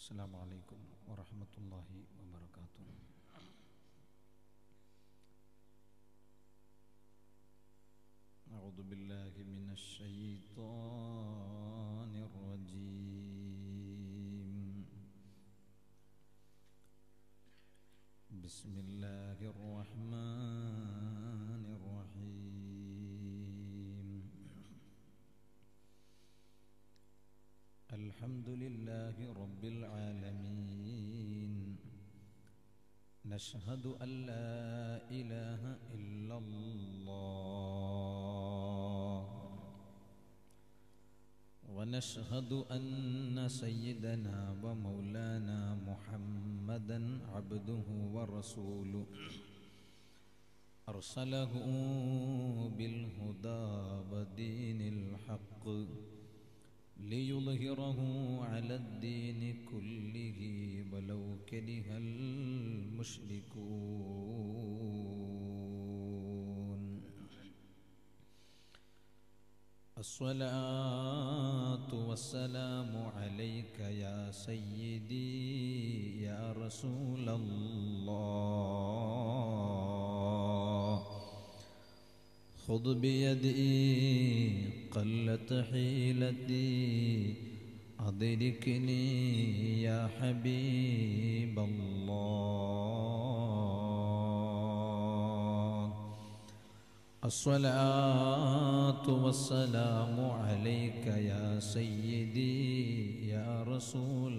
السلام عليكم ورحمة الله وبركاته أعوذ بالله من الشيطان الرجيم بسم الله الرحمن الرحيم الحمد لله رب العالمين نشهد أن لا إله إلا الله ونشهد أن سيدنا ومولانا محمدا عبده ورسوله أرسله بالهدى ودين الحق ليظهره على الدين كله ولو كره المشركون الصلاة والسلام عليك يا سيدي يا رسول الله خذ بيدي قلت حيلتي أدركني يا حبيب الله الصلاة والسلام عليك يا سيدي يا رسول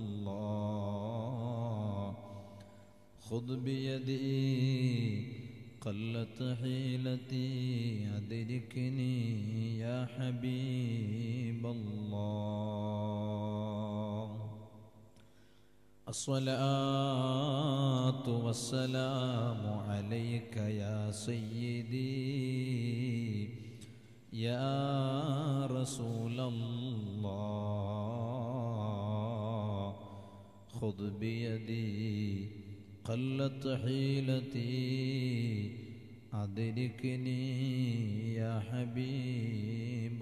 الله خذ بيدي قلت حيلتي أدركني يا حبيب الله الصلاة والسلام عليك يا سيدي يا رسول الله خذ بيدي قلت حيلتي أدركني يا حبيب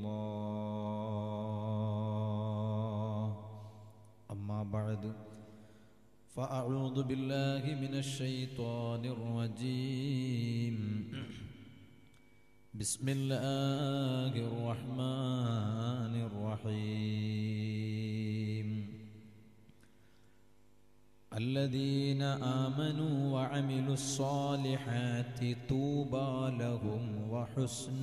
الله أما بعد فأعوذ بالله من الشيطان الرجيم بسم الله الرحمن الرحيم الذين آمنوا وعملوا الصالحات طوبى لهم وحسن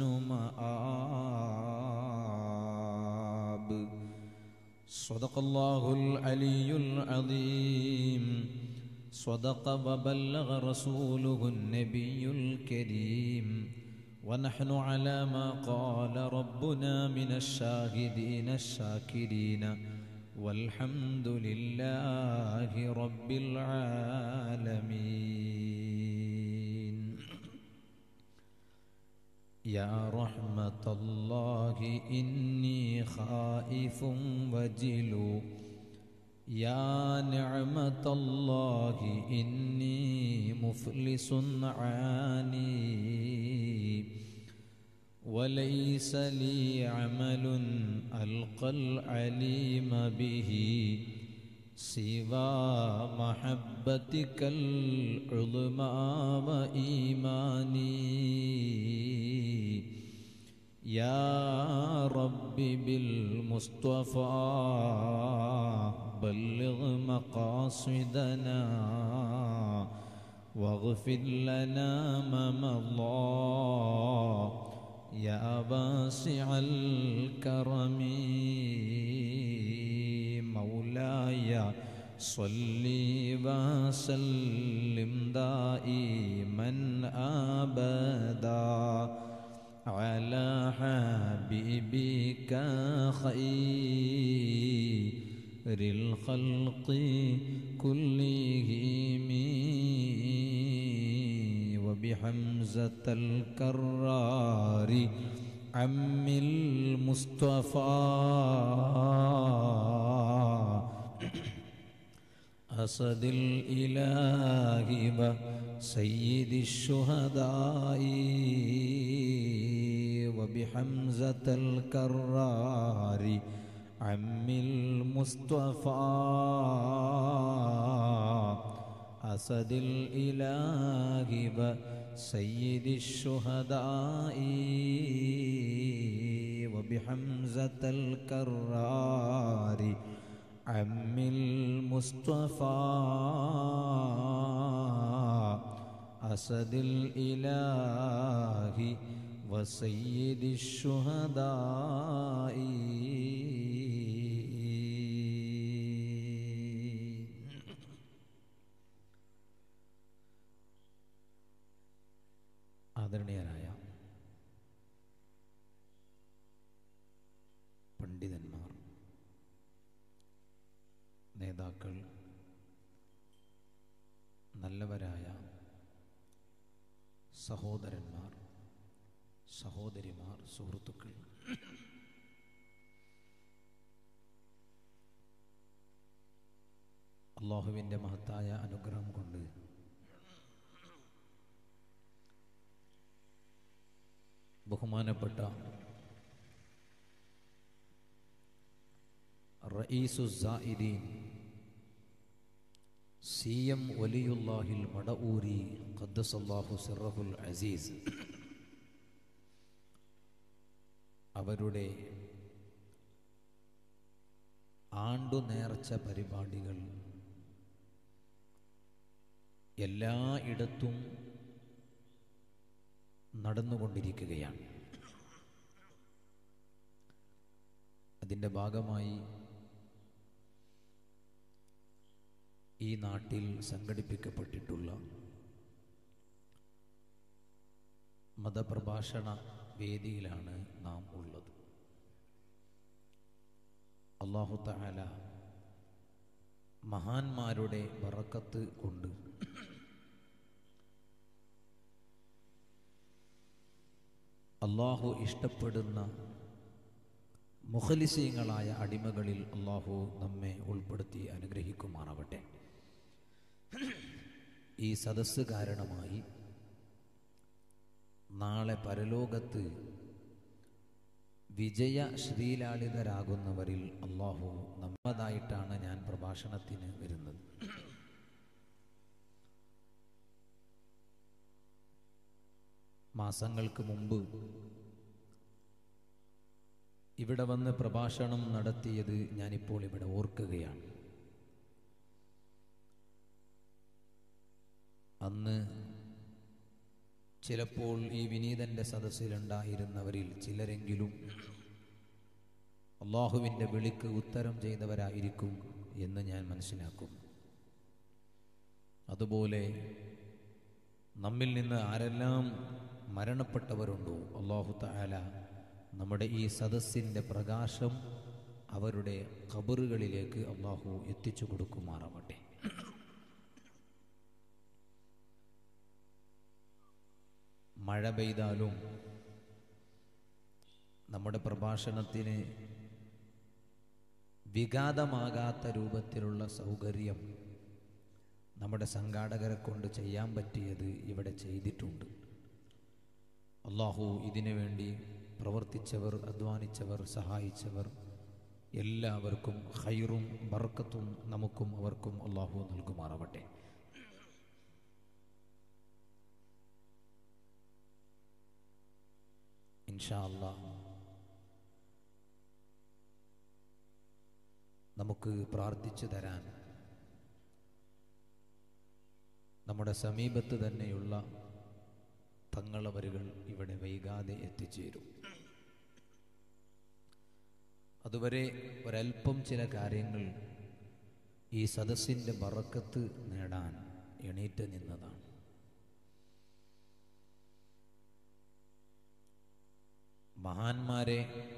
مآب صدق الله العلي العظيم صدق وبلغ رسوله النبي الكريم ونحن على ما قال ربنا من الشاهدين الشاكرين والحمد لله رب العالمين يا رحمة الله إني خائف وجلو يا نعمة الله إني مفلس عاني وليس لي عمل ألقى العليم به سوى محبتك العظمى وإيماني يا رب بالمصطفى بلغ مقاصدنا واغفر لنا ما مضى يا واسع الكرم مولاي صل وسلم دائما ابدا على حبيبك خير الخلق كلهم وبحمزة الكرار عم المصطفى أسد الإله وسيد الشهداء وبحمزة الكرار عم المصطفى أسد الإله وسيد الشهداء وبحمزة الكرار عم المصطفى أسد الإله وسيد الشهداء ആദരണീയരായ പണ്ഡിതന്മാർ നേതാക്കൾ നല്ലവരായ സഹോദരന്മാർ സഹോദരിമാർ സുഹൃത്തുക്കൾ അള്ളാഹുവിൻ്റെ മഹത്തായ അനുഗ്രഹം കൊണ്ട് ബഹുമാനപ്പെട്ട റഈസുദ്ദീൻ സി എം വലിയുല്ലാഹിൽ മടഊരി ഖദ്ദസല്ലാഹു സിറഹുൽ അസീസ് അവരുടെ ആണ്ടു നേർച്ച പരിപാടികൾ എല്ലായിടത്തും നടന്നുകൊണ്ടിരിക്കുകയാണ് അതിൻ്റെ ഭാഗമായി ഈ നാട്ടിൽ സംഘടിപ്പിക്കപ്പെട്ടിട്ടുള്ള മതപ്രഭാഷണ വേദിയിലാണ് നാം ഉള്ളത് അള്ളാഹു തആല മഹാന്മാരുടെ വറക്കത്ത് കൊണ്ട് അള്ളാഹു ഇഷ്ടപ്പെടുന്ന മുഖലിസീങ്ങളായ അടിമകളിൽ അള്ളാഹു നമ്മെ ഉൾപ്പെടുത്തി അനുഗ്രഹിക്കുമാറാവട്ടെ ഈ സദസ്സ് കാരണമായി നാളെ പരലോകത്ത് വിജയ ശ്രീലാളിതരാകുന്നവരിൽ അള്ളാഹു നമ്മതായിട്ടാണ് ഞാൻ പ്രഭാഷണത്തിന് വരുന്നത് മാസങ്ങൾക്ക് മുമ്പ് ഇവിടെ വന്ന് പ്രഭാഷണം നടത്തിയത് ഞാനിപ്പോൾ ഇവിടെ ഓർക്കുകയാണ് അന്ന് ചിലപ്പോൾ ഈ വിനീതന്റെ സദസ്സിലുണ്ടായിരുന്നവരിൽ ചിലരെങ്കിലും അള്ളാഹുവിൻ്റെ വിളിക്ക് ഉത്തരം ചെയ്തവരായിരിക്കും എന്ന് ഞാൻ മനസ്സിലാക്കും അതുപോലെ നമ്മിൽ നിന്ന് ആരെല്ലാം മരണപ്പെട്ടവരുണ്ടോ അള്ളാഹു താല നമ്മുടെ ഈ സദസ്സിൻ്റെ പ്രകാശം അവരുടെ ഖബറുകളിലേക്ക് അള്ളാഹു എത്തിച്ചു കൊടുക്കുമാറാവട്ടെ മഴ പെയ്താലും നമ്മുടെ പ്രഭാഷണത്തിന് വിഘാതമാകാത്ത രൂപത്തിലുള്ള സൗകര്യം നമ്മുടെ സംഘാടകരെ കൊണ്ട് ചെയ്യാൻ പറ്റിയത് ഇവിടെ ചെയ്തിട്ടുണ്ട് അള്ളാഹു ഇതിനു വേണ്ടി പ്രവർത്തിച്ചവർ അധ്വാനിച്ചവർ സഹായിച്ചവർ എല്ലാവർക്കും ഹൈറും ബർക്കത്തും നമുക്കും അവർക്കും അള്ളാഹു നൽകുമാറാവട്ടെ ഇൻഷാ അല്ലാ നമുക്ക് പ്രാർത്ഥിച്ചു തരാൻ നമ്മുടെ സമീപത്ത് തന്നെയുള്ള തങ്ങളവരുകൾ ഇവിടെ വൈകാതെ എത്തിച്ചേരും അതുവരെ ഒരൽപ്പം ചില കാര്യങ്ങൾ ഈ സദസ്സിൻ്റെ ബറക്കത്ത് നേടാൻ എണീറ്റ് നിന്നതാണ് മഹാന്മാരെ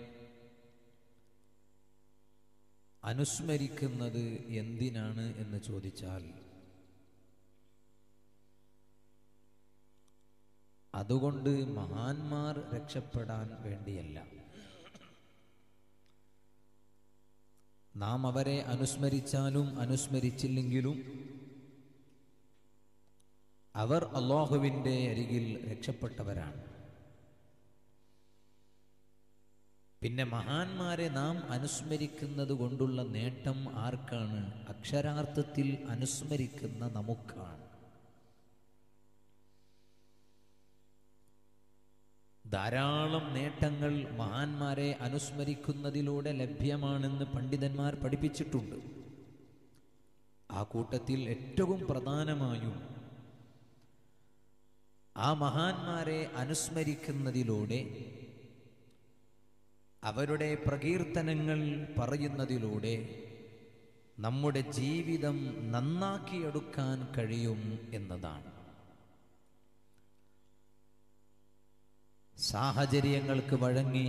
അനുസ്മരിക്കുന്നത് എന്തിനാണ് എന്ന് ചോദിച്ചാൽ അതുകൊണ്ട് മഹാന്മാർ രക്ഷപ്പെടാൻ വേണ്ടിയല്ല നാം അവരെ അനുസ്മരിച്ചാലും അനുസ്മരിച്ചില്ലെങ്കിലും അവർ അള്ളാഹുവിൻ്റെ അരികിൽ രക്ഷപ്പെട്ടവരാണ് പിന്നെ മഹാന്മാരെ നാം അനുസ്മരിക്കുന്നത് കൊണ്ടുള്ള നേട്ടം ആർക്കാണ് അക്ഷരാർത്ഥത്തിൽ അനുസ്മരിക്കുന്ന നമുക്കാണ് ധാരാളം നേട്ടങ്ങൾ മഹാന്മാരെ അനുസ്മരിക്കുന്നതിലൂടെ ലഭ്യമാണെന്ന് പണ്ഡിതന്മാർ പഠിപ്പിച്ചിട്ടുണ്ട് ആ കൂട്ടത്തിൽ ഏറ്റവും പ്രധാനമായും ആ മഹാന്മാരെ അനുസ്മരിക്കുന്നതിലൂടെ അവരുടെ പ്രകീർത്തനങ്ങൾ പറയുന്നതിലൂടെ നമ്മുടെ ജീവിതം നന്നാക്കിയെടുക്കാൻ കഴിയും എന്നതാണ് സാഹചര്യങ്ങൾക്ക് വഴങ്ങി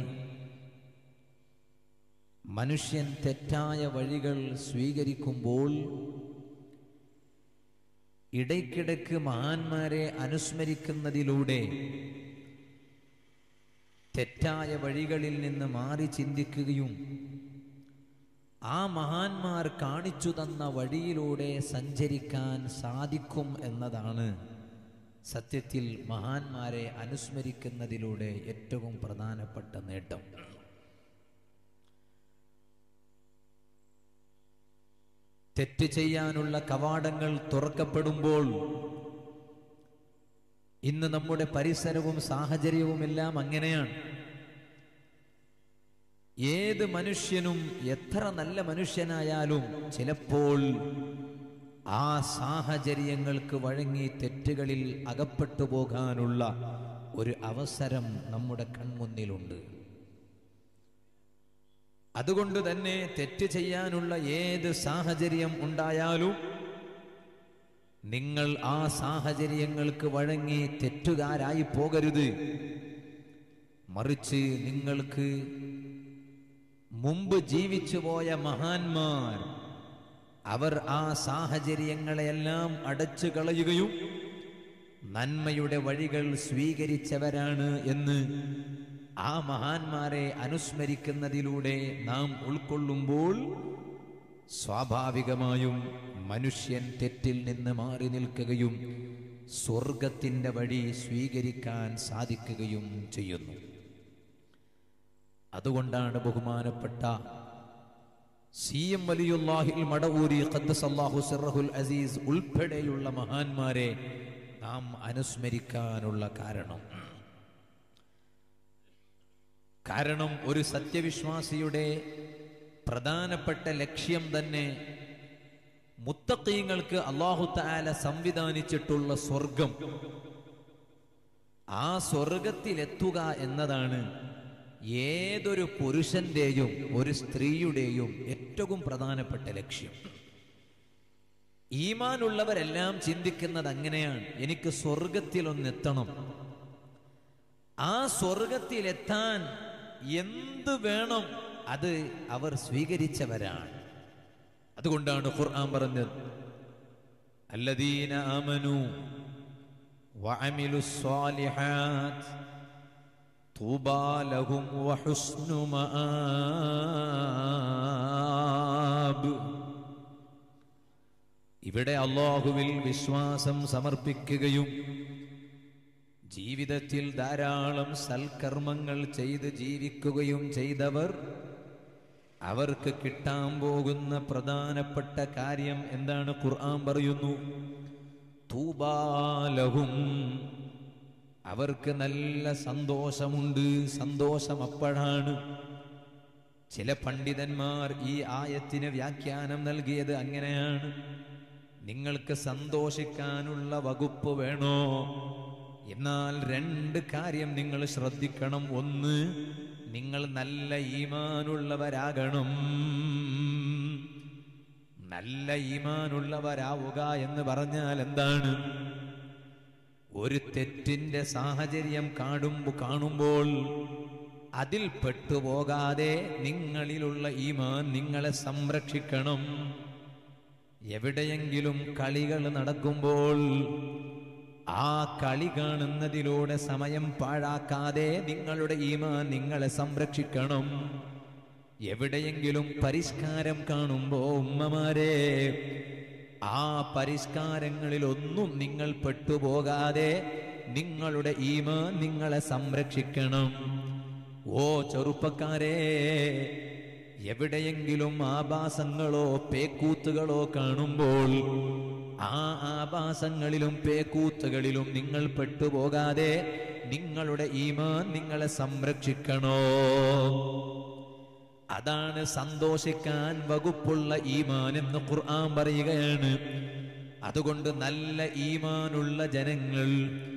മനുഷ്യൻ തെറ്റായ വഴികൾ സ്വീകരിക്കുമ്പോൾ ഇടയ്ക്കിടയ്ക്ക് മഹാന്മാരെ അനുസ്മരിക്കുന്നതിലൂടെ തെറ്റായ വഴികളിൽ നിന്ന് മാറി ചിന്തിക്കുകയും ആ മഹാന്മാർ കാണിച്ചു തന്ന വഴിയിലൂടെ സഞ്ചരിക്കാൻ സാധിക്കും എന്നതാണ് സത്യത്തിൽ മഹാന്മാരെ അനുസ്മരിക്കുന്നതിലൂടെ ഏറ്റവും പ്രധാനപ്പെട്ട നേട്ടം തെറ്റ് ചെയ്യാനുള്ള കവാടങ്ങൾ തുറക്കപ്പെടുമ്പോൾ ഇന്ന് നമ്മുടെ പരിസരവും സാഹചര്യവുമെല്ലാം അങ്ങനെയാണ് ഏത് മനുഷ്യനും എത്ര നല്ല മനുഷ്യനായാലും ചിലപ്പോൾ ആ സാഹചര്യങ്ങൾക്ക് വഴങ്ങി തെറ്റുകളിൽ അകപ്പെട്ടു പോകാനുള്ള ഒരു അവസരം നമ്മുടെ കൺമുന്നിലുണ്ട് അതുകൊണ്ട് തന്നെ തെറ്റ് ചെയ്യാനുള്ള ഏത് സാഹചര്യം ഉണ്ടായാലും നിങ്ങൾ ആ സാഹചര്യങ്ങൾക്ക് വഴങ്ങി തെറ്റുകാരായി പോകരുത് മറിച്ച് നിങ്ങൾക്ക് മുമ്പ് ജീവിച്ചു പോയ മഹാന്മാർ അവർ ആ സാഹചര്യങ്ങളെല്ലാം അടച്ചു കളയുകയും നന്മയുടെ വഴികൾ സ്വീകരിച്ചവരാണ് എന്ന് ആ മഹാന്മാരെ അനുസ്മരിക്കുന്നതിലൂടെ നാം ഉൾക്കൊള്ളുമ്പോൾ സ്വാഭാവികമായും മനുഷ്യൻ തെറ്റിൽ നിന്ന് മാറി നിൽക്കുകയും സ്വർഗത്തിന്റെ വഴി സ്വീകരിക്കാൻ സാധിക്കുകയും ചെയ്യുന്നു അതുകൊണ്ടാണ് ബഹുമാനപ്പെട്ട സി എം വലിയുല്ലാഹിൽ മടവൂരി ഖദ്ദസല്ലാഹു സിറഹുൽ അസീസ് ഉൾപ്പെടെയുള്ള മഹാന്മാരെ നാം അനുസ്മരിക്കാനുള്ള കാരണം കാരണം ഒരു സത്യവിശ്വാസിയുടെ പ്രധാനപ്പെട്ട ലക്ഷ്യം തന്നെ മുത്തക്കീങ്ങൾക്ക് അള്ളാഹു താല സംവിധാനിച്ചിട്ടുള്ള സ്വർഗം ആ സ്വർഗത്തിലെത്തുക എന്നതാണ് ഏതൊരു പുരുഷന്റെയും ഒരു സ്ത്രീയുടെയും ഏറ്റവും പ്രധാനപ്പെട്ട ലക്ഷ്യം ഈമാനുള്ളവരെല്ലാം ചിന്തിക്കുന്നത് അങ്ങനെയാണ് എനിക്ക് സ്വർഗത്തിലൊന്നെത്തണം ആ സ്വർഗത്തിലെത്താൻ എന്ത് വേണം അത് അവർ സ്വീകരിച്ചവരാണ് അതുകൊണ്ടാണ് ഖുർആൻ പറഞ്ഞത് അല്ലദീന ആമനു വഅമിലു സ്വാലിഹാത്ത് طوبى لهم وحسن مآب ഇവിടെ അള്ളാഹുവിൽ വിശ്വാസം സമർപ്പിക്കുകയും ജീവിതത്തിൽ ധാരാളം സൽക്കർമ്മങ്ങൾ ചെയ്ത് ജീവിക്കുകയും ചെയ്തവർ അവർക്ക് കിട്ടാൻ പോകുന്ന പ്രധാനപ്പെട്ട കാര്യം എന്താണ് ഖുർആൻ പറയുന്നു തൂബാലഹും അവർക്ക് നല്ല സന്തോഷമുണ്ട് സന്തോഷം അപ്പോഴാണ് ചില പണ്ഡിതന്മാർ ഈ ആയത്തിന് വ്യാഖ്യാനം നൽകിയത് അങ്ങനെയാണ് നിങ്ങൾക്ക് സന്തോഷിക്കാനുള്ള വകുപ്പ് വേണോ എന്നാൽ രണ്ട് കാര്യം നിങ്ങൾ ശ്രദ്ധിക്കണം ഒന്ന് നിങ്ങൾ നല്ല ഈമാനുള്ളവരാകണം നല്ല ഈമാനുള്ളവരാവുക എന്ന് പറഞ്ഞാൽ എന്താണ് ഒരു തെറ്റിന്റെ സാഹചര്യം കാണുമ്പോ കാണുമ്പോൾ അതിൽ പെട്ടുപോകാതെ നിങ്ങളിലുള്ള ഈമാൻ നിങ്ങളെ സംരക്ഷിക്കണം എവിടെയെങ്കിലും കളികൾ നടക്കുമ്പോൾ ആ കളി കാണുന്നതിലൂടെ സമയം പാഴാക്കാതെ നിങ്ങളുടെ ഈമാൻ നിങ്ങളെ സംരക്ഷിക്കണം എവിടെയെങ്കിലും പരിഷ്കാരം കാണുമ്പോ ഉമ്മമാരെ ആ പരിഷ്കാരങ്ങളിൽ ഒന്നും നിങ്ങൾ പെട്ടുപോകാതെ നിങ്ങളുടെ ഈമാൻ നിങ്ങളെ സംരക്ഷിക്കണം ഓ ചെറുപ്പക്കാരെ എവിടെയെങ്കിലും ആഭാസങ്ങളോ പേക്കൂത്തുകളോ കാണുമ്പോൾ ആ ആഭാസങ്ങളിലും പേക്കൂത്തുകളിലും നിങ്ങൾ പെട്ടുപോകാതെ നിങ്ങളുടെ ഈമാൻ നിങ്ങളെ സംരക്ഷിക്കണോ അതാണ് സന്തോഷിക്കാൻ വകുപ്പുള്ള ഈമാൻ എന്ന് ഖുർആൻ പറയുകയാണ് അതുകൊണ്ട് നല്ല ഈമാനുള്ള ജനങ്ങൾ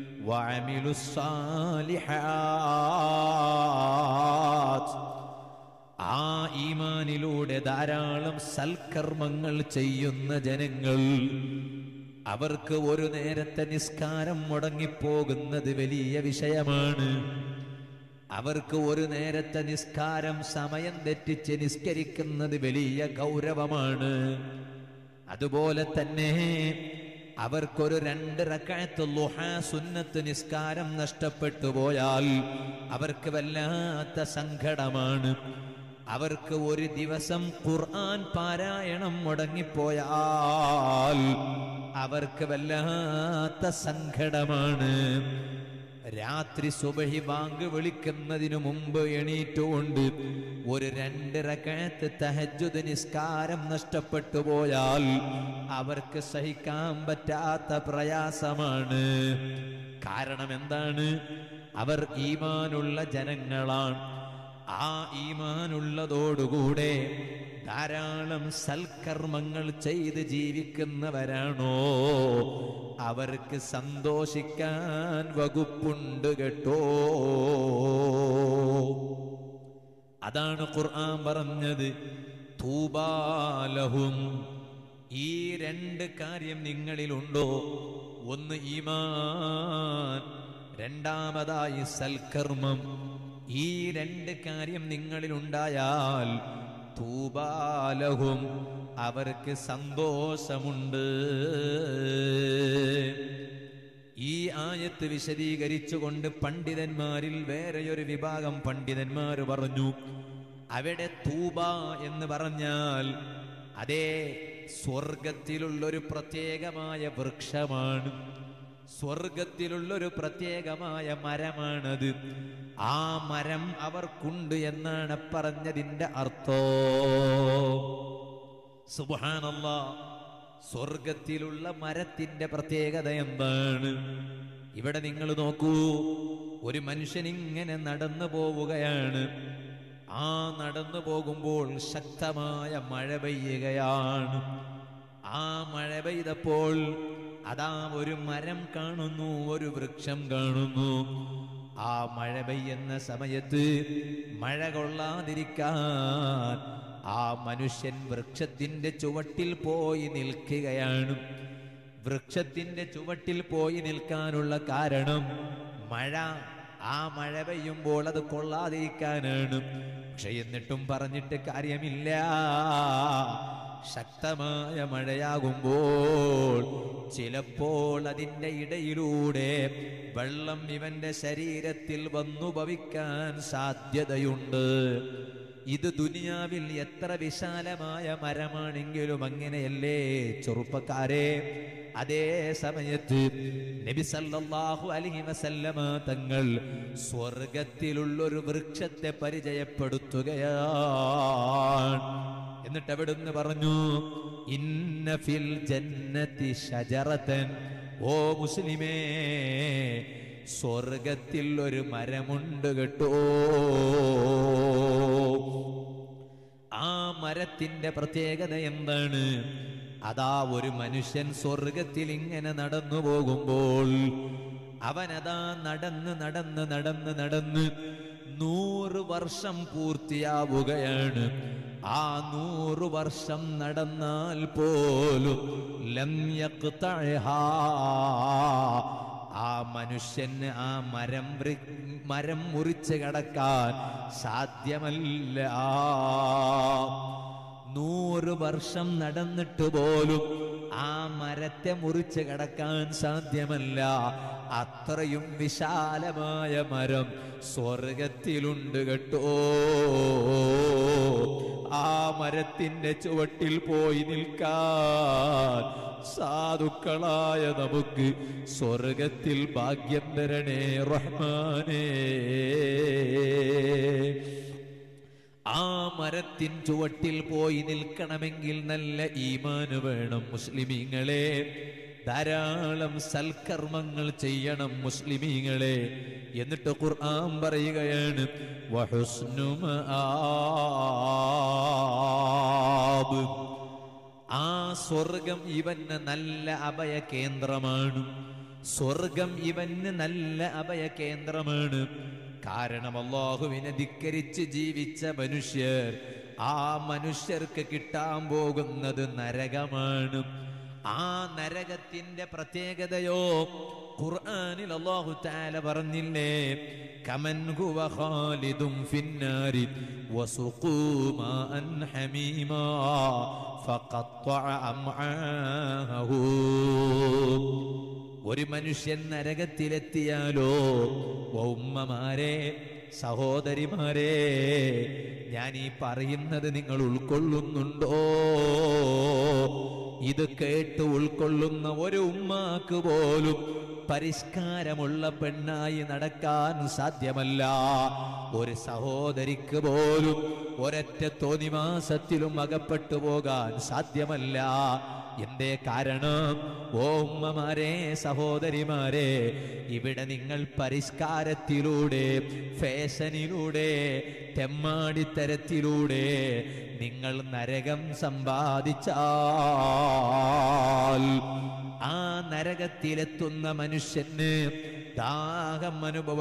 വഅമിലുസ്സാലിഹാത്ത്. ആ ഈമാനിലൂടെ ധാരാളം സൽക്കർമ്മങ്ങൾ ചെയ്യുന്ന ജനങ്ങൾ അവർക്ക് ഒരു നേരത്തെ നിസ്കാരം മുടങ്ങിപ്പോകുന്നത് വലിയ വിഷയമാണ് അവർക്ക് ഒരു നേരത്തെ നിസ്കാരം സമയം തെറ്റിച്ച് നിസ്കരിക്കുന്നത് വലിയ ഗൗരവമാണ് അതുപോലെ തന്നെ അവർക്കൊരു രണ്ട് റക്കായത്ത് ലുഹ സുന്നത്ത് നിസ്കാരം നഷ്ടപ്പെട്ടു പോയാൽ അവർക്ക് വല്ലാത്ത സങ്കടമാണ് അവർക്ക് ഒരു ദിവസം ഖുർആൻ പാരായണം മുടങ്ങിപ്പോയാൽ അവർക്ക് വല്ലാത്ത സങ്കടമാണ് രാത്രി സുബഹി ബാങ്ക് വിളിക്കുന്നതിനു മുമ്പ് എണീറ്റുകൊണ്ട് ഒരു രണ്ട് റകഅത്ത് തഹജ്ജുദ് നിസ്കാരം നഷ്ടപ്പെട്ടു പോയാൽ അവർക്ക് സഹിക്കാൻ പറ്റാത്ത പ്രയാസമാണ് കാരണം എന്താണ് അവർ ഈമാനുള്ള ജനങ്ങളാണ് ആ ഈമാനുള്ളതോടുകൂടെ ധാരാളം സൽക്കർമ്മങ്ങൾ ചെയ്ത് ജീവിക്കുന്നവരാണോ അവർക്ക് സന്തോഷിക്കാൻ വകുപ്പുണ്ട് കേട്ടോ അതാണ് ഖുർആൻ പറഞ്ഞത് തൂബാലഹും ഈ രണ്ട് കാര്യം നിങ്ങളിലുണ്ടോ ഒന്ന് ഈമാൻ രണ്ടാമതായി സൽക്കർമ്മം ഈ രണ്ട് കാര്യം നിങ്ങളിലുണ്ടായാൽ തൂബാലഹും അവർക്ക് സന്തോഷമുണ്ട് ഈ ആയത്ത് വിശദീകരിച്ചുകൊണ്ട് പണ്ഡിതന്മാരിൽ വേറെയൊരു വിഭാഗം പണ്ഡിതന്മാർ പറഞ്ഞു അവിടെ തൂബ എന്ന് പറഞ്ഞാൽ അതേ സ്വർഗത്തിലുള്ളൊരു പ്രത്യേകമായ വൃക്ഷമാണ് സ്വർഗത്തിലുള്ളൊരു പ്രത്യേകമായ മരമാണത് ആ മരം അവർക്കുണ്ട് എന്നാണ് പറഞ്ഞതിന്റെ അർത്ഥോ സുബാനല്ല സ്വർഗത്തിലുള്ള മരത്തിന്റെ പ്രത്യേകത എന്താണ് ഇവിടെ നിങ്ങൾ നോക്കൂ ഒരു മനുഷ്യൻ ഇങ്ങനെ നടന്നു പോവുകയാണ് ആ നടന്നു പോകുമ്പോൾ ശക്തമായ മഴ പെയ്യുകയാണ് ആ മഴ പെയ്തപ്പോൾ അതാ ഒരു മരം കാണുന്നു ഒരു വൃക്ഷം കാണുന്നു ആ മഴ പെയ്യുന്ന സമയത്ത് മഴ കൊള്ളാതിരിക്കാൻ ആ മനുഷ്യൻ വൃക്ഷത്തിന്റെ ചുവട്ടിൽ പോയി നിൽക്കുകയാണ് വൃക്ഷത്തിന്റെ ചുവട്ടിൽ പോയി നിൽക്കാനുള്ള കാരണം മഴ ആ മഴ പെയ്യുമ്പോൾ അത് കൊള്ളാതിരിക്കാനാണ് പക്ഷെ എന്നിട്ടും പറഞ്ഞിട്ട് കാര്യമില്ല ശക്തമായ മഴയാകുമ്പോൾ ചിലപ്പോൾ അതിൻ്റെ ഇടയിലൂടെ വെള്ളം ഇവന്റെ ശരീരത്തിൽ വന്നു ഭവിക്കാൻ സാധ്യതയുണ്ട് ഇത് ദുനിയാവിൽ എത്ര വിശാലമായ മരമാണെങ്കിലും അങ്ങനെയല്ലേ ചെറുപ്പക്കാരെ അതേ സമയത്ത് നബി സല്ലല്ലാഹു അലൈഹി വസല്ലമ തങ്ങൾ സ്വർഗത്തിലുള്ളൊരു വൃക്ഷത്തെ പരിചയപ്പെടുത്തുകയാണ് എന്നിട്ട് എവിടുന്ന് പറഞ്ഞു ഇന്ന ഫിൽ ജന്നതി ഷജറതൻ ഓ മുസ്ലിമേ സ്വർഗത്തിൽ ഒരു മരമുണ്ട് കേട്ടോ ആ മരത്തിന്റെ പ്രത്യേകത എന്താണ് അതാ ഒരു മനുഷ്യൻ സ്വർഗത്തിൽ ഇങ്ങനെ നടന്നു പോകുമ്പോൾ അവനതാ നടന്ന് നടന്ന് നടന്ന് നടന്ന് നൂറ് വർഷം പൂർത്തിയാവുകയാണ് ആ നൂറ് വർഷം നടന്നാൽ പോലും ലം യഖ്തഅഹാ. ആ മനുഷ്യന് ആ മരം വൃ- മരം മുറിച്ച് കടക്കാൻ സാധ്യമല്ല നൂറ് വർഷം നടന്നിട്ട് പോലും ആ മരത്തെ മുറിച്ച് കടക്കാൻ സാധ്യമല്ല അത്രയും വിശാലമായ മരം സ്വർഗത്തിലുണ്ട് കേട്ടോ ആ മരത്തിന്റെ ചുവട്ടിൽ പോയി നിൽക്കാൻ സാധുക്കളായ നമുക്ക് സ്വർഗത്തിൽ ഭാഗ്യം തരണേ റഹ്മാനേ ആ മരത്തിൻ ചുവട്ടിൽ പോയി നിൽക്കണമെങ്കിൽ നല്ല ഈമാന് വേണം മുസ്ലിമീങ്ങളെ ധാരാളം സൽക്കർമ്മങ്ങൾ ചെയ്യണം മുസ്ലിമീങ്ങളെ എന്നിട്ട് ഖുർആൻ പറയുകയാണ് വഹുസ്നു മആബ്. ആ സ്വർഗം ഇവന് നല്ല അഭയ കേന്ദ്രമാണ് സ്വർഗം ഇവന് നല്ല അഭയ കേന്ദ്രമാണ് കാരണം അള്ളാഹുവിനെ ധിക്കരിച്ച് ജീവിച്ച മനുഷ്യർ ആ മനുഷ്യർക്ക് കിട്ടാൻ പോകുന്നത് നരകമാണ് ആ നരകത്തിന്റെ പ്രത്യേകതയോ ഖുർആനിൽ അല്ലാഹു തആല പറഞ്ഞില്ലേ കമൻ ഹുവ ഖാലിദും ഫിന്നാരി വസുഖൂ മാഅൻ ഹമീമാ ഫഖത്തഅ അംആഹു ഒരു മനുഷ്യൻ നരകത്തിലെത്തിയാലോ ഓ ഉമ്മമാരെ സഹോദരിമാരെ ഞാൻ ഈ പറയുന്നത് നിങ്ങൾ ഉൾക്കൊള്ളുന്നുണ്ടോ ഇത് കേട്ട് ഉൾക്കൊള്ളുന്ന ഒരു ഉമ്മാക്ക് പോലും പരിഷ്കാരമുള്ള പെണ്ണായി നടക്കാൻ സാധ്യമല്ല ഒരു സഹോദരിക്ക് പോലും ഒരൊറ്റ തോന്നിമാസത്തിലും അകപ്പെട്ടു പോകാൻ സാധ്യമല്ല എന്തേ കാരണം ഓ ഉമ്മമാരെ സഹോദരിമാരെ ഇവിടെ നിങ്ങൾ പരിഷ്കാരത്തിലൂടെ ഫാഷനിലൂടെ തെമ്മാടിത്തരത്തിലൂടെ നിങ്ങൾ നരകം സമ്പാദിച്ചാൽ ആ നരകത്തിലെത്തുന്ന മനുഷ്യന് ദാഹം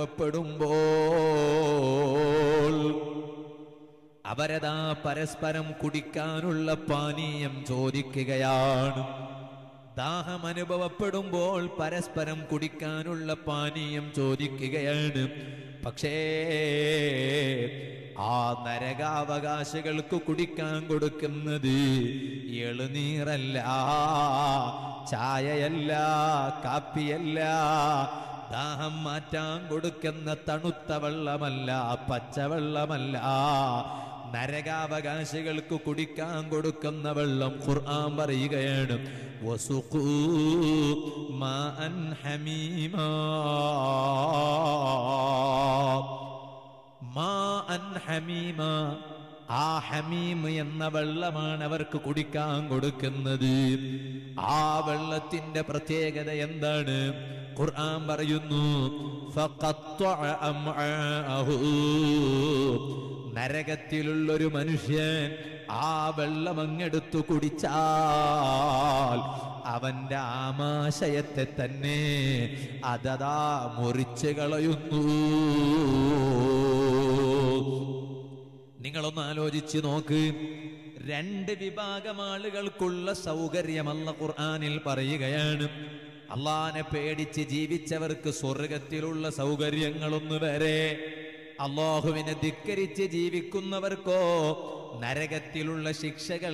അനുഭവപ്പെടുമ്പോൾ അവരതാ പരസ്പരം കുടിക്കാനുള്ള പാനീയം ചോദിക്കുകയാണ് ദാഹം അനുഭവപ്പെടുമ്പോൾ പരസ്പരം കുടിക്കാനുള്ള പാനീയം ചോദിക്കുകയാണ് പക്ഷേ ആ നരകാവകാശികൾക്ക് കുടിക്കാൻ കൊടുക്കുന്നത് എളുനീറല്ല ചായയല്ല കാപ്പിയല്ല ദാഹം മാറ്റാൻ കൊടുക്കുന്ന തണുത്ത വെള്ളമല്ല പച്ചവെള്ളമല്ല നരകാവകാശികൾക്ക് കുടിക്കാൻ കൊടുക്കുന്ന വെള്ളം ഖുർആൻ പറയുകയാണ് വസുഖൂ മാഅൻ ഹമീമാ മാഅൻ ഹമീമ ആ ഹമീം എന്ന വെള്ളമാണ് അവർക്ക് കുടിക്കാൻ കൊടുക്കുന്നത് ആ വെള്ളത്തിന്റെ പ്രത്യേകത എന്താണ് ഖുർആൻ പറയുന്നു ഫഖത്തഅ അംആഹു. നരകത്തിലുള്ളൊരു മനുഷ്യൻ ആ വെള്ളം അങ്ങെടുത്തു കുടിച്ചാൽ അവന്റെ ആമാശയത്തെ തന്നെ അതതാ മുറിച്ച് കളയുന്നു നിങ്ങളൊന്ന് ആലോചിച്ച് നോക്ക് രണ്ട് വിഭാഗം ആളുകൾക്കുള്ള സൗകര്യമല്ല ഖുർആനിൽ പറയുകയാണ് അള്ളാനെ പേടിച്ച് ജീവിച്ചവർക്ക് സ്വർഗത്തിലുള്ള സൗകര്യങ്ങളൊന്നു വരെ അള്ളാഹുവിനെ ധിക്കരിച്ച് ജീവിക്കുന്നവർക്കോ നരകത്തിലുള്ള ശിക്ഷകൾ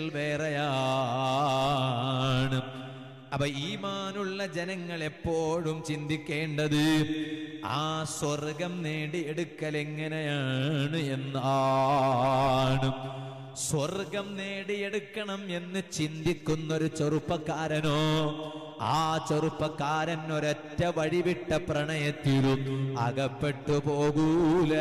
വേറെയാണ് അപ്പൊ ഈമാനുള്ള ജനങ്ങൾ എപ്പോഴും ചിന്തിക്കേണ്ടത് ആ സ്വർഗം നേടിയെടുക്കൽ എങ്ങനെയാണ് എന്നാണ് സ്വർഗം നേടിയെടുക്കണം എന്ന് ചിന്തിക്കുന്നൊരു ചെറുപ്പക്കാരനോ ആ ചെറുപ്പക്കാരൻ ഒരൊറ്റ വഴിവിട്ട പ്രണയത്തിലും അകപ്പെട്ടു പോകൂല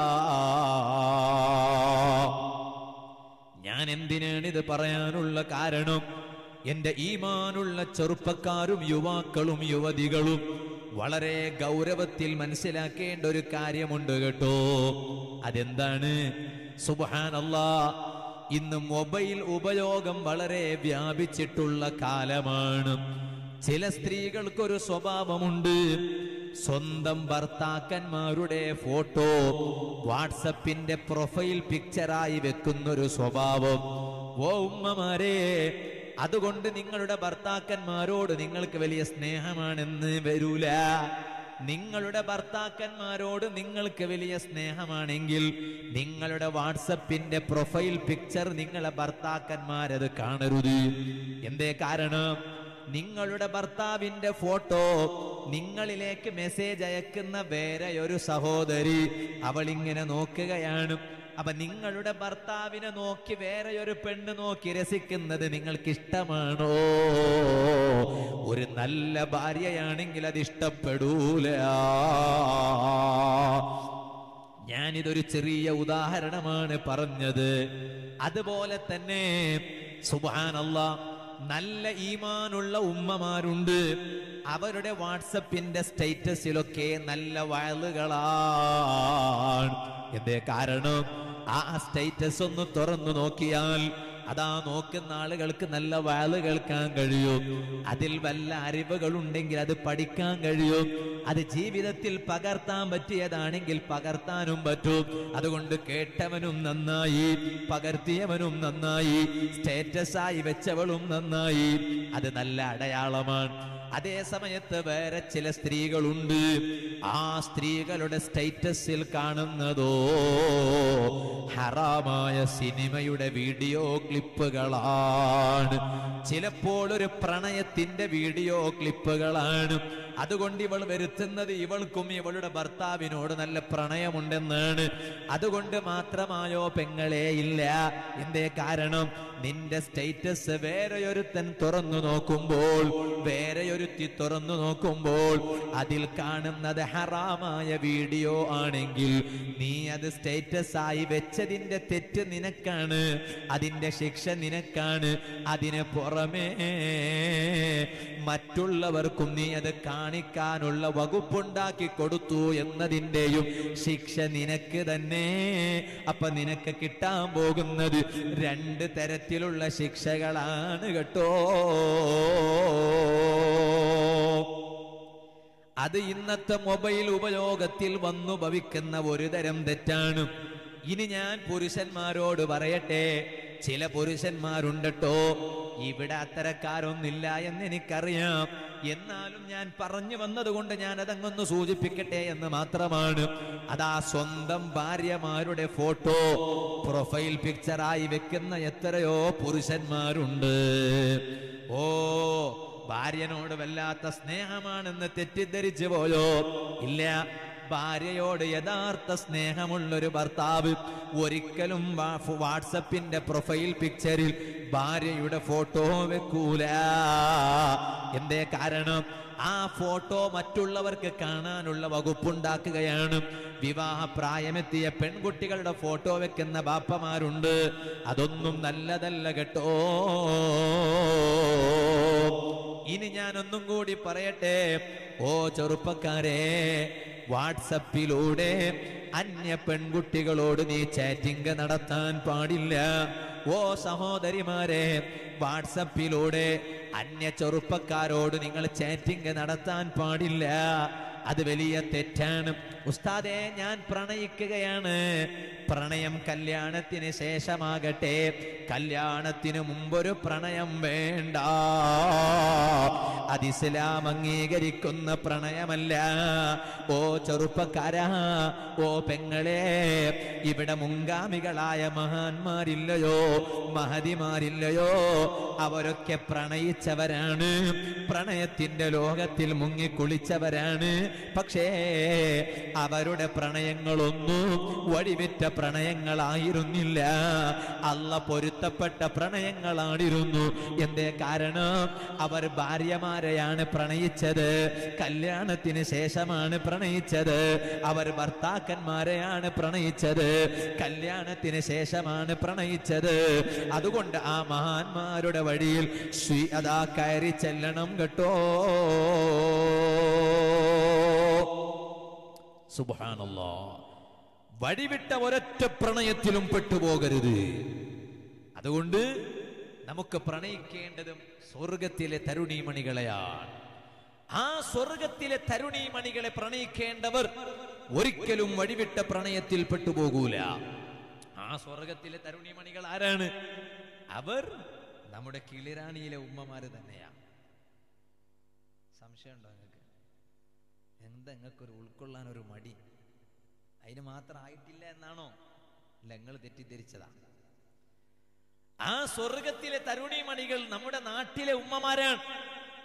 ഞാൻ എന്തിനാണ് ഇത് പറയാനുള്ള കാരണം എന്റെ ഈമാനുള്ള ചെറുപ്പക്കാരും യുവാക്കളും യുവതികളും വളരെ ഗൗരവത്തിൽ മനസ്സിലാക്കേണ്ട ഒരു കാര്യമുണ്ട് കേട്ടോ അതെന്താണ് സുബാനല്ലാ ഇന്ന് മൊബൈൽ ഉപയോഗം വളരെ വ്യാപിച്ചിട്ടുള്ള കാലമാണ് ചില സ്ത്രീകൾക്കൊരു സ്വഭാവമുണ്ട് സ്വന്തം ഭർത്താക്കന്മാരുടെ ഫോട്ടോ വാട്സപ്പിന്റെ പ്രൊഫൈൽ പിക്ചറായി വെക്കുന്നൊരു സ്വഭാവം ഓ ഉമ്മമാരെ അതുകൊണ്ട് നിങ്ങളുടെ ഭർത്താക്കന്മാരോട് നിങ്ങൾക്ക് വലിയ സ്നേഹമാണെന്ന് വരൂല നിങ്ങളുടെ ഭർത്താക്കന്മാരോട് നിങ്ങൾക്ക് വലിയ സ്നേഹമാണെങ്കിൽ നിങ്ങളുടെ വാട്സപ്പിന്റെ പ്രൊഫൈൽ പിക്ചർ നിങ്ങളെ ഭർത്താക്കന്മാരത് കാണരുത് എന്തേ കാരണം നിങ്ങളുടെ ഭർത്താവിന്റെ ഫോട്ടോ നിങ്ങളിലേക്ക് മെസ്സേജ് അയക്കുന്ന വേറെ ഒരു സഹോദരി അവൾ ഇങ്ങനെ നോക്കുകയാണ് അപ്പൊ നിങ്ങളുടെ ഭർത്താവിനെ നോക്കി വേറെ ഒരു പെണ്ണ് നോക്കി രസിക്കുന്നത് നിങ്ങൾക്ക് ഇഷ്ടമാണോ ഒരു നല്ല ഭാര്യയാണെങ്കിൽ അത് ഇഷ്ടപ്പെടൂല ഞാനിതൊരു ചെറിയ ഉദാഹരണമാണ് പറഞ്ഞത് അതുപോലെ തന്നെ സുബാനല്ല നല്ല ഈമാനുള്ള ഉമ്മമാരുണ്ട് അവരുടെ വാട്സപ്പിന്റെ സ്റ്റേറ്റസിലൊക്കെ നല്ല വയലുകളാണ് എന്തേ കാരണം ആ സ്റ്റേറ്റസ് ഒന്ന് തുറന്നു നോക്കിയാൽ അതാ നോക്കുന്ന ആളുകൾക്ക് നല്ല വയല് കേൾക്കാൻ കഴിയും അതിൽ വല്ല അറിവുകൾ ഉണ്ടെങ്കിൽ അത് പഠിക്കാൻ കഴിയും അത് ജീവിതത്തിൽ പകർത്താൻ പറ്റിയതാണെങ്കിൽ പകർത്താനും പറ്റും അതുകൊണ്ട് കേട്ടവനും നന്നായി പകർത്തിയവനും നന്നായി സ്റ്റേറ്റസ് ആയി വെച്ചവളും നന്നായി അത് നല്ല അടയാളമാണ് അതേ സമയത്ത് വേറെ ചില സ്ത്രീകളുണ്ട് ആ സ്ത്രീകളുടെ സ്റ്റേറ്റസിൽ കാണുന്നതോ ഹറാമായ സിനിമയുടെ വീഡിയോ ക്ലിപ്പുകളാണ് ചിലപ്പോൾ ഒരു പ്രണയത്തിന്റെ വീഡിയോ ക്ലിപ്പുകളാണ് അതുകൊണ്ട് ഇവൾ വരുത്തുന്നത് ഇവൾക്കും ഇവളുടെ ഭർത്താവിനോട് നല്ല പ്രണയമുണ്ടെന്നാണ് അതുകൊണ്ട് മാത്രമായോ പെങ്ങളെ ഇല്ല എന്തേ കാരണം നിന്റെ സ്റ്റേറ്റസ് വേറെയൊരുത്തൻ തുറന്നു നോക്കുമ്പോൾ വേറെയൊരുത്തി തുറന്നു നോക്കുമ്പോൾ അതിൽ കാണുന്നത് ഹറാമായ വീഡിയോ ആണെങ്കിൽ നീ അത് സ്റ്റേറ്റസ് ആയി വെച്ചതിന്റെ തെറ്റ് നിനക്കാണ് അതിന്റെ ശിക്ഷ നിനക്കാണ് അതിന് പുറമേ മറ്റുള്ളവർക്കും നീ അത് കാണിക്കാനുള്ള വകുപ്പുണ്ടാക്കി കൊടുത്തു എന്നതിൻ്റെയും ശിക്ഷ നിനക്ക് തന്നെ അപ്പൊ നിനക്ക് കിട്ടാൻ പോകുന്നത് രണ്ട് തരത്തിലുള്ള ശിക്ഷകളാണ് കേട്ടോ അത് ഇന്നത്തെ മൊബൈൽ ഉപയോഗത്തിൽ വന്നു ഭവിക്കുന്ന ഒരു തരം തെറ്റാണ് ഇനി ഞാൻ പുരുഷന്മാരോട് പറയട്ടെ ചില പുരുഷന്മാരുണ്ടട്ടോ ഇവിടെ അത്തരക്കാരൊന്നില്ല എന്ന് എനിക്കറിയാം എന്നാലും ഞാൻ പറഞ്ഞു വന്നതുകൊണ്ട് ഞാൻ അതങ്ങൊന്ന് സൂചിപ്പിക്കട്ടെ എന്ന് മാത്രമാണ് അതാ സ്വന്തം ഭാര്യമാരുടെ ഫോട്ടോ പ്രൊഫൈൽ പിക്ചറായി വെക്കുന്ന എത്രയോ പുരുഷന്മാരുണ്ട് ഓ ഭാര്യനോട് വല്ലാത്ത സ്നേഹമാണെന്ന് തെറ്റിദ്ധരിച്ചു പോയോ ഇല്ല ഭാര്യയോട് യഥാർത്ഥ സ്നേഹമുള്ളൊരു ഭർത്താവ് ഒരിക്കലും വാ- വാട്സപ്പിന്റെ പ്രൊഫൈൽ പിക്ചറിൽ ഭാര്യയുടെ ഫോട്ടോ വെക്കൂല എന്തേ കാരണം ആ ഫോട്ടോ മറ്റുള്ളവർക്ക് കാണാനുള്ള വകുപ്പുണ്ടാക്കുകയാണ് വിവാഹ പ്രായമെത്തിയ പെൺകുട്ടികളുടെ ഫോട്ടോ വെക്കുന്ന ബാപ്പമാരുണ്ട് അതൊന്നും നല്ലതല്ല കേട്ടോ ഇനി ഞാൻ ഒന്നും കൂടി പറയട്ടെ ഓ ചെറുപ്പക്കാരെ വാട്സപ്പിലൂടെ അന്യ പെൺകുട്ടികളോട് നീ ചാറ്റിംഗ് നടത്താൻ പാടില്ല ഓ സഹോദരിമാരെ വാട്സപ്പിലൂടെ അന്യ ചെറുപ്പക്കാരോട് നിങ്ങൾ ചാറ്റിംഗ് നടത്താൻ പാടില്ല അത് വലിയ തെറ്റാണ് ഉസ്താദെ ഞാൻ പ്രണയിക്കുകയാണ് പ്രണയം കല്യാണത്തിന് ശേഷമാകട്ടെ കല്യാണത്തിന് മുമ്പൊരു പ്രണയം വേണ്ട അത് ഇസ്ലാം അംഗീകരിക്കുന്ന പ്രണയമല്ല ഓ ചെറുപ്പക്കാരാ ഓ പെങ്ങളെ ഇവിടെ മുൻഗാമികളായ മഹാന്മാരില്ലയോ മഹതിമാരില്ലയോ അവരൊക്കെ പ്രണയിച്ചവരാണ് പ്രണയത്തിന്റെ ലോകത്തിൽ മുങ്ങിക്കുളിച്ചവരാണ് പക്ഷേ അവരുടെ പ്രണയങ്ങളൊന്നും വഴിവിറ്റ പ്രണയങ്ങളായിരുന്നില്ല അല്ല പൊരുത്തപ്പെട്ട പ്രണയങ്ങളാണിരുന്നു എന്തേ കാരണം അവർ ഭാര്യമാരെയാണ് പ്രണയിച്ചത് കല്യാണത്തിന് ശേഷമാണ് പ്രണയിച്ചത് അവർ ഭർത്താക്കന്മാരെയാണ് പ്രണയിച്ചത് കല്യാണത്തിന് ശേഷമാണ് പ്രണയിച്ചത് അതുകൊണ്ട് ആ മഹാന്മാരുടെ വഴിയിൽ സ്വീ അതാ കയറി ചെല്ലണം കേട്ടോ സുബാനല്ലോ വഴിവിട്ട ഒരൊറ്റ പ്രണയത്തിലും പെട്ടുപോകരുത് അതുകൊണ്ട് നമുക്ക് പ്രണയിക്കേണ്ടതും സ്വർഗത്തിലെ തരുണീമണികളെയാണ് ആ സ്വർഗത്തിലെ തരുണീമണികളെ പ്രണയിക്കേണ്ടവർ ഒരിക്കലും വഴിവിട്ട പ്രണയത്തിൽ പെട്ടുപോകൂല ആ സ്വർഗത്തിലെ തരുണീമണികൾ ആരാണ് അവർ നമ്മുടെ കിളിറാണിയിലെ ഉമ്മമാര് തന്നെയാണ് സംശയമുണ്ടോ നിങ്ങൾക്ക് എന്താ നിങ്ങൾക്കൊരു ഉൾക്കൊള്ളാൻ ഒരു മടി അതിന് മാത്രം ആയിട്ടില്ല എന്നാണോ അല്ല നിങ്ങൾ തെറ്റിദ്ധരിച്ചതാ ആ സ്വർഗത്തിലെ തരുണിമണികൾ നമ്മുടെ നാട്ടിലെ ഉമ്മമാരാണ്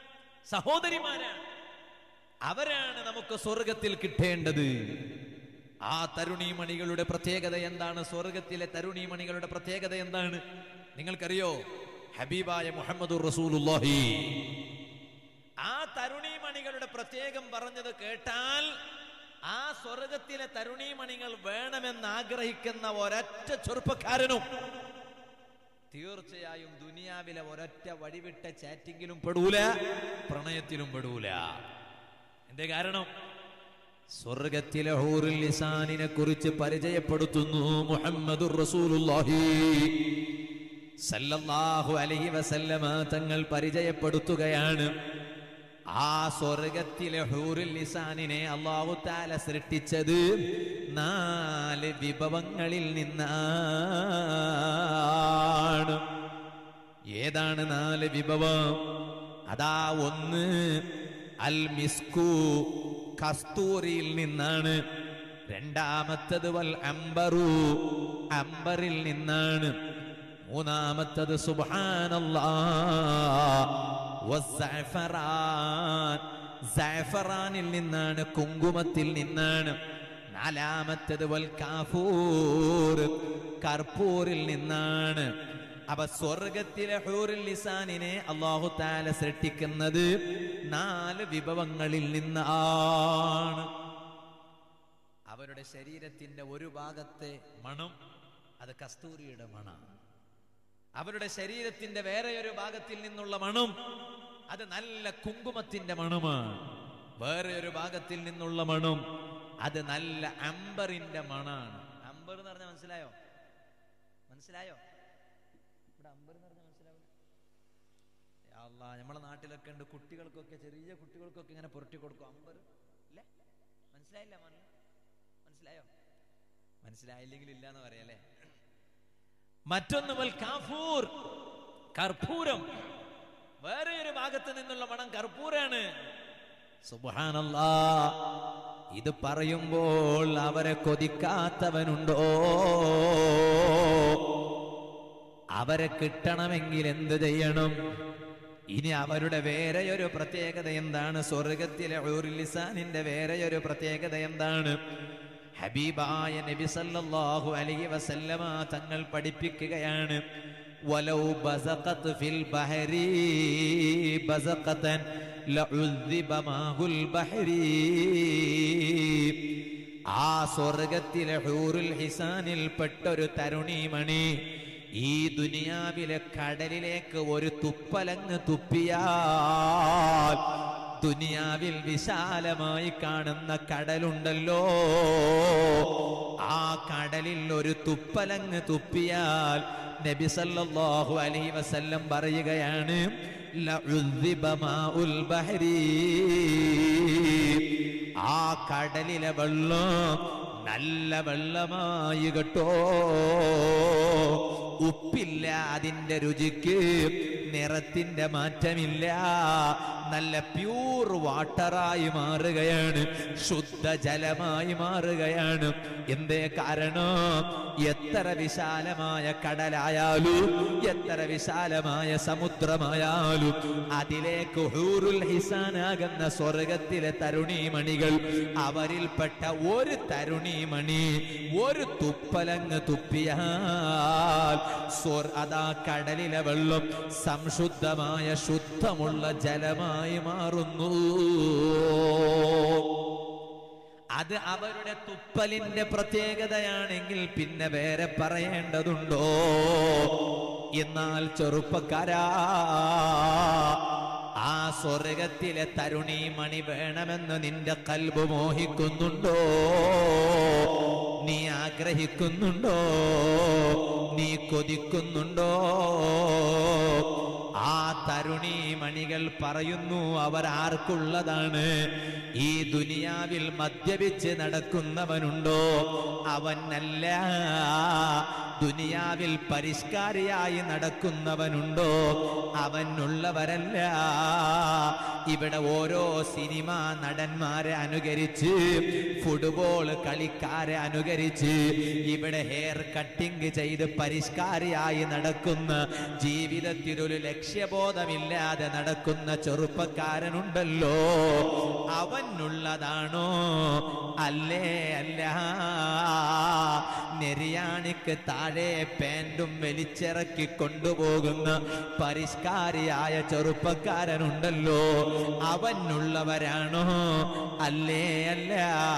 സഹോദരിമാരാണ് അവരാണ് നമുക്ക് സ്വർഗത്തിൽ കിട്ടേണ്ടത് ആ തരുണീമണികളുടെ പ്രത്യേകത എന്താണ് സ്വർഗത്തിലെ തരുണീമണികളുടെ പ്രത്യേകത എന്താണ് നിങ്ങൾക്കറിയോ ഹബീബായ മുഹമ്മദ് റസൂലുള്ളാഹി ആ തരുണീമണികളുടെ പ്രത്യേകം പറഞ്ഞത് കേട്ടാൽ ആ സ്വർഗത്തിലെ തരുണീമണികൾ വേണമെന്ന് ആഗ്രഹിക്കുന്ന ഒരൊറ്റ ചെറുപ്പക്കാരനും തീർച്ചയായും ദുനിയാവിലെ ഒരൊറ്റ വഴിവിട്ട ചാറ്റിങ്ങിലും പെടൂല പ്രണയത്തിലും പെടൂല എന്തേ കാരണം സ്വർഗത്തിലെ ഹൂറുൽ ലിസാനിനെ കുറിച്ച് പരിചയപ്പെടുത്തുന്നു മുഹമ്മദുർ റസൂലുള്ളാഹി സല്ലല്ലാഹു അലൈഹി വസല്ലമ തങ്ങൾ പരിചയപ്പെടുത്തുകയാണ് ആ സ്വർഗത്തിലെ ഹൂറുൽ ലിസാനിനെ അള്ളാഹു താല സൃഷ്ടിച്ചത് നാല് വിഭവങ്ങളിൽ നിന്നാണ് ഏതാണ് നാല് വിഭവം അതാ ഒന്ന് അൽ മിസ്കു കസ്തൂരിയിൽ നിന്നാണ് രണ്ടാമത്തത് വൽ അംബറു അംബറിൽ നിന്നാണ് മൂന്നാമത്തത് സുബ്ഹാനല്ലാ വസ്സഅഫറാൻ സഅഫറാനിൽ നിന്നാണ് കുങ്കുമത്തിൽ നിന്നാണ് നാലാമത്തത് വൽ കാഫൂർ കർപ്പൂരിൽ നിന്നാണ് അപ്പൊ സ്വർഗത്തിലെ ഹൂറിൽ ലിസാനിനെ അള്ളാഹു താല സൃഷ്ടിക്കുന്നത് നാല് വിഭവങ്ങളിൽ നിന്നാണ് അവരുടെ ശരീരത്തിന്റെ ഒരു ഭാഗത്തെ മണം അത് കസ്തൂരിയുടെ മണമാണ് അവരുടെ ശരീരത്തിന്റെ വേറെ ഒരു ഭാഗത്തിൽ നിന്നുള്ള മണം അത് നല്ല കുങ്കുമത്തിന്റെ മണമാണ് വേറെ ഒരു ഭാഗത്തിൽ നിന്നുള്ള മണം അത് നല്ല അമ്പറിന്റെ മണാണ് അമ്പർ എന്ന് പറഞ്ഞാൽ മനസ്സിലായോ മനസ്സിലായോ ഇവിടെ അമ്പർ എന്ന് പറഞ്ഞാൽ മനസ്സിലാവില്ല അല്ല നമ്മളെ നാട്ടിലൊക്കെ ഉണ്ട് കുട്ടികൾക്കൊക്കെ ചെറിയ കുട്ടികൾക്കൊക്കെ ഇങ്ങനെ പുരട്ടി കൊടുക്കും അമ്പർ ഇല്ലേ മനസ്സിലായില്ല മണ്ണ മനസ്സിലായോ മനസ്സിലായില്ലെങ്കിൽ ഇല്ല എന്ന് പറയല്ലേ മറ്റൊന്ന് വൽ കാഫൂർ കർപ്പൂരം വേറെ ഒരു ഭാഗത്ത് നിന്നുള്ള മണം കർപ്പൂരാണ് സുബ്ഹാനല്ലാ ഇത് പറയുമ്പോൾ അവരെ കൊതിക്കാത്തവനുണ്ടോ അവരെ കിട്ടണമെങ്കിൽ എന്ത് ചെയ്യണം ഇനി അവരുടെ വേറെ ഒരു പ്രത്യേകത എന്താണ് സ്വർഗത്തിലെ ലിസാനിന്റെ വേറെ ഒരു പ്രത്യേകത എന്താണ് ഹബീബായ നബി സല്ലല്ലാഹു അലൈഹി വസല്ലമ തങ്ങൾ പഠിപ്പിക്കുകയാണ് വലൗ ബസഖത് ഫിൽ ബഹരി ബസഖതൻ ലഉദ്ദിബ മാഹുൽ ബഹരി ആ സ്വർഗത്തിലെ ഹൂറുൽ ഹിസാനിൽ പെട്ടൊരു തരുണീമണി ഈ ദുനിയാവിലെ കടലിലേക്ക് ഒരു തുപ്പലങ്ങ് തുപ്പിയാൽ ദുനിയാവിൽ വിശാലമായി കാണുന്ന കടലുണ്ടല്ലോ ആ കടലിൽ ഒരു തുപ്പലങ്ങ് തുപ്പിയാൽ നബി സല്ലല്ലാഹു അലൈഹി വസല്ലം പറയുകയാണ് ലഉദ്ദിബ മാഉൽ ബഹരി ആ കടലിലെ വെള്ളം നല്ല വെള്ളമായി കേട്ടോ ഉപ്പില്ല അതിന്റെ രുചിക്ക് നിറത്തിന്റെ മാറ്റമില്ല നല്ല പ്യൂർ വാട്ടറായി മാറുകയാണ് ശുദ്ധജലമായി മാറുകയാണ് എന്തേ കാരണം എത്ര വിശാലമായ കടലായാലും എത്ര വിശാലമായ സമുദ്രമായാലും അതിലേക്ക് ഹൂറുൽ ഹിസാനാകുന്ന സ്വർഗത്തിലെ തരുണീമണികൾ അവരിൽപ്പെട്ട ഒരു തരുണീമണി ഒരു തുപ്പലങ്ങ് തുപ്പിയാൽ സ്വർ അതാ കടലിലെ വെള്ളം സംശുദ്ധമായ ശുദ്ധമുള്ള ജലമായി മാറുന്നു അത് അവരുടെ തുപ്പലിന്റെ പ്രത്യേകതയാണെങ്കിൽ പിന്നെ വേറെ പറയേണ്ടതുണ്ടോ എന്നാൽ ചെറുപ്പക്കാരാ ആ സ്വർഗത്തിലെ തരുണി മണി വേണമെന്ന് നിന്റെ കൽബ് മോഹിക്കുന്നുണ്ടോ നീ ആഗ്രഹിക്കുന്നുണ്ടോ നീ കൊതിക്കുന്നുണ്ടോ ആ തരുണി മണികൾ പറയുന്നു അവർ ആർക്കുള്ളതാണ് ഈ ദുനിയാവിൽ മദ്യപിച്ച് നടക്കുന്നവനുണ്ടോ അവനല്ല ദുനിയാവിൽ പരിഷ്കാരിയായി നടക്കുന്നവനുണ്ടോ അവനുള്ളവരല്ല ഇവിടെ ഓരോ സിനിമ നടന്മാരെ അനുകരിച്ച് ഫുട്ബോൾ കളിക്കാരെ അനുകരിച്ച് ഇവിടെ ഹെയർ കട്ടിങ് ചെയ്ത് പരിഷ്കാരിയായി നടക്കുന്ന ജീവിതത്തിൽ ഒരു ലക്ഷ്യം ലക്ഷ്യബോധമില്ലാതെ നടക്കുന്ന ചെറുപ്പക്കാരനുണ്ടല്ലോ അവനുള്ളതാണോ അല്ലേ അല്ല നെരിയാണിക്ക് താഴെ പാൻറ്റും വലിച്ചിറക്കി കൊണ്ടുപോകുന്ന പരിഷ്കാരിയായ ചെറുപ്പക്കാരനുണ്ടല്ലോ അവനുള്ളവരാണോ അല്ലേ അല്ല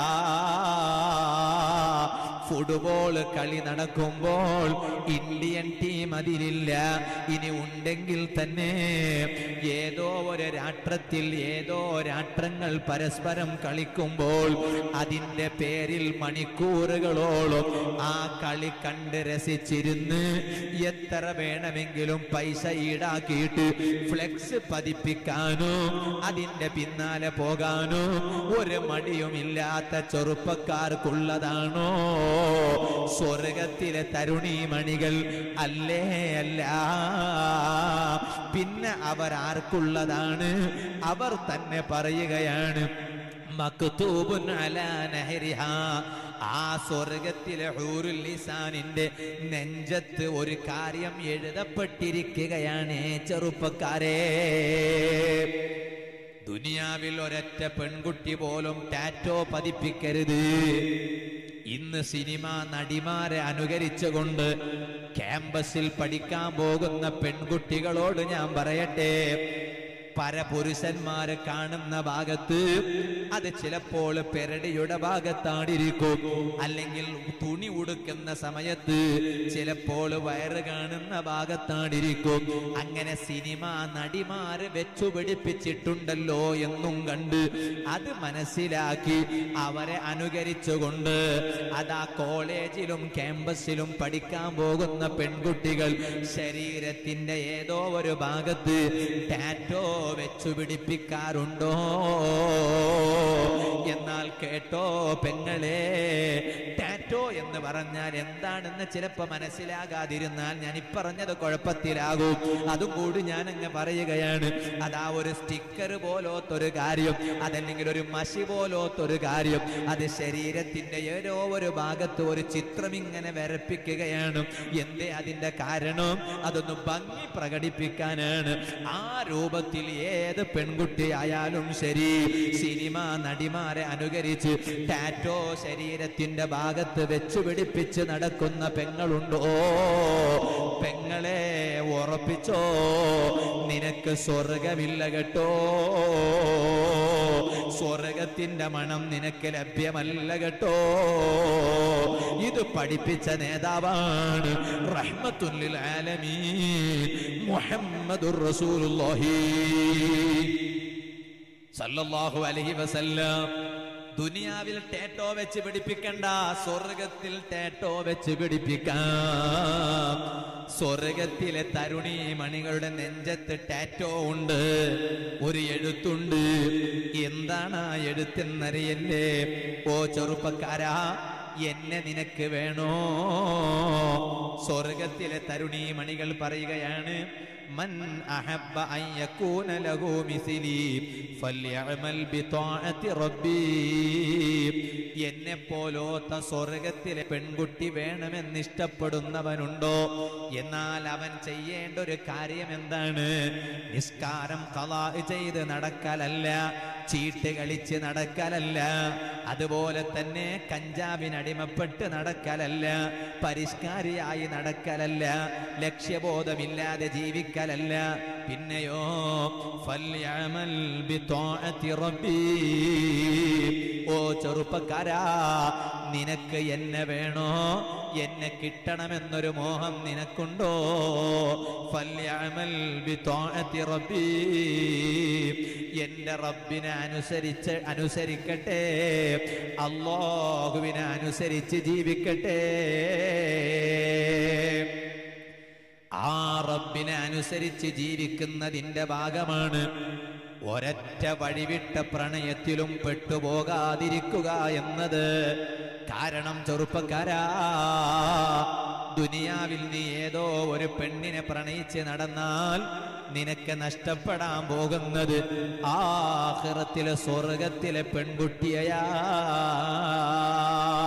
ഫുട്ബോൾ കളി നടക്കുമ്പോൾ ഇന്ത്യൻ ടീം അതിലില്ല ഇനി ഉണ്ടെങ്കിൽ തന്നെ ഏതോ ഒരു രാഷ്ട്രത്തിൽ ഏതോ രാഷ്ട്രങ്ങൾ പരസ്പരം കളിക്കുമ്പോൾ അതിൻ്റെ പേരിൽ മണിക്കൂറുകളോളം ആ കളി കണ്ട് രസിച്ചിരുന്ന് എത്ര വേണമെങ്കിലും പൈസ ഈടാക്കിയിട്ട് ഫ്ലെക്സ് പതിപ്പിക്കാനോ അതിൻ്റെ പിന്നാലെ പോകാനോ ഒരു മടിയുമില്ലാത്ത ചെറുപ്പക്കാർക്കുള്ളതാണോ സ്വർഗത്തിലെ തരുണീമണികൾ അല്ലേ അല്ല പിന്നെ അവർ ആർക്കുള്ളതാണ് അവർ തന്നെ പറയുകയാണ് മക്തൂബുൻ അലാ നഹരിഹ ആ സ്വർഗത്തിലെ ഹൂറുൽ ലിസാനിന്റെ നെഞ്ചത്ത് ഒരു കാര്യം എഴുതപ്പെട്ടിരിക്കുകയാണ് ചെറുപ്പക്കാരെ ദുനിയാവിൽ ഒരൊറ്റ പെൺകുട്ടി പോലും ടാറ്റോ പതിപ്പിക്കരുത് ഇന്ന് സിനിമ നടിമാരെ അനുകരിച്ചുകൊണ്ട് ക്യാമ്പസിൽ പഠിക്കാൻ പോകുന്ന പെൺകുട്ടികളോട് ഞാൻ പറയട്ടെ പരപുരുഷന്മാര് കാണുന്ന ഭാഗത്ത് അത് ചിലപ്പോൾ പെരടിയുടെ ഭാഗത്താണിരിക്കും അല്ലെങ്കിൽ തുണി ഉടുക്കുന്ന സമയത്ത് ചിലപ്പോൾ വയറ് കാണുന്ന ഭാഗത്താണിരിക്കും അങ്ങനെ സിനിമ നടിമാര് വെച്ചു പിടിപ്പിച്ചിട്ടുണ്ടല്ലോ എന്നും കണ്ട് അത് മനസ്സിലാക്കി അവരെ അനുകരിച്ചുകൊണ്ട് അതാ കോളേജിലും ക്യാമ്പസിലും പഠിക്കാൻ പോകുന്ന പെൺകുട്ടികൾ ശരീരത്തിന്റെ ഏതോ ഒരു ഭാഗത്ത് ടാറ്റോ വെച്ചു പിടിപ്പിക്കാറുണ്ടോ എന്നാൽ കേട്ടോ പെങ്ങളെ ടാറ്റോ എന്ന് പറഞ്ഞാൽ എന്താണെന്ന് ചിലപ്പോ മനസ്സിലാകാതിരുന്നാൽ ഞാൻ ഇപ്പറഞ്ഞത് കുഴപ്പത്തിലാകും അതും കൂടി ഞാൻ അങ്ങ് പറയുകയാണ് അതാ ഒരു സ്റ്റിക്കർ പോലോത്തൊരു കാര്യം അതല്ലെങ്കിൽ ഒരു മഷി പോലോത്തൊരു കാര്യം അത് ശരീരത്തിന്റെ ഏതോ ഒരു ഭാഗത്ത് ഒരു ചിത്രം ഇങ്ങനെ വരപ്പിക്കുകയാണ് എന്തേ അതിന്റെ കാരണം അതൊന്ന് ഭംഗി പ്രകടിപ്പിക്കാനാണ് ആ രൂപത്തിൽ ഏത് പെൺകുട്ടിയായാലും ശരി സിനിമ നടിമാരെ അനുകരിച്ച് ടാറ്റോ ശരീരത്തിന്റെ ഭാഗത്ത് വെച്ചു പിടിപ്പിച്ച് നടക്കുന്ന പെങ്ങളുണ്ടോ പെങ്ങളെ ഉറപ്പിച്ചോ നിനക്ക് സ്വർഗമില്ല കേട്ടോ സ്വർഗത്തിന്റെ മണം നിനക്ക് ലഭ്യമല്ല കേട്ടോ ഇത് പഠിപ്പിച്ച നേതാവാണ് റഹ്മത്തുല്ലിൽ ആലമീ മുഹമ്മദുർ റസൂലുള്ളാഹി സല്ലല്ലാഹു അലൈഹി വസല്ലം ദുനിയാവിൽ ടേറ്റോ വെച്ച് പിടിപ്പിക്കണ്ട സ്വർഗത്തിൽ ടേറ്റോ വെച്ച് പിടിപ്പിക്കാം സ്വർഗത്തിലെ തരുണി മണികളുടെ നെഞ്ചത്ത് ടാറ്റോ ഉണ്ട് ഒരു എഴുത്തുണ്ട് എന്താണ് ആ എഴുത്തെന്നറിയല്ലേ ഓ ചെറുപ്പക്കാരാ എന്നെ നിനക്ക് വേണോ സ്വർഗത്തിലെ തരുണി മണികൾ പറയുകയാണ് മൻ അഹബ്ബ അൻ യകൂന ലഹു മിസ്ലി ഫല്യഅമൽ ബിതാഅത്തി റബ്ബി എന്നെ പോലോത്ത സ്വർഗത്തിലെ പെൺകുട്ടി വേണമെന്ന് ഇഷ്ടപ്പെടുന്നവനുണ്ടോ എന്നാൽ അവൻ ചെയ്യേണ്ട ഒരു കാര്യം എന്താണ് നിസ്കാരം കളാ ചെയ്ത് നടക്കലല്ല ചീട്ട് കളിച്ച് നടക്കലല്ല അതുപോലെ തന്നെ കഞ്ചാവിനടിമപ്പെട്ട് നടക്കലല്ല പരിഷ്കാരിയായി നടക്കലല്ല ലക്ഷ്യബോധമില്ലാതെ ജീവിക്കലല്ല പിന്നെയോ ഫല്യഅമൽ ബിതാഅത്തി റബ്ബി ഓ ചെറുപ്പക്കാരാ നിനക്ക് എന്നെ വേണോ എന്നെ കിട്ടണമെന്നൊരു മോഹം നിനക്കുണ്ടോ ഫല്യഅമൽ ബിതാഅത്തി റബ്ബി എന്റെ റബ്ബിനെ അനുസരിച്ച് അനുസരിക്കട്ടെ അള്ളാഹുവിനെ അനുസരിച്ച് ജീവിക്കട്ടെ ആ റബ്ബിനെ അനുസരിച്ച് ജീവിക്കുന്നതിന്റെ ഭാഗമാണ് ഒരൊറ്റ വഴിവിട്ട പ്രണയത്തിലും പെട്ടുപോകാതിരിക്കുക എന്നത് കാരണം ചെറുപ്പക്കാരാ ദുനിയാവിൽ നീ ഏതോ ഒരു പെണ്ണിനെ പ്രണയിച്ച് നടന്നാൽ നിനക്ക് നഷ്ടപ്പെടാൻ പോകുന്നത് ആഹ്റത്തിലെ സ്വർഗത്തിലെ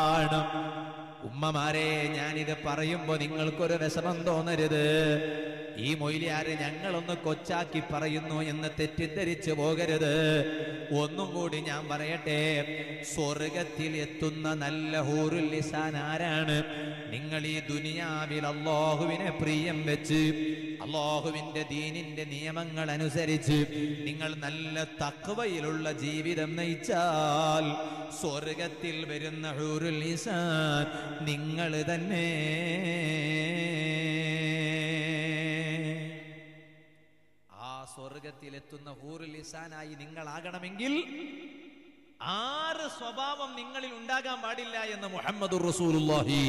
പെൺകുട്ടിയെയാണ് ഉമ്മമാരെ ഞാനിത് പറയുമ്പോ നിങ്ങൾക്കൊരു വിഷമം തോന്നരുത് ഈ മൊയിലിയാര് ഞങ്ങളൊന്ന് കൊച്ചാക്കി പറയുന്നു എന്ന് തെറ്റിദ്ധരിച്ചു പോകരുത് ഒന്നും കൂടി ഞാൻ പറയട്ടെ സ്വർഗത്തിൽ എത്തുന്ന നല്ല ഹൂറുൽ ലിസാൻ ആരാണ് നിങ്ങൾ ഈ ദുനിയാവിൽ അള്ളാഹുവിനെ പ്രിയം വെച്ച് അള്ളാഹുവിന്റെ ദീനിന്റെ നിയമങ്ങൾ അനുസരിച്ച് നിങ്ങൾ നല്ല തക്വയിലുള്ള ജീവിതം നയിച്ചാൽ സ്വർഗത്തിൽ വരുന്ന ഹൂറുൽ ലിസാൻ നിങ്ങൾ തന്നെ ആ സ്വർഗത്തിലെത്തുന്ന ഹൂറുൽ ലിസാനായി നിങ്ങളാകണമെങ്കിൽ ആറ് സ്വഭാവം നിങ്ങളിൽ ഉണ്ടാകാൻ പാടില്ല എന്ന് മുഹമ്മദ് റസൂലുള്ളാഹി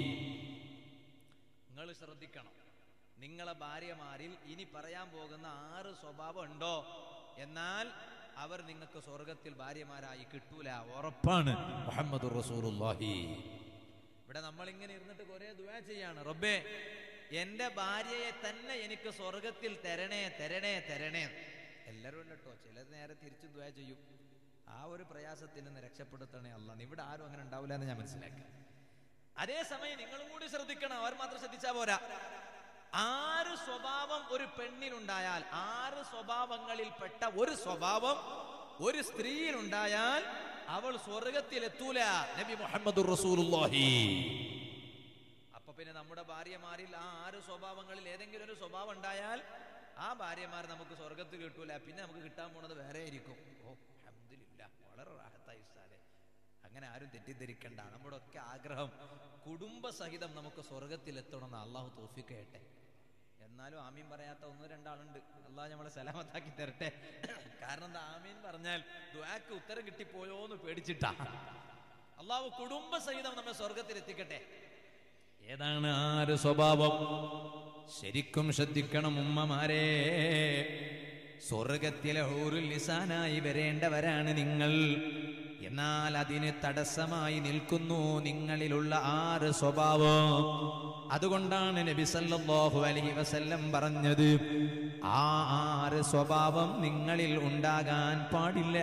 നിങ്ങൾ ശ്രദ്ധിക്കണം നിങ്ങളെ ഭാര്യമാരിൽ ഇനി പറയാൻ പോകുന്ന ആറ് സ്വഭാവം ഉണ്ടോ എന്നാൽ അവർ നിങ്ങൾക്ക് സ്വർഗത്തിൽ ഭാര്യമാരായി കിട്ടൂല ഉറപ്പാണ് മുഹമ്മദ് റസൂലുള്ളാഹി ഇവിടെ നമ്മൾ ഇങ്ങനെ ഇരുന്നിട്ട് കുറെ ദുആ ചെയ്യാണ് റബ്ബേ എന്റെ ഭാര്യയെ തന്നെ എനിക്ക് സ്വർഗത്തിൽ തരണേ തരണേ തരണേ എല്ലാവരും ഉണ്ട് കേട്ടോ ചിലർ നേരെ തിരിച്ചു ദുആ ചെയ്യും ആ ഒരു പ്രയാസത്തിൽ നിന്ന് രക്ഷപ്പെടുത്തണേ അല്ല ഇവിടെ ആരും അങ്ങനെ ഉണ്ടാവില്ല എന്ന് ഞാൻ മനസ്സിലാക്കി അതേസമയം നിങ്ങളും കൂടി ശ്രദ്ധിക്കണം അവർ മാത്രം ശ്രദ്ധിച്ചാ പോരാ ആറ് സ്വഭാവം ഒരു പെണ്ണിനുണ്ടായാൽ ആറ് സ്വഭാവങ്ങളിൽപ്പെട്ട ഒരു സ്വഭാവം ഒരു സ്ത്രീയിലുണ്ടായാൽ അവൾ സ്വർഗത്തിൽ എത്തൂല നബി മുഹമ്മദ് റസൂലുള്ളാഹി അപ്പൊ പിന്നെ നമ്മുടെ ഭാര്യമാരിൽ ആ ആറ് സ്വഭാവങ്ങളിൽ ഏതെങ്കിലും ഒരു സ്വഭാവം ഉണ്ടായാൽ ആ ഭാര്യമാർ നമുക്ക് സ്വർഗത്തിൽ കിട്ടൂല പിന്നെ നമുക്ക് കിട്ടാൻ പോണത് വേറെ ആയിരിക്കും ഓ അഹമ്മദില്ല വളരെ റാഹത്തായി സാലേ അങ്ങനെ ആരും തെറ്റിദ്ധരിക്കണ്ട നമ്മുടെ ഒക്കെ ആഗ്രഹം കുടുംബസഹിതം നമുക്ക് സ്വർഗത്തിൽ എത്തണമെന്ന് അള്ളാഹു തോഫിക്കട്ടെ എന്നാലും ആമീൻ പറയാത്ത ഒന്ന് രണ്ടാളുണ്ട് അള്ളാഹ് നമ്മളെ സലാമത്താക്കി തരട്ടെ കാരണം എന്താ ആമീൻ പറഞ്ഞാൽ ദ്വാക്ക് ഉത്തരം കിട്ടിപ്പോയോ എന്ന് പേടിച്ചിട്ടാ അള്ളാഹു കുടുംബസഹിതം നമ്മെ സ്വർഗത്തിൽ എത്തിക്കട്ടെ ഏതാണ് ആര് സ്വഭാവം ശരിക്കും ശ്രദ്ധിക്കണം ഉമ്മമാരെ സ്വർഗത്തിലെ ഹൂറുൽ ലിസാനായി വരേണ്ടവരാണ് നിങ്ങൾ എന്നാൽ അതിന് തടസ്സമായി നിൽക്കുന്നു നിങ്ങളിലുള്ള ആറ് സ്വഭാവം അതുകൊണ്ടാണ് നബി സല്ലല്ലാഹു അലൈഹി വസല്ലം പറഞ്ഞത് ആ ആറ് സ്വഭാവം നിങ്ങളിൽ ഉണ്ടാകാൻ പാടില്ല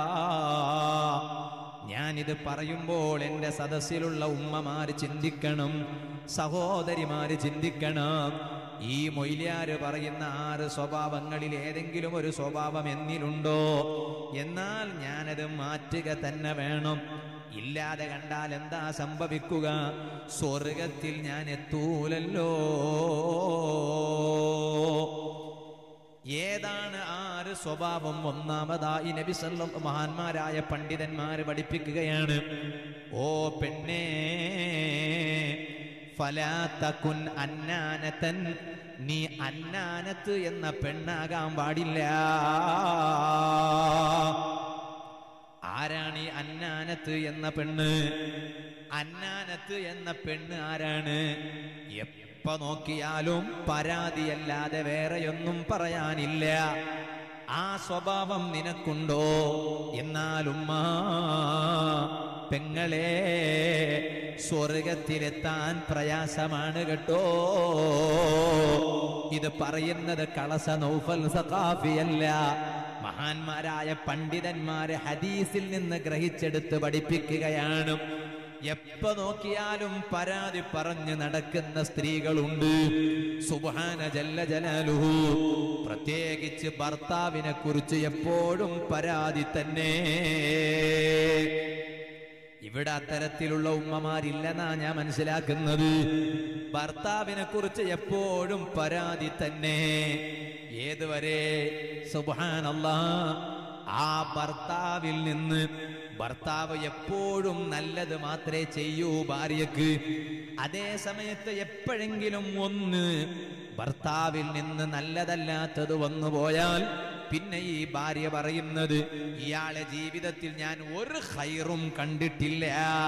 ഞാനിത് പറയുമ്പോൾ എൻ്റെ സദസ്സിലുള്ള ഉമ്മമാര് ചിന്തിക്കണം സഹോദരിമാര് ചിന്തിക്കണം ഈ മൊയ്ലിയാര് പറയുന്ന ആറ് സ്വഭാവങ്ങളിൽ ഏതെങ്കിലും ഒരു സ്വഭാവം എന്നിലുണ്ടോ എന്നാൽ ഞാനത് മാറ്റുക തന്നെ വേണം ഇല്ലാതെ കണ്ടാൽ എന്താ സംഭവിക്കുക സ്വർഗത്തിൽ ഞാൻ എത്തൂലല്ലോ ഏതാണ് ആറ് സ്വഭാവം ഒന്നാമതായി നബി സല്ല മഹാന്മാരായ പണ്ഡിതന്മാര് പഠിപ്പിക്കുകയാണ് ഓ പെണ്ണേ ഫലാത്തക്കുൻ അന്നാനത്തൻ നീ അന്നാനത്ത് എന്ന പെണ്ണാകാൻ പാടില്ല ആരാണ് ഈ അന്നാനത്ത് എന്ന പെണ്ണ് അന്നാനത്ത് എന്ന പെണ്ണ് ആരാണ് എപ്പ നോക്കിയാലും പരാതിയല്ലാതെ വേറെയൊന്നും പറയാനില്ല ആ സ്വഭാവം നിനക്കുണ്ടോ എന്നാലുമ്മ പെങ്ങളെ സ്വർഗത്തിലെത്താൻ പ്രയാസമാണ് കേട്ടോ ഇത് പറയുന്നത് കളസ നൗഫൽ സഖാഫിയല്ല മഹാന്മാരായ പണ്ഡിതന്മാരെ ഹദീസിൽ നിന്ന് ഗ്രഹിച്ചെടുത്ത് പഠിപ്പിക്കുകയാണ് എപ്പ നോക്കിയാലും പരാതി പറഞ്ഞ് നടക്കുന്ന സ്ത്രീകളുണ്ട് സുബാന ജല്ല ജലാലുഹു പ്രത്യേകിച്ച് ഭർത്താവിനെ കുറിച്ച് എപ്പോഴും പരാതി തന്നെ ഇവിടെ അത്തരത്തിലുള്ള ഉമ്മമാരില്ലെന്നാ ഞാൻ മനസ്സിലാക്കുന്നത് ഭർത്താവിനെ കുറിച്ച് എപ്പോഴും പരാതി തന്നെ ഏതുവരെ സുബാനല്ല ആ ഭർത്താവിൽ നിന്ന് ഭർത്താവ് എപ്പോഴും നല്ലത് മാത്രമേ ചെയ്യൂ ഭാര്യക്ക് അതേ സമയത്ത് എപ്പോഴെങ്കിലും ഒന്ന് ഭർത്താവിൽ നിന്ന് നല്ലതല്ലാത്തത് വന്നു പോയാൽ പിന്നെ ഈ ഭാര്യ പറയുന്നത് ഇയാളെ ജീവിതത്തിൽ ഞാൻ ഒരു ഹൈറും കണ്ടിട്ടില്ല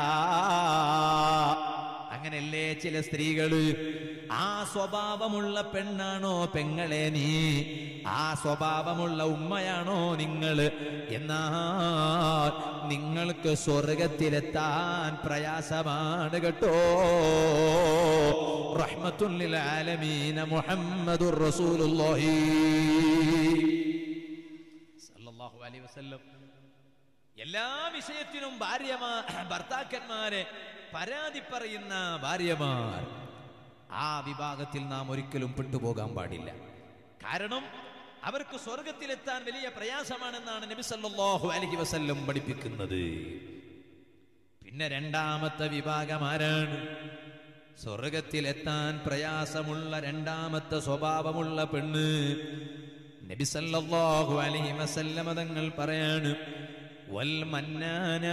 അങ്ങനല്ലേ ചില സ്ത്രീകള് ആ സ്വഭാവമുള്ള പെണ്ണാണോ പെങ്ങളെ നീ ആ സ്വഭാവമുള്ള ഉമ്മയാണോ നിങ്ങൾ എന്നാൽ നിങ്ങൾക്ക് സ്വർഗത്തിലെത്താൻ പ്രയാസമാണ് കേട്ടോ റഹ്മത്തുല്ലിൽ ആലമീന മുഹമ്മദുർ റസൂലുള്ളാഹി സല്ലല്ലാഹു അലൈഹി വസല്ലം എല്ലാ വിഷയത്തിനും ഭാര്യമാ ഭർത്താക്കന്മാരെ പരാതി പറയുന്ന ഭാര്യമാർ ആ വിഭാഗത്തിൽ നാം ഒരിക്കലും പെട്ടുപോകാൻ പാടില്ല കാരണം അവർക്ക് സ്വർഗത്തിലെത്താൻ വലിയ പ്രയാസമാണെന്നാണ് നബി സല്ലല്ലാഹു അലൈഹി വസല്ലം പഠിപ്പിക്കുന്നത് പിന്നെ രണ്ടാമത്തെ വിഭാഗം ആരാണ് സ്വർഗത്തിലെത്താൻ പ്രയാസമുള്ള രണ്ടാമത്തെ സ്വഭാവമുള്ള പെണ്ണ് നബി സല്ലല്ലാഹു അലൈഹി വസല്ലമ തങ്ങൾ പറയാണ് വൽ മന്നാന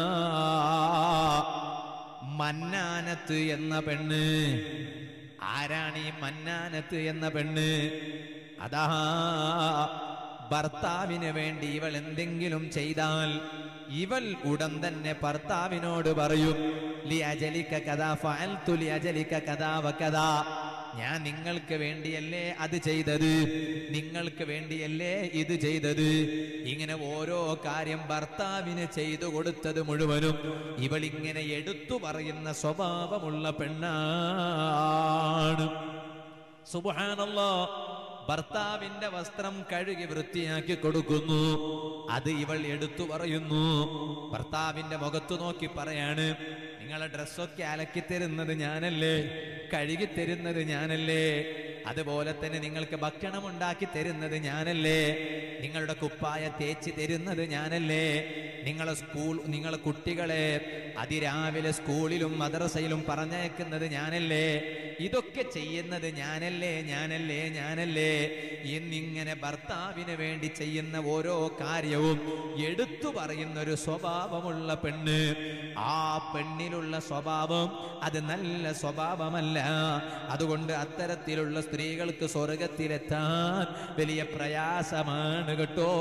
മന്നാനത്ത് എന്ന പെണ്ണ് ആരാണ് ഈ മന്നാനത്ത് എന്ന പെണ്ണ് അതാ ഭർത്താവിന് വേണ്ടി ഇവൾ എന്തെങ്കിലും ചെയ്താൽ ഇവൾ ഉടൻ തന്നെ ഭർത്താവിനോട് പറയും ലി അജലിക്ക കഥാ ഫഅൽതു ലി അജലിക്ക കഥാ വകഥാ ഞാൻ നിങ്ങൾക്ക് വേണ്ടിയല്ലേ അത് ചെയ്തത് നിങ്ങൾക്ക് വേണ്ടിയല്ലേ ഇത് ചെയ്തത് ഇങ്ങനെ ഓരോ കാര്യം ഭർത്താവിന് ചെയ്തു കൊടുത്തത് മുഴുവനും ഇവൾ ഇങ്ങനെ എടുത്തു പറയുന്ന സ്വഭാവമുള്ള പെണ്ണാണ് സുബാനല്ലോ ഭർത്താവിന്റെ വസ്ത്രം കഴുകി വൃത്തിയാക്കി കൊടുക്കുന്നു അത് ഇവൾ എടുത്തു പറയുന്നു ഭർത്താവിന്റെ മുഖത്തു നോക്കി പറയാണ് നിങ്ങളെ ഡ്രസ്സൊക്കെ അലക്കി തരുന്നത് ഞാനല്ലേ കഴുകി തരുന്നത് ഞാനല്ലേ അതുപോലെ തന്നെ നിങ്ങൾക്ക് ഭക്ഷണം ഉണ്ടാക്കി തരുന്നത് ഞാനല്ലേ നിങ്ങളുടെ കുപ്പായ തേച്ച് തരുന്നത് ഞാനല്ലേ നിങ്ങളെ സ്കൂൾ നിങ്ങളെ കുട്ടികളെ അതിരാവിലെ സ്കൂളിലും മദ്രസയിലും പറഞ്ഞയക്കുന്നത് ഞാനല്ലേ ഇതൊക്കെ ചെയ്യുന്നത് ഞാനല്ലേ ഞാനല്ലേ ഞാനല്ലേ എന്നിങ്ങനെ ഭർത്താവിന് വേണ്ടി ചെയ്യുന്ന ഓരോ കാര്യവും എടുത്തു പറയുന്ന ഒരു സ്വഭാവമുള്ള പെണ്ണ് ആ പെണ്ണിലുള്ള സ്വഭാവം അത് നല്ല സ്വഭാവമല്ല അതുകൊണ്ട് അത്തരത്തിലുള്ള സ്ത്രീകൾക്ക് സ്വർഗത്തിലെത്താൻ വലിയ പ്രയാസമാണ് കേട്ടോ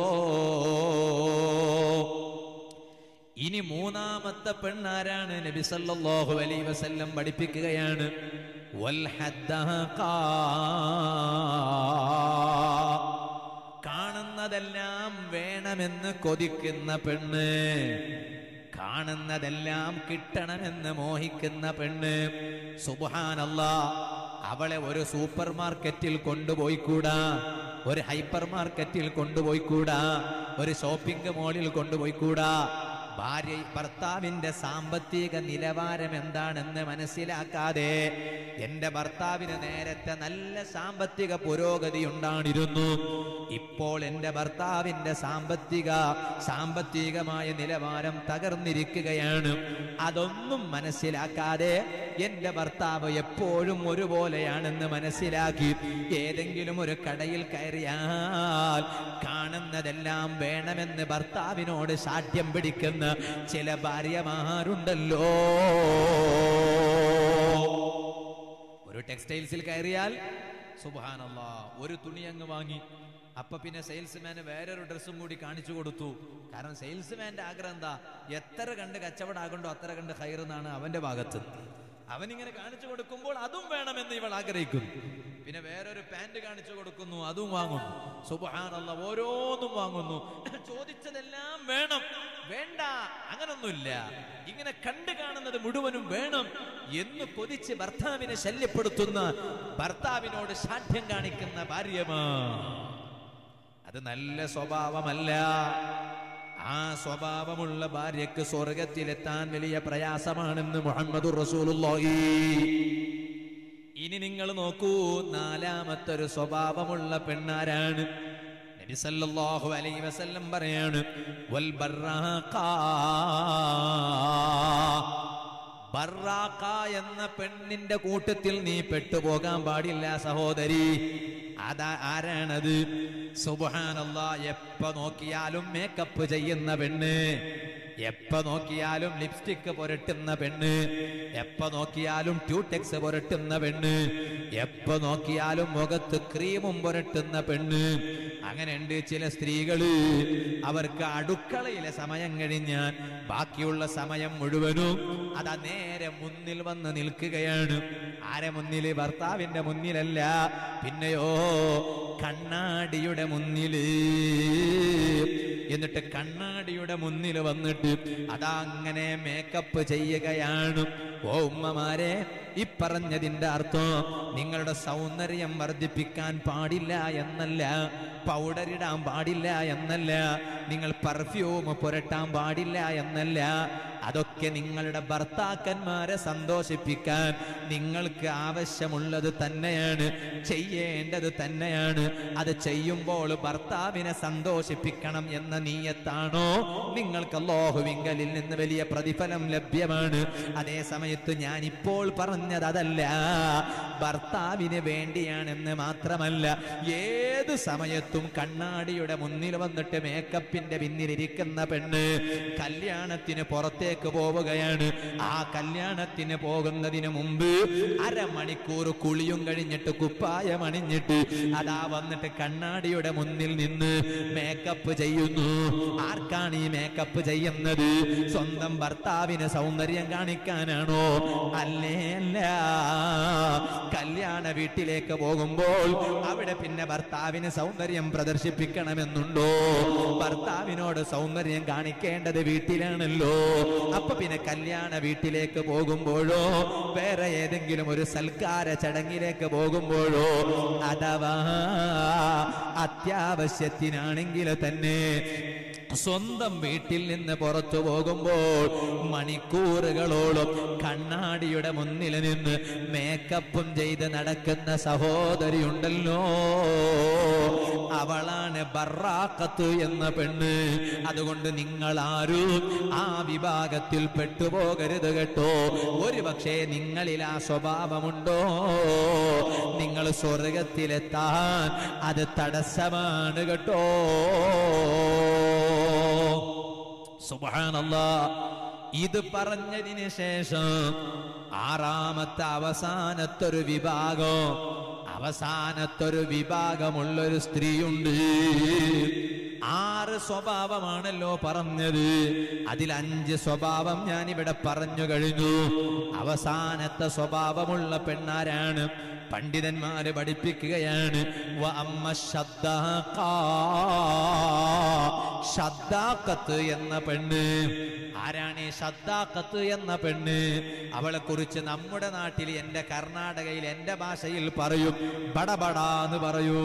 ഇനി മൂന്നാമത്തെ പെണ്ണാരാണ് നബി സല്ലല്ലാഹു അലൈഹി വസല്ലം പഠിപ്പിക്കുകയാണ് വൽ ഹദ്ദാഖാ. കാണുന്നതെല്ലാം വേണമെന്ന് കൊതിക്കുന്ന പെണ്ണ് കാണുന്നതെല്ലാം കിട്ടണമെന്ന് മോഹിക്കുന്ന പെണ്ണ് സുബാനല്ല അവളെ ഒരു സൂപ്പർ മാർക്കറ്റിൽ കൊണ്ടുപോയിക്കൂടാ ഒരു ഹൈപ്പർ മാർക്കറ്റിൽ കൊണ്ടുപോയിക്കൂടാ ഒരു ഷോപ്പിംഗ് മോളിൽ കൊണ്ടുപോയിക്കൂടാ ഭാര്യ ഭർത്താവിന്റെ സാമ്പത്തിക നിലവാരം എന്താണെന്ന് മനസ്സിലാക്കാതെ എന്റെ ഭർത്താവിന് നേരത്തെ നല്ല സാമ്പത്തിക പുരോഗതി ഉണ്ടാണിരുന്നു ഇപ്പോൾ എന്റെ ഭർത്താവിന്റെ സാമ്പത്തിക സാമ്പത്തികമായ നിലവാരം തകർന്നിരിക്കുകയാണ് അതൊന്നും മനസ്സിലാക്കാതെ എന്റെ ഭർത്താവ് എപ്പോഴും ഒരുപോലെയാണെന്ന് മനസ്സിലാക്കി ഏതെങ്കിലും ഒരു കടയിൽ കയറിയാൽ കാണുന്നതെല്ലാം വേണമെന്ന് ഭർത്താവിനോട് സാഠ്യം പിടിക്കുന്ന ചില ഭാര്യമാരുണ്ടല്ലോ ഒരു ടെക്സ്റ്റൈൽസിൽ കയറിയാൽ സുബാനല്ല ഒരു തുണി അങ്ങ് വാങ്ങി അപ്പൊ പിന്നെ സെയിൽസ്മാന് വേറൊരു ഡ്രസ്സും കൂടി കാണിച്ചു കൊടുത്തു കാരണം സെയിൽസ്മാന്റെ ആഗ്രഹം എന്താ എത്ര കണ്ട് കച്ചവടാകണ്ടോ അത്ര കണ്ട് ഹൈറെന്നാണ് അവന്റെ ഭാഗത്ത് അവനിങ്ങനെ കാണിച്ചു കൊടുക്കുമ്പോൾ അതും വേണമെന്ന് ഇവൾ ആഗ്രഹിക്കുന്നു പിന്നെ വേറൊരു പാന്റ് കാണിച്ചു കൊടുക്കുന്നു അതും വാങ്ങുന്നു സുബാനല്ല ഓരോന്നും വാങ്ങുന്നു ചോദിച്ചതെല്ലാം വേണം വേണ്ട അങ്ങനൊന്നുമില്ല ഇങ്ങനെ കണ്ടു കാണുന്നത് മുഴുവനും വേണം എന്ന് കൊതിച്ച് ഭർത്താവിനെ ശല്യപ്പെടുത്തുന്ന ഭർത്താവിനോട് സാഠ്യം കാണിക്കുന്ന ഭാര്യമാ അത് നല്ല സ്വഭാവമല്ല ആ സ്വഭാവമുള്ള ഭാര്യക്ക് സ്വർഗത്തിലെത്താൻ വലിയ പ്രയാസമാണെന്ന് മുഹമ്മദ് റസൂലുള്ളാഹി ഇനി നിങ്ങൾ നോക്കൂ നാലാമത്തെ ഒരു സ്വഭാവമുള്ള പെണ്ണാരാണ് നബി സല്ലല്ലാഹു അലൈഹി വസല്ലം പറയാണ് വൽ ബർറാഖാ ബർറാക്ക എന്ന പെണ്ണിന്റെ കൂട്ടത്തിൽ നീ പെട്ടുപോകാൻ പാടില്ല സഹോദരി അതാ ആരാണത് സുബാനല്ല എപ്പ നോക്കിയാലും മേക്കപ്പ് ചെയ്യുന്ന പെണ്ണ് എപ്പ നോക്കിയാലും ലിപ്സ്റ്റിക് പുരട്ടുന്ന പെണ്ണ് എപ്പ നോക്കിയാലും ട്യൂടെക്സ് പുരട്ടുന്ന പെണ്ണ് എപ്പ നോക്കിയാലും മുഖത്ത് ക്രീമും പുരട്ടുന്ന പെണ്ണ് അങ്ങനെയുണ്ട് ചില സ്ത്രീകള് അവർക്ക് അടുക്കളയിലെ സമയം കഴിഞ്ഞാൽ ബാക്കിയുള്ള സമയം മുഴുവനും അതാ നേരെ മുന്നിൽ വന്ന് നിൽക്കുകയാണ് ആരെ മുന്നില് ഭർത്താവിന്റെ മുന്നിലല്ല പിന്നെയോ കണ്ണാടിയുടെ മുന്നില് എന്നിട്ട് കണ്ണാടിയുടെ മുന്നിൽ വന്നിട്ട് അതാ അങ്ങനെ മേക്കപ്പ് ചെയ്യുകയാണ് ഓ ഉമ്മമാരെ ഇപ്പറഞ്ഞതിന്റെ അർത്ഥം നിങ്ങളുടെ സൗന്ദര്യം വർദ്ധിപ്പിക്കാൻ പാടില്ല എന്നല്ല പൗഡർ ഇടാൻ പാടില്ല എന്നല്ല നിങ്ങൾ പെർഫ്യൂം പുരട്ടാൻ പാടില്ല എന്നല്ല അതൊക്കെ നിങ്ങളുടെ ഭർത്താക്കന്മാരെ സന്തോഷിപ്പിക്കാൻ നിങ്ങൾക്ക് ആവശ്യമുള്ളത് തന്നെയാണ് ചെയ്യേണ്ടത് തന്നെയാണ് അത് ചെയ്യുമ്പോൾ ഭർത്താവിനെ സന്തോഷിപ്പിക്കണം എന്ന നീയത്താണോ നിങ്ങൾക്ക് അല്ലാഹുവിങ്കലിൽ നിന്ന് വലിയ പ്രതിഫലം ലഭ്യമാണ് അതേ സമയത്ത് ഞാൻ ഇപ്പോൾ പറഞ്ഞത് അതല്ല ഭർത്താവിന് വേണ്ടിയാണെന്ന് മാത്രമല്ല ഏത് സമയത്തും കണ്ണാടിയുടെ മുന്നിൽ വന്നിട്ട് മേക്കപ്പിന്റെ പിന്നിലിരിക്കുന്ന പെണ്ണ് കല്യാണത്തിന് പുറത്തേക്ക് പോവുകയാണ് ആ കല്യാണത്തിന് പോകുന്നതിന് മുമ്പ് അരമണിക്കൂർ കുളിയും കഴിഞ്ഞിട്ട് കുപ്പായം അണിഞ്ഞിട്ട് അതാ വന്നിട്ട് കണ്ണാടിയുടെ മുന്നിൽ നിന്ന് മേക്കപ്പ് ചെയ്യുന്നു ആർക്കാണ് ഈ മേക്കപ്പ് ചെയ്യുന്നത് സ്വന്തം ഭർത്താവിന് സൗന്ദര്യം കാണിക്കാനാണോ അല്ലേ അല്ല കല്യാണ വീട്ടിലേക്ക് പോകുമ്പോൾ അവിടെ പിന്നെ ഭർത്താവിന് സൗന്ദര്യം പ്രദർശിപ്പിക്കണമെന്നുണ്ടോ ഭർത്താവിനോട് സൗന്ദര്യം കാണിക്കേണ്ടത് വീട്ടിലാണല്ലോ അപ്പൊ പിന്നെ കല്യാണ വീട്ടിലേക്ക് പോകുമ്പോഴോ വേറെ ഏതെങ്കിലും ഒരു സൽക്കാര ചടങ്ങിലേക്ക് പോകുമ്പോഴോ അഥവാ അത്യാവശ്യത്തിനാണെങ്കിൽ തന്നെ സ്വന്തം വീട്ടിൽ നിന്ന് പുറത്തു പോകുമ്പോൾ മണിക്കൂറുകളോളം കണ്ണാടിയുടെ മുന്നിൽ നിന്ന് മേക്കപ്പും ചെയ്ത് നടക്കുന്ന സഹോദരി ഉണ്ടല്ലോ അവളാണ് ബറാക്കത്ത് എന്ന പെണ്ണ് അതുകൊണ്ട് നിങ്ങൾ ആരും ആ വിഭാഗത്തിൽ പെട്ടുപോകരുത് കേട്ടോ ഒരു പക്ഷേ നിങ്ങളിൽ ആ സ്വഭാവമുണ്ടോ നിങ്ങൾ സ്വർഗത്തിലെത്താൻ അത് തടസ്സമാണ് കേട്ടോ സുബാനല്ല ഇത് പറഞ്ഞതിന് ശേഷം ആറാമത്തെ അവസാനത്തൊരു വിഭാഗം അവസാനത്തൊരു വിഭാഗമുള്ളൊരു സ്ത്രീയുണ്ട് ആറ് സ്വഭാവമാണല്ലോ പറഞ്ഞത് അതിൽ അഞ്ച് സ്വഭാവം ഞാൻ ഇവിടെ പറഞ്ഞു കഴിഞ്ഞു അവസാനത്തെ സ്വഭാവമുള്ള പെണ്ണാരാണ് പണ്ഡിതന്മാര് പഠിപ്പിക്കുകയാണ് വ അമ്മ ശദ്ദാഖ. ശദ്ദാഖത്ത് എന്ന പെണ്ണ് ആരാണ് ഈ ശദ്ദാഖത്ത് എന്ന പെണ്ണ് അവളെ കുറിച്ച് നമ്മുടെ നാട്ടിൽ എന്റെ കർണാടകയിൽ എന്റെ ഭാഷയിൽ പറയും ബടബട എന്ന് പറയൂ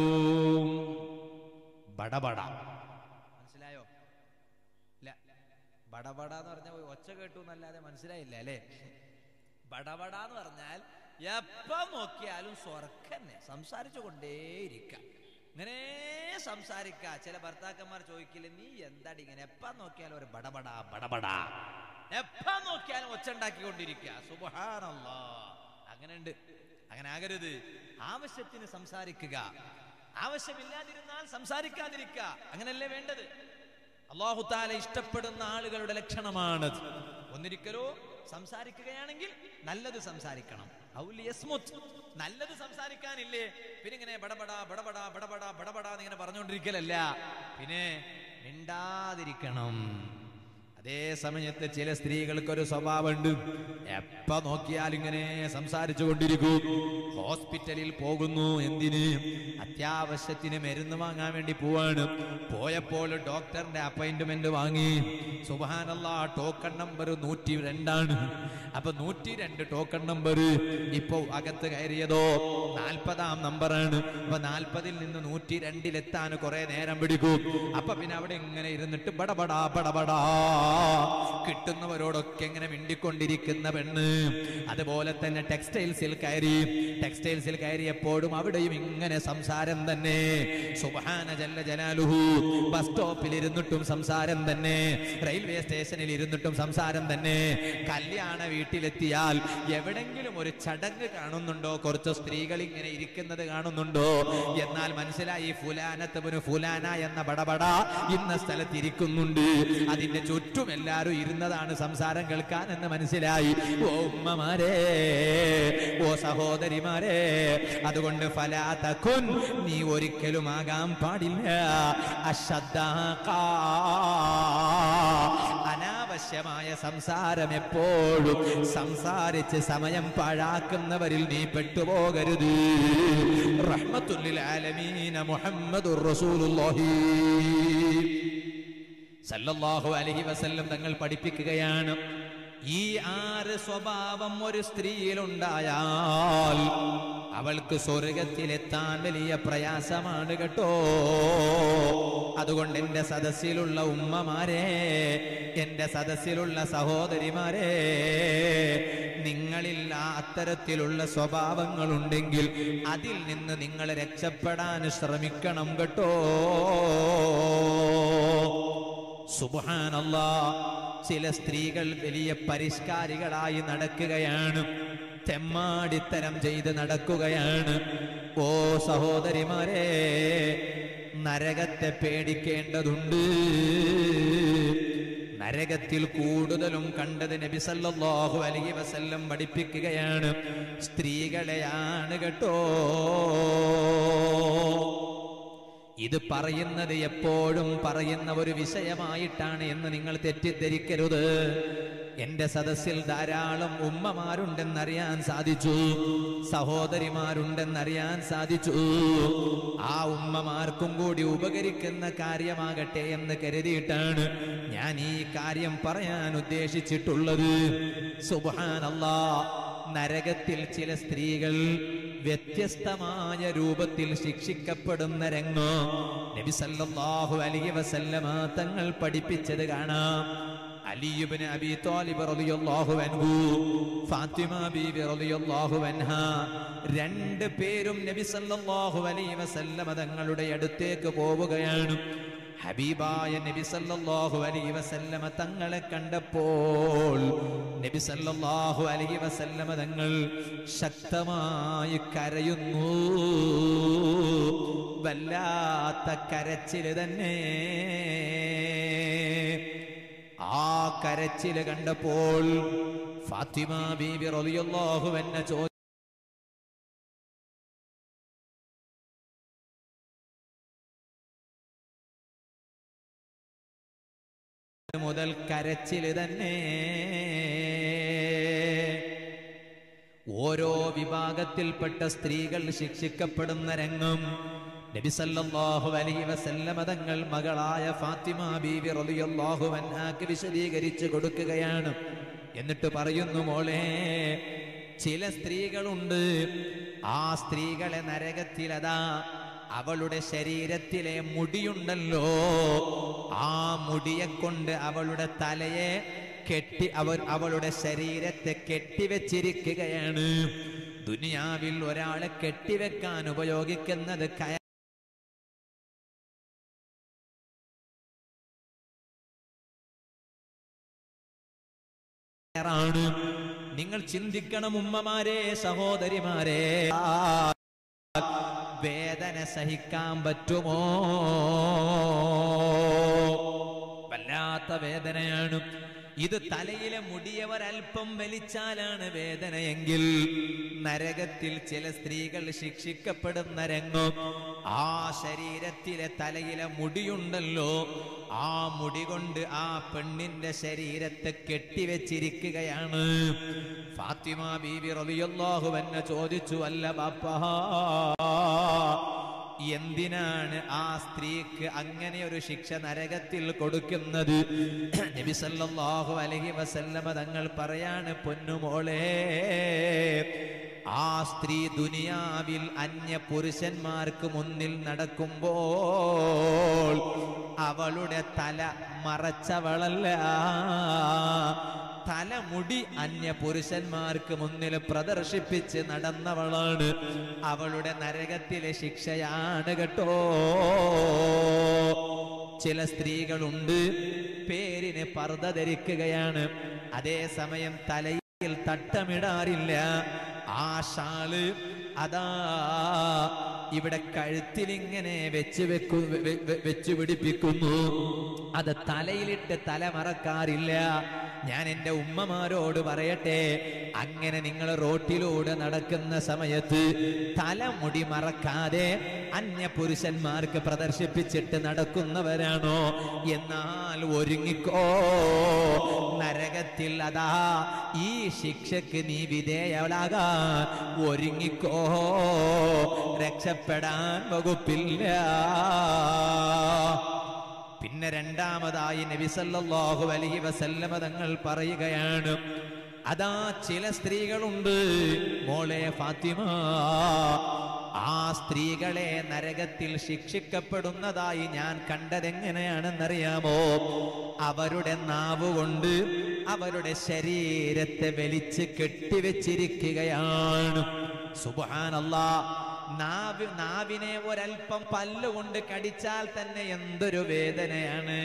ബടബട മനസ്സിലായോ ഇല്ല ബടബട എന്ന് പറഞ്ഞ ഒച്ച കേട്ടു എന്നല്ലാതെ മനസ്സിലായില്ല അല്ലേ ബടബട എന്ന് പറഞ്ഞാൽ എപ്പോ നോക്കിയാലും സ്വർക്കന്നെ സംസാരിച്ചു കൊണ്ടേയിരിക്കാം ഇങ്ങനെ സംസാരിക്ക ചില ഭർത്താക്കന്മാർ ചോദിക്കില്ല നീ എന്താടി ഇങ്ങനെ എപ്പ നോക്കിയാലും ഒരു ബടബട ബടബട എപ്പ നോക്കിയാലും ഒച്ച ഉണ്ടാക്കിക്കൊണ്ടിരിക്കുക സുബഹാനല്ലാ അങ്ങനെ ഉണ്ട് അങ്ങനെ ആകരുത് ആവശ്യത്തിന് സംസാരിക്കുക ആവശ്യമില്ലാതിരുന്നാൽ സംസാരിക്കാതിരിക്കുക അങ്ങനല്ലേ വേണ്ടത് അള്ളാഹു താല ഇഷ്ടപ്പെടുന്ന ആളുകളുടെ ലക്ഷണമാണത് ഒന്നിരിക്കലോ സംസാരിക്കുകയാണെങ്കിൽ നല്ലത് സംസാരിക്കണം ഔലി യസ്മുത്ത്. നല്ലത് സംസാരിക്കാനില്ലേ പിന്നെ ഇങ്ങനെ ബടബട ബടബട ബടബട ബടബട എന്നിങ്ങനെ പറഞ്ഞുകൊണ്ടിരിക്കലല്ല പിന്നെ മിണ്ടാതിരിക്കണം അതേ സമയത്ത് ചില സ്ത്രീകൾക്കൊരു സ്വഭാവമുണ്ട് എപ്പ നോക്കിയാലും ഇങ്ങനെ സംസാരിച്ചു കൊണ്ടിരിക്കും ഹോസ്പിറ്റലിൽ പോകുന്നു എന്തിന് അത്യാവശ്യത്തിന് മരുന്ന് വാങ്ങാൻ വേണ്ടി പോവാണ് പോയപ്പോൾ ഡോക്ടറിന്റെ അപ്പോയിന്റ്മെന്റ് വാങ്ങി സുബാനല്ല ടോക്കൺ നമ്പർ നൂറ്റി രണ്ടാണ് അപ്പൊ നൂറ്റി രണ്ട് ടോക്കൺ നമ്പർ ഇപ്പൊ അകത്ത് കയറിയതോ നാൽപ്പതാം നമ്പറാണ് അപ്പൊ നാൽപ്പതിൽ നിന്ന് നൂറ്റി രണ്ടിലെത്താൻ കുറെ നേരം പിടിക്കും അപ്പൊ പിന്നെ അവിടെ ഇങ്ങനെ ഇരുന്നിട്ട് ബടബടാ ബടബടാ കിട്ടുന്നവരോടൊക്കെ ഇങ്ങനെ മിണ്ടിക്കൊണ്ടിരിക്കുന്ന പെണ്ണ് അതുപോലെ തന്നെ ടെക്സ്റ്റൈൽസിൽ കയറി ടെക്സ്റ്റൈൽസിൽ കയറിയപ്പോഴും അവിടെയും ഇങ്ങനെ സംസാരം തന്നെ സുബഹാന ജല്ല ജലാലുഹു ബസ് സ്റ്റോപ്പിൽ ഇരുന്നിട്ടും സംസാരം തന്നെ റെയിൽവേ സ്റ്റേഷനിൽ ഇരുന്നിട്ടും സംസാരം തന്നെ കല്യാണ വീട്ടിലെത്തിയാൽ എവിടെങ്കിലും ഒരു ചടങ്ങ് കാണുന്നുണ്ടോ കുറച്ച് സ്ത്രീകൾ ഇങ്ങനെ ഇരിക്കുന്നത് കാണുന്നുണ്ടോ എന്നാൽ മനസ്സിലായി ഫുലാനത്തവന് ഫുലാന എന്ന ബടബട ഇന്ന സ്ഥലത്ത് ഇരിക്കുന്നുണ്ട് അതിന്റെ ചുറ്റും എല്ലാവരും ഇരുന്നതാണ് സംസാരം കേൾക്കാൻ എന്ന് മനസ്സിലായി ഓ ഉമ്മമാരെ ഓ സഹോദരിമാരെ അതുകൊണ്ട് ഫലാതകുൻ നീ ഒരിക്കലും ആകാൻ പാടില്ല അശ്രദ്ധാഖ. അനാവശ്യമായ സംസാരം എപ്പോഴും സംസാരിച്ച് സമയം പാഴാക്കുന്നവരിൽ നീ പെട്ടുപോകരുത് റഹ്മത്തുല്ലിൽ ആലമീന മുഹമ്മദുർ റസൂലുള്ളാഹി സല്ലല്ലാഹു അലൈഹി വസല്ലം തങ്ങൾ പഠിപ്പിക്കുകയാണ് ഈ ആറ് സ്വഭാവം ഒരു സ്ത്രീയിലുണ്ടായാൽ അവൾക്ക് സ്വർഗത്തിലെത്താൻ വലിയ പ്രയാസമാണ് കേട്ടോ അതുകൊണ്ട് എന്റെ സദസ്സിലുള്ള ഉമ്മമാരെ എന്റെ സദസ്സിലുള്ള സഹോദരിമാരെ നിങ്ങളിൽ ആ അത്തരത്തിലുള്ള സ്വഭാവങ്ങളുണ്ടെങ്കിൽ അതിൽ നിന്ന് നിങ്ങൾ രക്ഷപ്പെടാൻ ശ്രമിക്കണം കേട്ടോ സുബാനല്ലാ ചില സ്ത്രീകൾ വലിയ പരിഷ്കാരികളായി നടക്കുകയാണ് തെമ്മാടിത്തരം ചെയ്ത് നടക്കുകയാണ് ഓ സഹോദരിമാരെ നരകത്തെ പേടിക്കേണ്ടതുണ്ട് നരകത്തിൽ കൂടുതലും കണ്ടത് നബി സല്ലല്ലാഹു അലൈഹി വസല്ലം പഠിപ്പിക്കുകയാണ് സ്ത്രീകളെയാണ് കേട്ടോ ഇത് പറയുന്നത് എപ്പോഴും പറയുന്ന ഒരു വിഷയമായിട്ടാണ് എന്ന് നിങ്ങൾ തെറ്റിദ്ധരിക്കരുത് എന്റെ സദസ്സിൽ ധാരാളം ഉമ്മമാരുണ്ടെന്നറിയാൻ സാധിച്ചു സഹോദരിമാരുണ്ടെന്നറിയാൻ സാധിച്ചു ആ ഉമ്മമാർക്കും കൂടി ഉപകരിക്കുന്ന കാര്യമാകട്ടെ എന്ന് കരുതിയിട്ടാണ് ഞാൻ ഈ കാര്യം പറയാൻ ഉദ്ദേശിച്ചിട്ടുള്ളത് സുബാനല്ലാ നരകത്തിൽ ചില സ്ത്രീകൾ വ്യത്യസ്തമായ രൂപത്തിൽ ശിക്ഷിക്കപ്പെടുന്ന രംഗം നബി സല്ലല്ലാഹു അലൈഹി വസല്ലമ തങ്ങൾ പഠിപ്പിച്ചത് കാണാം അലിയുബ്നു അബി ത്വാലിബ് റളിയല്ലാഹു അൻഹു ഫാത്തിമ ബീബി റളിയല്ലാഹു അൻഹ രണ്ട് പേരും നബി സല്ലല്ലാഹു അലൈഹി വസല്ലമ തങ്ങളുടെ അടുത്തേക്ക് പോവുകയാണ് ഹബീബായ നബി സല്ലല്ലാഹു അലൈഹി വസല്ലമ തങ്ങളെ കണ്ടപ്പോൾ നബി സല്ലല്ലാഹു അലൈഹി വസല്ലമ തങ്ങൾ ശക്തമായി കരയുന്നു വല്ലാത്ത കരച്ചില് തന്നെ ആ കരച്ചില് കണ്ടപ്പോൾ ഫാത്തിമ ബീബി റളിയല്ലാഹു അൻഹ ചോദിച്ചു മുതൽ കരച്ചില് തന്നെ ഓരോ വിഭാഗത്തിൽപ്പെട്ട സ്ത്രീകൾ ശിക്ഷിക്കപ്പെടുന്ന രംഗം നബി സല്ലല്ലാഹു അലൈഹി വസല്ലമ തങ്ങൾ മകളായ ഫാത്തിമ ബീവി റളിയല്ലാഹു അൻഹാക്ക് വിശദീകരിച്ചു കൊടുക്കുകയാണ് എന്നിട്ട് പറയുന്നു മോളെ ചില സ്ത്രീകളുണ്ട് ആ സ്ത്രീകളെ നരകത്തിലതാ അവളുടെ ശരീരത്തിലെ മുടിയുണ്ടല്ലോ ആ മുടിയെ കൊണ്ട് അവളുടെ തലയെ കെട്ടി അവർ അവളുടെ ശരീരത്തെ കെട്ടിവെച്ചിരിക്കുകയാണ് ദുനിയാവിൽ ഒരാളെ കെട്ടിവെക്കാൻ ഉപയോഗിക്കുന്നത് കയ ാണ് നിങ്ങൾ ചിന്തിക്കണം ഉമ്മമാരെ സഹോദരിമാരെ വേദന സഹിക്കാൻ പറ്റുമോ വല്ലാത്ത വേദനയാണ് ഇത് തലയിലെ മുടിയവരൽപ്പം വലിച്ചാലാണ് വേദനയെങ്കിൽ നരകത്തിൽ ചില സ്ത്രീകൾ ശിക്ഷിക്കപ്പെടുന്ന രംഗം ആ ശരീരത്തിലെ തലയിലെ മുടിയുണ്ടല്ലോ ആ മുടി കൊണ്ട് ആ പെണ്ണിന്റെ ശരീരത്തെ കെട്ടിവെച്ചിരിക്കുകയാണ് ഫാത്തിമ ബീബി റളിയല്ലാഹു അൻഹ ചോദിച്ചു അല്ല ബാപ്പാ എന്തിനാണ് ആ സ്ത്രീക്ക് അങ്ങനെ ഒരു ശിക്ഷ നരകത്തിൽ കൊടുക്കുന്നത് നബി സല്ലല്ലാഹു അലൈഹി വസല്ലമ തങ്ങൾ പറയാണ് പൊന്നുമോളെ ആ സ്ത്രീ ദുനിയാവിൽ അന്യ പുരുഷന്മാർക്ക് മുന്നിൽ നടക്കുമ്പോൾ അവളുടെ തല മറച്ചവളല്ല തലമുടി അന്യ പുരുഷന്മാർക്ക് മുന്നിൽ പ്രദർശിപ്പിച്ച് നടന്നവളാണ് അവളുടെ നരകത്തിലെ ശിക്ഷയാണ് കേട്ടോ ചില സ്ത്രീകളുണ്ട് പേരിന് പർദ്ദ ധരിക്കുകയാണ് അതേസമയം തലയിൽ തട്ടമിടാറില്ല ആ ഷാള് അതാ ഇവിടെ കഴുത്തിലിങ്ങനെ വെച്ച് വെക്കു വെ- വെ- വെച്ച് പിടിപ്പിക്കുന്നു അത് തലയിലിട്ട് തല മറക്കാറില്ല ഞാൻ എൻ്റെ ഉമ്മമാരോട് പറയട്ടെ അങ്ങനെ നിങ്ങൾ റോട്ടിലൂടെ നടക്കുന്ന സമയത്ത് തലമുടി മറക്കാതെ അന്യ പുരുഷന്മാർക്ക് പ്രദർശിപ്പിച്ചിട്ട് നടക്കുന്നവരാണോ എന്നാൽ ഒരുങ്ങിക്കോ നരകത്തിൽ അതാ ഈ ശിക്ഷക്ക് നീ വിധേയവളാകാൻ ഒരുങ്ങിക്കോ രക്ഷപ്പെടാൻ വകുപ്പില്ല പിന്നെ രണ്ടാമതായി നബി സല്ലല്ലാഹു അലൈഹി വസല്ലമ തങ്ങൾ പറയുകയാണ് അതാ ചില സ്ത്രീകളുണ്ട് മോളെ ഫാത്തിമ ആ സ്ത്രീകളെ നരകത്തിൽ ശിക്ഷിക്കപ്പെടുന്നതായി ഞാൻ കണ്ടതെങ്ങനെയാണെന്നറിയാമോ അവരുടെ നാവ് കൊണ്ട് അവരുടെ ശരീരത്തെ വലിച്ച് കെട്ടിവെച്ചിരിക്കുകയാണ് സുബാനല്ലാ നാവ് നാവിനെ ഒരൽപ്പം പല്ലുകൊണ്ട് കടിച്ചാൽ തന്നെ എന്തൊരു വേദനയാണ്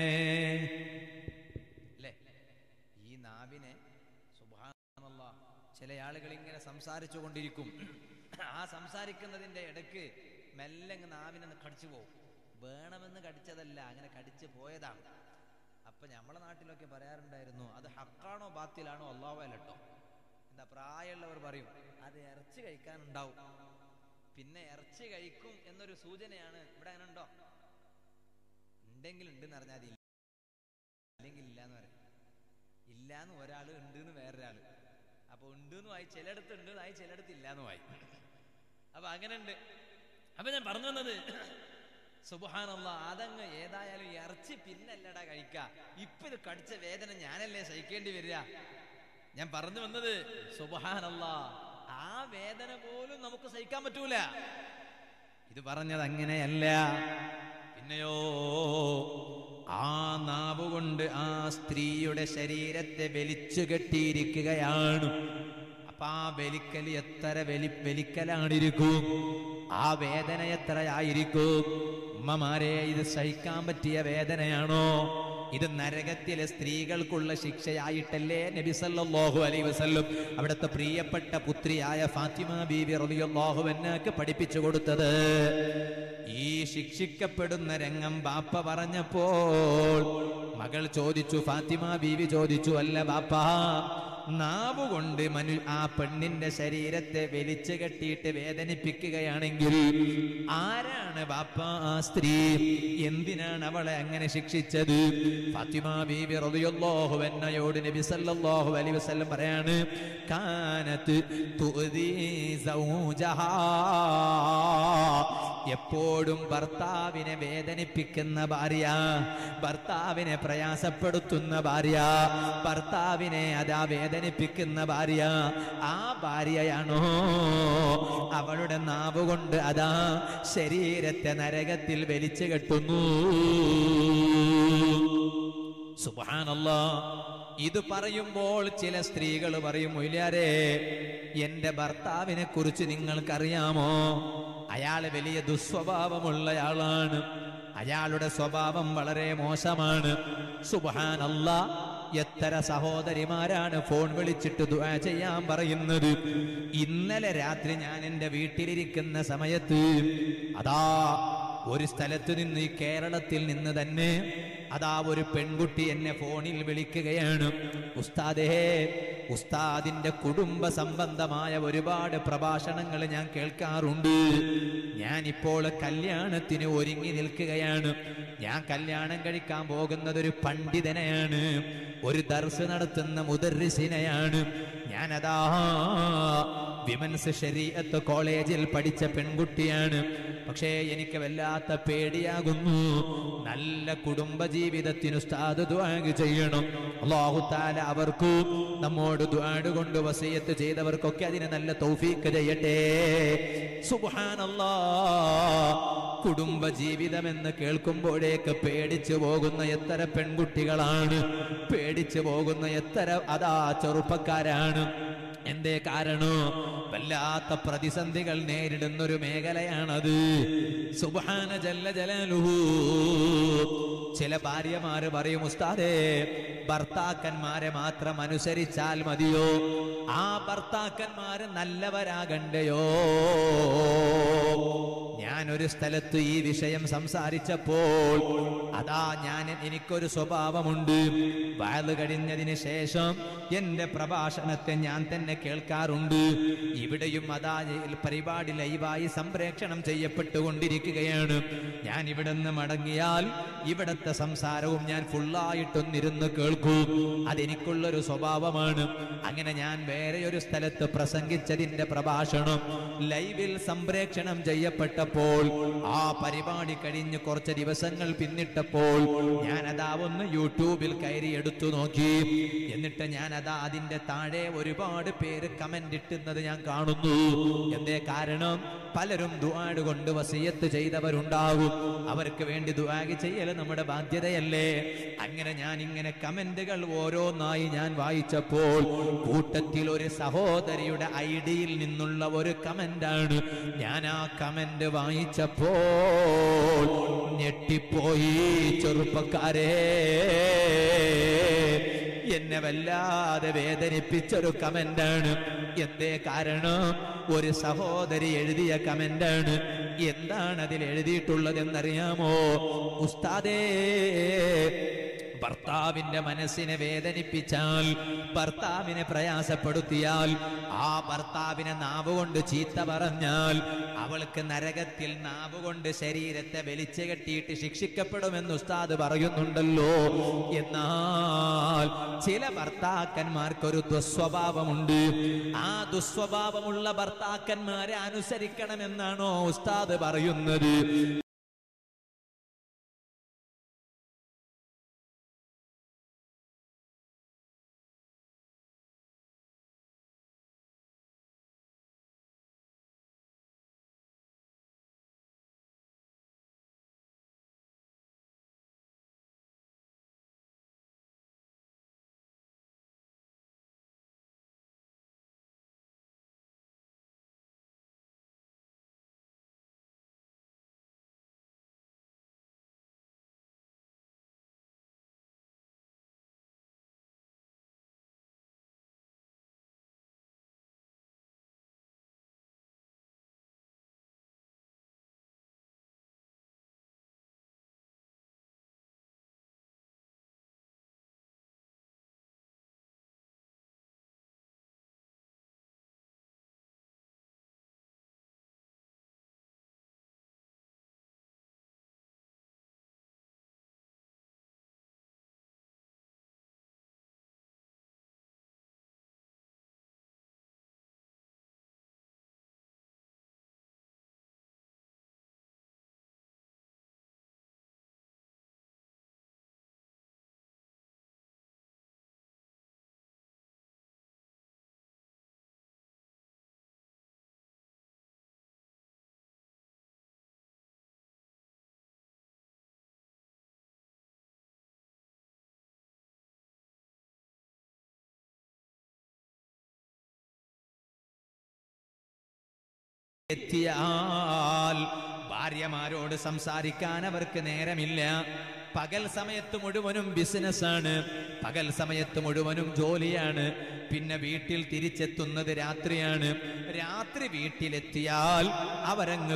അല്ലേ ഈ നാവിനെ സുബാനല്ലാ ചില ആളുകൾ ഇങ്ങനെ സംസാരിച്ചു കൊണ്ടിരിക്കും ആ സംസാരിക്കുന്നതിന്റെ ഇടയ്ക്ക് മെല്ലെ അങ്ങ് നാവിനെ ഒന്ന് കടിച്ചു പോകും വേണമെന്ന് കടിച്ചതല്ല അങ്ങനെ കടിച്ചു പോയതാണ് അപ്പൊ നമ്മളെ നാട്ടിലൊക്കെ പറയാറുണ്ടായിരുന്നു അത് ഹക്കാണോ ബാത്തിലാണോ അള്ളാഹുലട്ടോ എന്താ പ്രായമുള്ളവർ പറയും അത് ഇറച്ചി കഴിക്കാനുണ്ടാവും പിന്നെ ഇറച്ചി കഴിക്കും എന്നൊരു സൂചനയാണ് ഇവിടെ അങ്ങനെ ഉണ്ടോ ഉണ്ടെങ്കിൽ ഉണ്ടെന്ന് അറിഞ്ഞാൽ മതി അല്ലെങ്കിൽ ഇല്ലാന്ന് പറയും ഇല്ലാന്ന് ഒരാൾ ഉണ്ട് എന്ന് വേറൊരാള് അപ്പൊ ഉണ്ട് വായി ചിലയിടത്ത് ഉണ്ട് ആയി ചിലയിടത്ത് ഇല്ലാന്ന് വായി അപ്പൊ അങ്ങനെ ഉണ്ട് അപ്പൊ ഞാൻ പറഞ്ഞു വന്നത് സുബാനുള്ള അതങ്ങ് ഏതായാലും ഇറച്ചി പിന്നല്ലടാ കഴിക്ക ഇപ്പൊ ഇത് കടിച്ച വേദന ഞാനല്ലേ സഹിക്കേണ്ടി വരിക ഞാൻ പറഞ്ഞു വന്നത് സുബാനല്ല ആ വേദന പോലും നമുക്ക് സഹിക്കാൻ പറ്റൂല ഇത് പറഞ്ഞത് അങ്ങനെയല്ല പിന്നെയോ ആ നാവ് കൊണ്ട് ആ സ്ത്രീയുടെ ശരീരത്തെ വലിച്ചു കെട്ടിയിരിക്കുകയാണ് അപ്പൊ ആ വലിക്കൽ എത്ര വലി വലിക്കലാണിരിക്കും ആ വേദന എത്രയായിരിക്കും ഉമ്മമാരെ ഇത് സഹിക്കാൻ പറ്റിയ വേദനയാണോ ഇത് നരകത്തിലെ സ്ത്രീകൾക്കുള്ള ശിക്ഷയായിട്ടല്ലേ നബി സല്ലല്ലാഹു അലൈഹി വസല്ലം അവിടുത്തെ പ്രിയപ്പെട്ട പുത്രിയായ ഫാത്തിമ ബീവി റളിയല്ലാഹു അൻഹാക്ക് പഠിപ്പിച്ചു കൊടുത്തത് ഈ ശിക്ഷിക്കപ്പെടുന്ന രംഗം ബാപ്പ പറഞ്ഞപ്പോൾ മകൾ ചോദിച്ചു ഫാത്തിമ ബീവി ചോദിച്ചു അല്ല ബാപ്പ നാവ് കൊണ്ട് മനു ആ പെണ്ണിന്റെ ശരീരത്തെ വലിച്ചു കെട്ടിയിട്ട് വേദനിപ്പിക്കുകയാണെങ്കിൽ ആരാണ് ബാപ്പ ആ സ്ത്രീ എന്തിനാണ് അവളെ അങ്ങനെ ശിക്ഷിച്ചത് ഫാത്തിമ ബീബി റളിയല്ലാഹു അൻഹയോട് നബി സല്ലല്ലാഹു അലൈഹി വസല്ലം പറയാണ് കാനത്ത് തുഅദി സൗജഹാ എപ്പോഴും ഭർത്താവിനെ വേദനിപ്പിക്കുന്ന ഭാര്യ ഭർത്താവിനെ പ്രയാസപ്പെടുത്തുന്ന ഭാര്യ ഭർത്താവിനെ അതാ വേദനിപ്പിക്കുന്ന ഭാര്യ ആ ഭാര്യയാണോ അവളുടെ നാവ് കൊണ്ട് അതാ ശരീരത്തെ നരകത്തിൽ വലിച്ചു കെട്ടുന്നു സുബാനല്ലോ ഇത് പറയുമ്പോൾ ചില സ്ത്രീകൾ പറയും മൊയിലാരെ എന്റെ ഭർത്താവിനെ കുറിച്ച് നിങ്ങൾക്കറിയാമോ അയാൾ വലിയ ദുസ്വഭാവമുള്ളയാളാണ് അയാളുടെ സ്വഭാവം വളരെ മോശമാണ് സുബാനല്ല എത്ര സഹോദരിമാരാണ് ഫോൺ വിളിച്ചിട്ട് ദുആ ചെയ്യാൻ പറയുന്നത് ഇന്നലെ രാത്രി ഞാൻ എൻ്റെ വീട്ടിലിരിക്കുന്ന സമയത്ത് അതാ ഒരു സ്ഥലത്ത് നിന്ന് ഈ കേരളത്തിൽ നിന്ന് തന്നെ അതാ ഒരു പെൺകുട്ടി എന്നെ ഫോണിൽ വിളിക്കുകയാണ് ഉസ്താദേ ഉസ്താദിന്റെ കുടുംബ സംബന്ധമായ ഒരുപാട് പ്രഭാഷണങ്ങൾ ഞാൻ കേൾക്കാറുണ്ട് ഞാനിപ്പോൾ കല്യാണത്തിന് ഒരുങ്ങി നിൽക്കുകയാണ് ഞാൻ കല്യാണം കഴിക്കാൻ പോകുന്നത് ഒരു പണ്ഡിതനെയാണ് ഒരു ദർസ് നടത്തുന്ന മുദർസിനെയാണ് ഞാനതാ വിമൻസ് ശരീഅത്ത് കോളേജിൽ പഠിച്ച പെൺകുട്ടിയാണ് പക്ഷേ എനിക്ക് വല്ലാത്ത പേടിയാകുന്നു നല്ല കുടുംബ ജീവിതത്തിന് ഉസ്താദ് ദുആഗ് ചെയ്യണം അല്ലാഹു തആല അവർക്ക് നമ്മോട് ദുആട് കൊണ്ട് വസിയത്ത് ചെയ്തവർക്കൊക്കെ അതിന് നല്ല തൗഫീക്ക് ചെയ്യട്ടെ സുബ്ഹാനല്ലാ കുടുംബ ജീവിതം എന്ന് കേൾക്കുമ്പോഴേക്ക് പേടിച്ചു പോകുന്ന എത്ര പെൺകുട്ടികളാണ് പേടിച്ചു പോകുന്ന എത്ര അതാ ചെറുപ്പക്കാരാണ് എന്തേ കാരണം വല്ലാത്ത പ്രതിസന്ധികൾ നേരിടുന്ന ഒരു മേഖലയാണത് സുബാന ജല്ല ജലാലുഹു ചില ഭാര്യമാര് പറയും ഉസ്താദേ ഭർത്താക്കന്മാരെ മാത്രം അനുസരിച്ചാൽ മതിയോ ആ ഭർത്താക്കന്മാര് നല്ലവരാകണ്ടയോ ഞാൻ ഒരു സ്ഥലത്ത് ഈ വിഷയം സംസാരിച്ചപ്പോൾ അതാ ഞാൻ എനിക്കൊരു സ്വഭാവമുണ്ട് വയത് കഴിഞ്ഞതിന് ശേഷം എന്റെ പ്രഭാഷണത്തെ ഞാൻ തന്നെ കേൾക്കാറുണ്ട് ഇവിടെയും അതാ പരിപാടി ലൈവായി സംപ്രേക്ഷണം ചെയ്യപ്പെട്ടുകൊണ്ടിരിക്കുകയാണ് ഞാൻ ഇവിടെ നിന്ന് മടങ്ങിയാൽ ഇവിടത്തെ സംസാരവും ഞാൻ ഫുള്ളായിട്ടൊന്നിരുന്ന് കേൾക്കൂ അതെനിക്കുള്ളൊരു സ്വഭാവമാണ് അങ്ങനെ ഞാൻ വേറെ ഒരു സ്ഥലത്ത് പ്രസംഗിച്ചതിന്റെ പ്രഭാഷണം ലൈവിൽ സംപ്രേക്ഷണം ചെയ്യപ്പെട്ടപ്പോൾ ആ പരിപാടി കഴിഞ്ഞ് കുറച്ച് ദിവസങ്ങൾ പിന്നിട്ടപ്പോൾ ഞാൻ അതാ ഒന്ന് യൂട്യൂബിൽ കയറി എടുത്തു നോക്കി എന്നിട്ട് ഞാൻ അതാ അതിന്റെ താഴെ ഒരുപാട് പേര് കമന്റ് ഇട്ടുന്നത് ഞാൻ കാണുന്നു എന്തേ കാരണം പലരും ദുആട് കൊണ്ട് വസീയത്ത് ചെയ്തവരുണ്ടാകും അവർക്ക് വേണ്ടി ദുആഗ് ചെയ്യൽ നമ്മുടെ ബാധ്യതയല്ലേ അങ്ങനെ ഞാൻ ഇങ്ങനെ കമന്റുകൾ ഓരോന്നായി ഞാൻ വായിച്ചപ്പോൾ കൂട്ടത്തിൽ ഒരു സഹോദരിയുടെ ഐഡിയിൽ നിന്നുള്ള ഒരു കമന്റാണ് ഞാൻ ആ കമന്റ് വായിച്ചപ്പോൾ ഞെട്ടിപ്പോയി ചെറുപ്പക്കാരേ എന്നെ വല്ലാതെ വേദനിപ്പിച്ചൊരു കമന്റാണ് എന്തേ കാരണം ഒരു സഹോദരി എഴുതിയ കമന്റാണ് എന്താണ് അതിൽ എഴുതിയിട്ടുള്ളതെന്നറിയാമോ ഉസ്താദേ ഭർത്താവിന്റെ മനസ്സിനെ വേദനിപ്പിച്ചാൽ ഭർത്താവിനെ പ്രയാസപ്പെടുത്തിയാൽ ആ ഭർത്താവിനെ നാവ് കൊണ്ട് ചീത്ത പറഞ്ഞാൽ അവൾക്ക് നരകത്തിൽ നാവ് കൊണ്ട് ശരീരത്തെ വലിച്ചു കെട്ടിയിട്ട് ശിക്ഷിക്കപ്പെടുമെന്ന് ഉസ്താദ് പറയുന്നുണ്ടല്ലോ എന്നാൽ ചില ഭർത്താക്കന്മാർക്കൊരു ദുസ്വഭാവമുണ്ട് ആ ദുസ്വഭാവമുള്ള ഭർത്താക്കന്മാരെ അനുസരിക്കണമെന്നാണോ ഉസ്താദ് പറയുന്നത് എത്തിയാൽ ഭാര്യമാരോട് സംസാരിക്കാൻ അവർക്ക് നേരമില്ല പകൽ സമയത്ത് മുഴുവനും ബിസിനസ്സാണ് പകൽ സമയത്ത് മുഴുവനും ജോലിയാണ് പിന്നെ വീട്ടിൽ തിരിച്ചെത്തുന്നത് രാത്രിയാണ് രാത്രി വീട്ടിലെത്തിയാൽ അവരങ്ങ്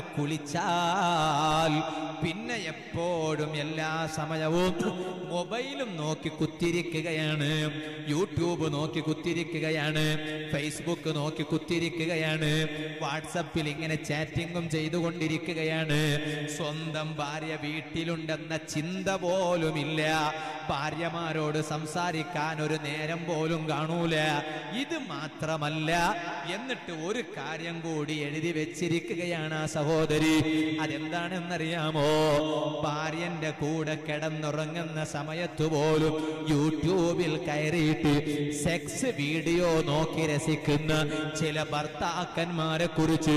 കുളിച്ചാൽ പിന്നെ എപ്പോഴും എല്ലാ സമയവും മൊബൈലും നോക്കി കുത്തിരിക്കുകയാണ് യൂട്യൂബ് നോക്കി കുത്തിരിക്കുകയാണ് ഫേസ്ബുക്ക് നോക്കി കുത്തിരിക്കുകയാണ് വാട്സപ്പിൽ ഇങ്ങനെ ചാറ്റിങ്ങും ചെയ്തുകൊണ്ടിരിക്കുകയാണ് സ്വന്തം ഭാര്യ വീട്ടിലുണ്ടെന്ന ചിന്ത പോലുമില്ല ഭാര്യമാരോട് സംസാരിക്കാൻ ഒരു നേരം പോലും കാണൂല ഇത് മാത്രമല്ല എന്നിട്ട് ഒരു കാര്യം കൂടി എഴുതി വെച്ചിരിക്കുകയാണ് ആ സഹോദരി അതെന്താണെന്നറിയാമോ ഭാര്യന്റെ കൂടെ കിടന്നുറങ്ങുന്ന സമയത്ത് പോലും യൂട്യൂബിൽ കയറിയിട്ട് സെക്സ് വീഡിയോ നോക്കി രസിക്കുന്ന ചില ഭർത്താക്കന്മാരെ കുറിച്ച്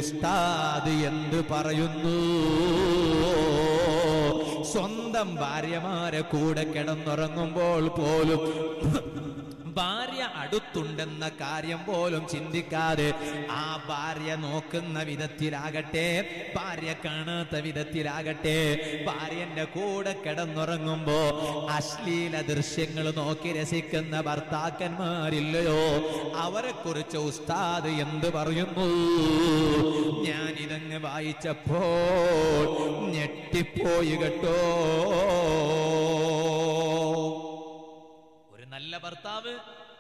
ഉസ്താദ് എന്ത് പറയുന്നു സ്വന്തം ഭാര്യമാരെ കൂടെ കിടന്നുറങ്ങുമ്പോൾ പോലും ഭാര്യ അടുത്തുണ്ടെന്ന കാര്യം പോലും ചിന്തിക്കാതെ ആ ഭാര്യ നോക്കുന്ന വിധത്തിലാകട്ടെ ഭാര്യ കാണാത്ത വിധത്തിലാകട്ടെ ഭാര്യന്റെ കൂടെ കിടന്നുറങ്ങുമ്പോ അശ്ലീല ദൃശ്യങ്ങൾ നോക്കി രസിക്കുന്ന ഭർത്താക്കന്മാരില്ലയോ അവരെ കുറിച്ച് ഉസ്താദ് എന്ത് പറയുന്നു ഞാൻ ഇതങ്ങ് വായിച്ചപ്പോൾ ഞെട്ടിപ്പോയി കേട്ടോ ഒരു നല്ല ഭർത്താവ്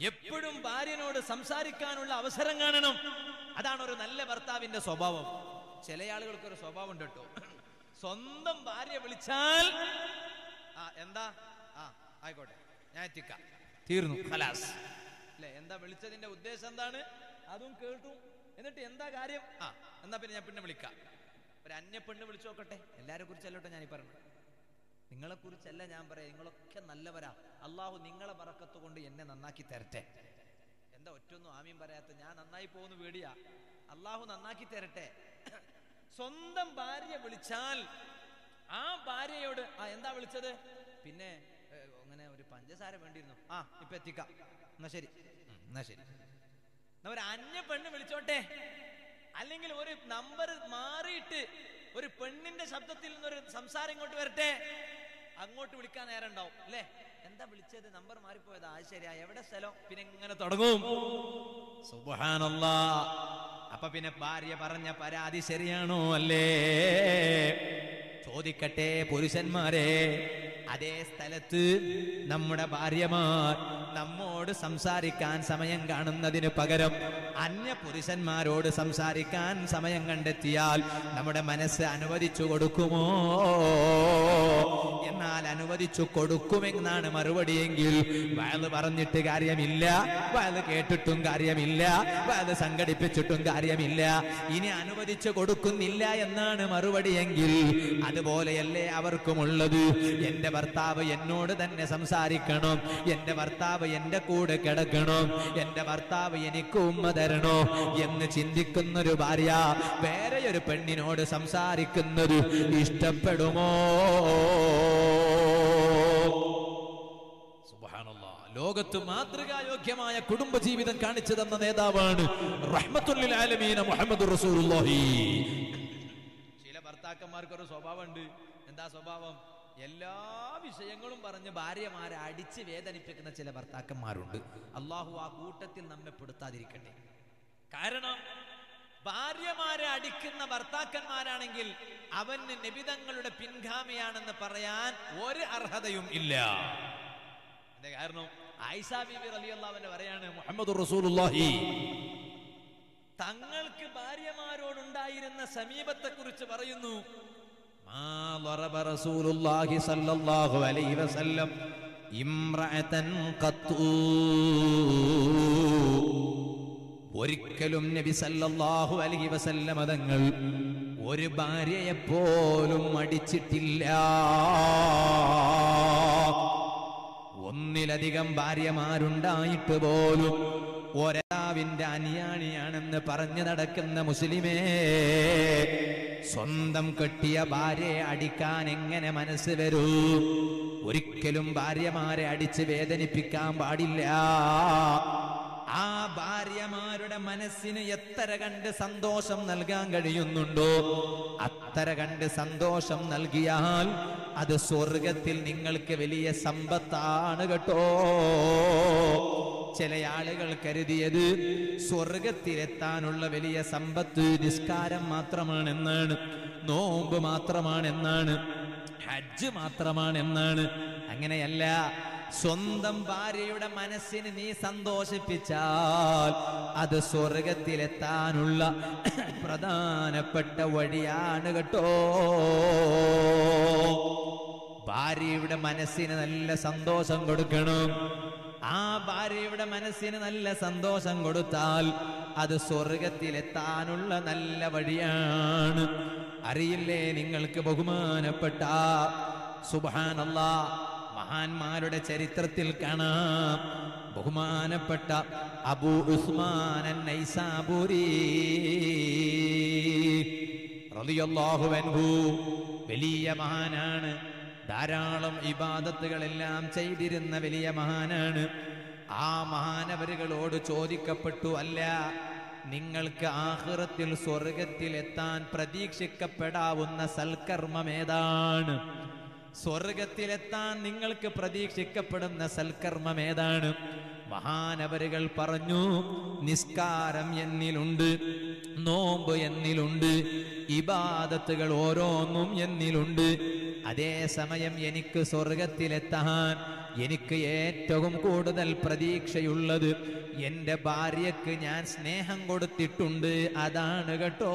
എപ്പോഴും ഭാര്യനോട് സംസാരിക്കാനുള്ള അവസരം കാണണം അതാണ് ഒരു നല്ല ഭർത്താവിന്റെ സ്വഭാവം ചില ആളുകൾക്ക് ഒരു സ്വഭാവം ഉണ്ട് കേട്ടോ സ്വന്തം ഭാര്യ വിളിച്ചാൽ ആ എന്താ ആ ആയിക്കോട്ടെ ഞാൻ എത്തിക്കാം തീർന്നു ഖലാസ് അല്ലെ എന്താ വിളിച്ചതിന്റെ ഉദ്ദേശം എന്താണ് അതും കേട്ടു എന്നിട്ട് എന്താ കാര്യം ആ എന്നാ പിന്നെ ഞാൻ പിന്നെ വിളിക്കാം ഒരു അന്യ പെണ്ണ് വിളിച്ചു നോക്കട്ടെ എല്ലാരെ കുറിച്ചല്ലോട്ടെ ഞാൻ ഈ പറഞ്ഞു നിങ്ങളെ കുറിച്ചല്ല ഞാൻ പറയാം നിങ്ങളൊക്കെ നല്ലവരാ അള്ളാഹു നിങ്ങളെ പറക്കത്ത് കൊണ്ട് എന്നെ നന്നാക്കി തരട്ടെ എന്താ ഒറ്റൊന്നും ആമീൻ പറയാത്ത ഞാൻ നന്നായി പോകുന്നു പേടിയാ അള്ളാഹു നന്നാക്കി തരട്ടെ സ്വന്തം ഭാര്യ വിളിച്ചാൽ ആ ഭാര്യയോട് ആ എന്താ വിളിച്ചത് പിന്നെ ഏ, അങ്ങനെ ഒരു പഞ്ചസാര വേണ്ടിയിരുന്നു ആ ഇപ്പൊ എത്തിക്കാം എന്നാ ശരി ഉം, എന്നാ ശരി എന്നാ ഒരു അന്യ പെണ്ണ് വിളിച്ചോട്ടെ അല്ലെങ്കിൽ ഒരു നമ്പർ മാറിയിട്ട് ഒരു പെണ്ണിന്റെ ശബ്ദത്തിൽ നിന്നൊരു സംസാരം ഇങ്ങോട്ട് വരട്ടെ അങ്ങോട്ട് വിളിക്കാൻ നേരം ഉണ്ടാവും അല്ലേ എന്താ വിളിച്ചത് നമ്പർ മാറിപ്പോയതാ അത് ശരിയാ എവിടെ സ്ഥലം പിന്നെ ഇങ്ങനെ തുടങ്ങും സുബ്ഹാനല്ലാ അപ്പൊ പിന്നെ ഭാര്യ പറഞ്ഞ പരാതി ശരിയാണോ അല്ലേ ചോദിക്കട്ടെ പുരുഷന്മാരെ അതേ സ്ഥലത്ത് നമ്മുടെ ഭാര്യമാർ നമ്മോട് സംസാരിക്കാൻ സമയം കാണുന്നതിന് പകരം അന്യ പുരുഷന്മാരോട് സംസാരിക്കാൻ സമയം കണ്ടെത്തിയാൽ നമ്മുടെ മനസ്സ് അനുവദിച്ചു കൊടുക്കുമോ എന്നാൽ അനുവദിച്ചു കൊടുക്കുമെന്നാണ് മറുപടിയെങ്കിൽ വയത് പറഞ്ഞിട്ട് കാര്യമില്ല വയത് കേട്ടിട്ടും കാര്യമില്ല വയത് സംഘടിപ്പിച്ചിട്ടും കാര്യമില്ല ഇനി അനുവദിച്ചു കൊടുക്കുന്നില്ല എന്നാണ് മറുപടിയെങ്കിൽ അതുപോലെയല്ലേ അവർക്കുമുള്ളത് എന്റെ ഭർത്താവ് എന്നോട് തന്നെ സംസാരിക്കണം എന്റെ ഭർത്താവ് എന്റെ കൂടെ കിടക്കണം എന്റെ ഭർത്താവ് എനിക്ക് ഉമ്മ തരണോ എന്ന് ചിന്തിക്കുന്നൊരു ഭാര്യ വേറെ ഒരു പെണ്ണിനോട് സംസാരിക്കുന്നത് ഇഷ്ടപ്പെടുമോ സുബ്ഹാനല്ലാ. ലോകത്ത് മാതൃകായോഗ്യമായ കുടുംബജീവിതം കാണിച്ചു തന്ന നേതാവാണ് റഹ്മത്തുല്ലിൽ ആലമീന മുഹമ്മദ് റസൂലുള്ളാഹി ചില ഭർത്താക്കന്മാർക്ക് ഒരു സ്വഭാവമുണ്ട് എന്താ സ്വഭാവം എല്ലാ വിഷയങ്ങളും പറഞ്ഞ് ഭാര്യമാരെ അടിച്ച് വേദനിപ്പിക്കുന്ന ചില ഭർത്താക്കന്മാരുണ്ട് അള്ളാഹു ആ കൂട്ടത്തിൽ നമ്മെ പെടുത്താതിരിക്കട്ടെ കാരണം ഭാര്യമാരെ അടിക്കുന്ന ഭർത്താക്കന്മാരാണെങ്കിൽ അവന് നിബിതങ്ങളുടെ പിൻഗാമിയാണെന്ന് പറയാൻ ഒരു അർഹതയും ഇല്ല എന്താ കാരണം ആയിഷ ബീബി റളിയല്ലാഹുവിനെ പറയാണ് മുഹമ്മദ് റസൂലുള്ളാഹി തങ്ങൾക്ക് ഭാര്യമാരോടുണ്ടായിരുന്ന സമീപത്തെ കുറിച്ച് പറയുന്നു മാ ضرب رسول الله صلى الله عليه وسلم امرأة قط ഒരിക്കലും നബി സല്ലല്ലാഹു അലൈഹി വസല്ലമ തങ്ങൾ ഒരു ഭാര്യയെ പോലും അടിച്ചിട്ടില്ല ഒന്നിലധികം ഭാര്യമാരുണ്ടായിട്ട് പോലും ഒരാവിന്റെ അനുയാണിയാണെന്ന് പറഞ്ഞു നടക്കുന്ന മുസ്ലിമേ സ്വന്തം കെട്ടിയ ഭാര്യയെ അടിക്കാൻ എങ്ങനെ മനസ്സ് വരൂ ഒരിക്കലും ഭാര്യമാരെ അടിച്ച് വേദനിപ്പിക്കാൻ പാടില്ല ആ ഭാര്യമാരുടെ മനസ്സിന് എത്ര കണ്ട് സന്തോഷം നൽകാൻ കഴിയുന്നുണ്ടോ അത്ര കണ്ട് സന്തോഷം നൽകിയാൽ അത് സ്വർഗത്തിൽ നിങ്ങൾക്ക് വലിയ സമ്പത്താണ് കേട്ടോ ചില ആളുകൾ കരുതിയത് സ്വർഗത്തിലെത്താനുള്ള വലിയ സമ്പത്ത് നിസ്കാരം മാത്രമാണെന്നാണ് നോമ്പ് മാത്രമാണെന്നാണ് ഹജ്ജ് മാത്രമാണെന്നാണ് അങ്ങനെയല്ല സ്വന്തം ഭാര്യയുടെ മനസ്സിന് നീ സന്തോഷിപ്പിച്ചാൽ അത് സ്വർഗത്തിലെത്താനുള്ള പ്രധാനപ്പെട്ട വഴിയാണ് കേട്ടോ ഭാര്യയുടെ മനസ്സിന് നല്ല സന്തോഷം കൊടുക്കണം ആ ഭാര്യയുടെ മനസ്സിന് നല്ല സന്തോഷം കൊടുത്താൽ അത് സ്വർഗത്തിലെത്താനുള്ള നല്ല വഴിയാണ് അറിയില്ലേ നിങ്ങൾക്ക് ബഹുമാനപ്പെട്ട സുബാനല്ല മഹാന്മാരുടെ ചരിത്രത്തിൽ കാണാം ബഹുമാനപ്പെട്ട അബൂ ഉസ്മാൻ നൈസാബുരി റളിയല്ലാഹു അൻഹു വലിയ മഹാനാണ് ധാരാളം ഇബാദത്തുകളെല്ലാം ചെയ്തിരുന്ന വലിയ മഹാനാണ് ആ മഹാനവരുകളോട് ചോദിക്കപ്പെട്ടു അല്ല നിങ്ങൾക്ക് ആഹ്റത്തിൽ സ്വർഗത്തിൽ എത്താൻ പ്രതീക്ഷിക്കപ്പെടാവുന്ന സൽക്കർമ്മം ഏതാണ് സ്വർഗത്തിലെത്താൻ നിങ്ങൾക്ക് പ്രതീക്ഷിക്കപ്പെടുന്ന സൽക്കർമ്മം ഏതാണ് മഹാനവരുകൾ പറഞ്ഞു നിസ്കാരം എന്നിലുണ്ട് നോമ്പ് എന്നിലുണ്ട് ഇബാദത്തുകൾ ഓരോന്നും എന്നിലുണ്ട് അതേ സമയം എനിക്ക് സ്വർഗത്തിലെത്താൻ എനിക്ക് ഏറ്റവും കൂടുതൽ പ്രതീക്ഷയുള്ളത് എന്റെ ഭാര്യക്ക് ഞാൻ സ്നേഹം കൊടുത്തിട്ടുണ്ട് അതാണ് കേട്ടോ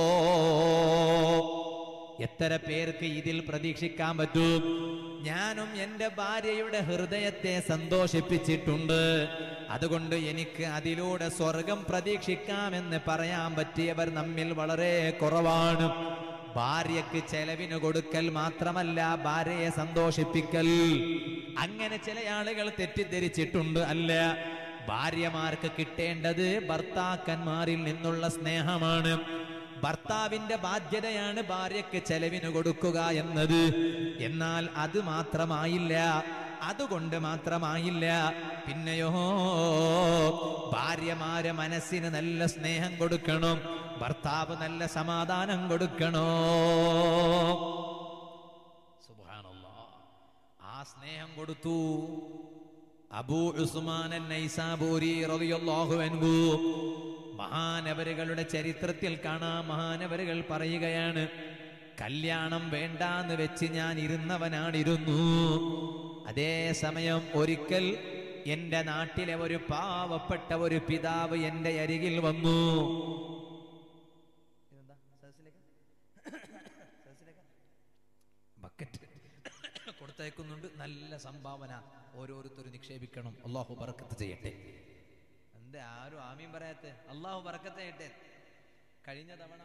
എത്ര പേർക്ക് ഇതിൽ പ്രതീക്ഷിക്കാൻ പറ്റും ഞാനും എന്റെ ഭാര്യയുടെ ഹൃദയത്തെ സന്തോഷിപ്പിച്ചിട്ടുണ്ട് അതുകൊണ്ട് എനിക്ക് അതിലൂടെ സ്വർഗം പ്രതീക്ഷിക്കാമെന്ന് പറയാൻ പറ്റിയവർ നമ്മിൽ വളരെ കുറവാണ് ഭാര്യക്ക് ചെലവിന് കൊടുക്കൽ മാത്രമല്ല ഭാര്യയെ സന്തോഷിപ്പിക്കൽ അങ്ങനെ ചില ആളുകൾ തെറ്റിദ്ധരിച്ചിട്ടുണ്ട് അല്ല ഭാര്യമാർക്ക് കിട്ടേണ്ടത് ഭർത്താക്കന്മാരിൽ നിന്നുള്ള സ്നേഹമാണ് ഭർത്താവിന്റെ ബാധ്യതയാണ് ഭാര്യയ്ക്ക് ചെലവിന് കൊടുക്കുക എന്നത് എന്നാൽ അത് മാത്രമായില്ല അതുകൊണ്ട് മാത്രമായില്ല പിന്നെയോ ഭാര്യമാരെ മനസ്സിന് നല്ല സ്നേഹം കൊടുക്കണം ഭർത്താവ് നല്ല സമാധാനം കൊടുക്കണോ സുബ്ഹാനല്ലാ ആ സ്നേഹം കൊടുത്തു അബൂ ഉസ്മാൻ നൈസാബൂരി റളിയല്ലാഹു അൻഹു മഹാനവരുകളുടെ ചരിത്രത്തിൽ കാണാം മഹാനവരുകൾ പറയുകയാണ് കല്യാണം വേണ്ടാന്ന് വെച്ച് ഞാൻ ഇരുന്നവനാണിരുന്നു അതേ സമയം ഒരിക്കൽ എന്റെ നാട്ടിലെ ഒരു പാവപ്പെട്ട ഒരു പിതാവ് എന്റെ അരികിൽ വന്നു ബക്കറ്റ് കൊടുത്തയക്കുന്നുണ്ട് നല്ല സംഭാവന ഓരോരുത്തരും നിക്ഷേപിക്കണം അള്ളാഹു ബർക്കത്ത് ചെയ്യട്ടെ എന്താ ആരും ആമീൻ പറയാത്തെ അള്ളാഹു ബർക്കത്ത് ചെയ്യട്ടെ കഴിഞ്ഞ തവണ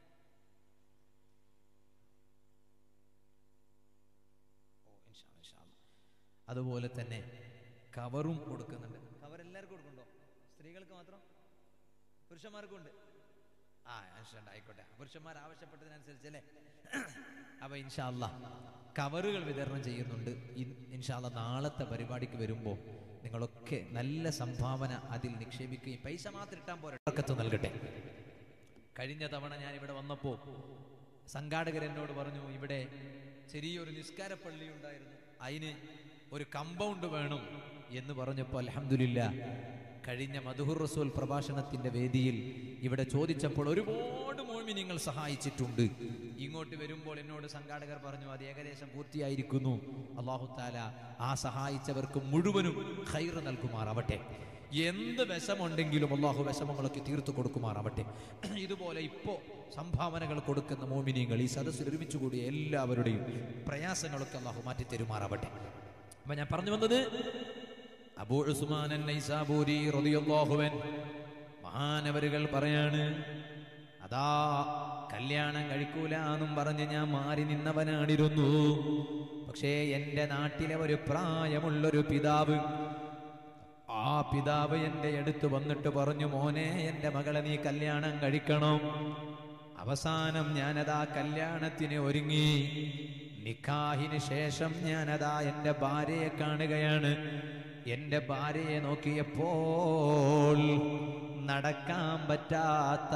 ഓ ഇൻഷാ അല്ലാ, ഇൻഷാ അല്ലാ. അതുപോലെ തന്നെ കവറും കൊടുക്കുന്നുണ്ട് കവർ എല്ലാവർക്കും കൊടുക്കണ്ടോ സ്ത്രീകൾക്ക് മാത്രം പുരുഷന്മാർക്കും ഉണ്ട് ആ ഇൻഷാ ആയിക്കോട്ടെ പുരുഷന്മാർ ആവശ്യപ്പെട്ടതിനനുസരിച്ചല്ലേ അപ്പൊ ഇൻഷാല്ല കവറുകൾ വിതരണം ചെയ്യുന്നുണ്ട് ഇൻ- ഇൻഷാല്ല നാളത്തെ പരിപാടിക്ക് വരുമ്പോൾ നിങ്ങളൊക്കെ നല്ല സംഭാവന അതിൽ നിക്ഷേപിക്കുകയും പൈസ മാത്രം ഇട്ടാൻ പോരെ ബർക്കത്ത് നൽകട്ടെ കഴിഞ്ഞ തവണ ഞാൻ ഇവിടെ വന്നപ്പോ സംഘാടകർ എന്നോട് പറഞ്ഞു ഇവിടെ ചെറിയൊരു നിസ്കാര പള്ളി ഉണ്ടായിരുന്നു അതിന് ഒരു കമ്പൗണ്ട് വേണം എന്ന് പറഞ്ഞപ്പോൾ അലഹമില്ല കഴിഞ്ഞ മധുഹുർ റസൂൽ പ്രഭാഷണത്തിന്റെ വേദിയിൽ ഇവിടെ ചോദിച്ചപ്പോൾ ഒരുപാട് മോമി നിങ്ങൾ സഹായിച്ചിട്ടുണ്ട് ഇങ്ങോട്ട് വരുമ്പോൾ എന്നോട് സംഘാടകർ പറഞ്ഞു അത് ഏകദേശം പൂർത്തിയായിരിക്കുന്നു അള്ളാഹു താല ആ സഹായിച്ചവർക്ക് മുഴുവനും ഖൈർ നൽകുമാറാവട്ടെ എന്ത് വിഷമുണ്ടെങ്കിലും അള്ളാഹു വിഷമങ്ങളൊക്കെ തീർത്തു കൊടുക്കുമാറാവട്ടെ ഇതുപോലെ ഇപ്പോ സംഭാവനകൾ കൊടുക്കുന്ന മോമിനിയങ്ങൾ ഈ സദസ്സിൽ ഒരുമിച്ച് കൂടിയ എല്ലാവരുടെയും പ്രയാസങ്ങളൊക്കെ അള്ളാഹു മാറ്റി തരുമാറാവട്ടെ അപ്പൊ ഞാൻ പറഞ്ഞു വന്നത് അബൂ ഉസ്മാൻ നൈസാബൂരി റളിയല്ലാഹു അൻഹു മഹാനവരുകൾ പറയാണ് അതാ കല്യാണം കഴിക്കൂല എന്നും പറഞ്ഞ് ഞാൻ മാറി നിന്നവനാണിരുന്നു പക്ഷേ എന്റെ നാട്ടിലെ ഒരു പ്രായമുള്ളൊരു പിതാവ് ആ പിതാവ് എന്റെ അടുത്ത് വന്നിട്ട് പറഞ്ഞു മോനെ എന്റെ മകളെ നീ കല്യാണം കഴിക്കണം അവസാനം ഞാനതാ കല്യാണത്തിന് ഒരുങ്ങി നിക്കാഹിന് ശേഷം ഞാനതാ എന്റെ ഭാര്യയെ കാണുകയാണ് എന്റെ ഭാര്യയെ നോക്കിയപ്പോൾ നടക്കാൻ പറ്റാത്ത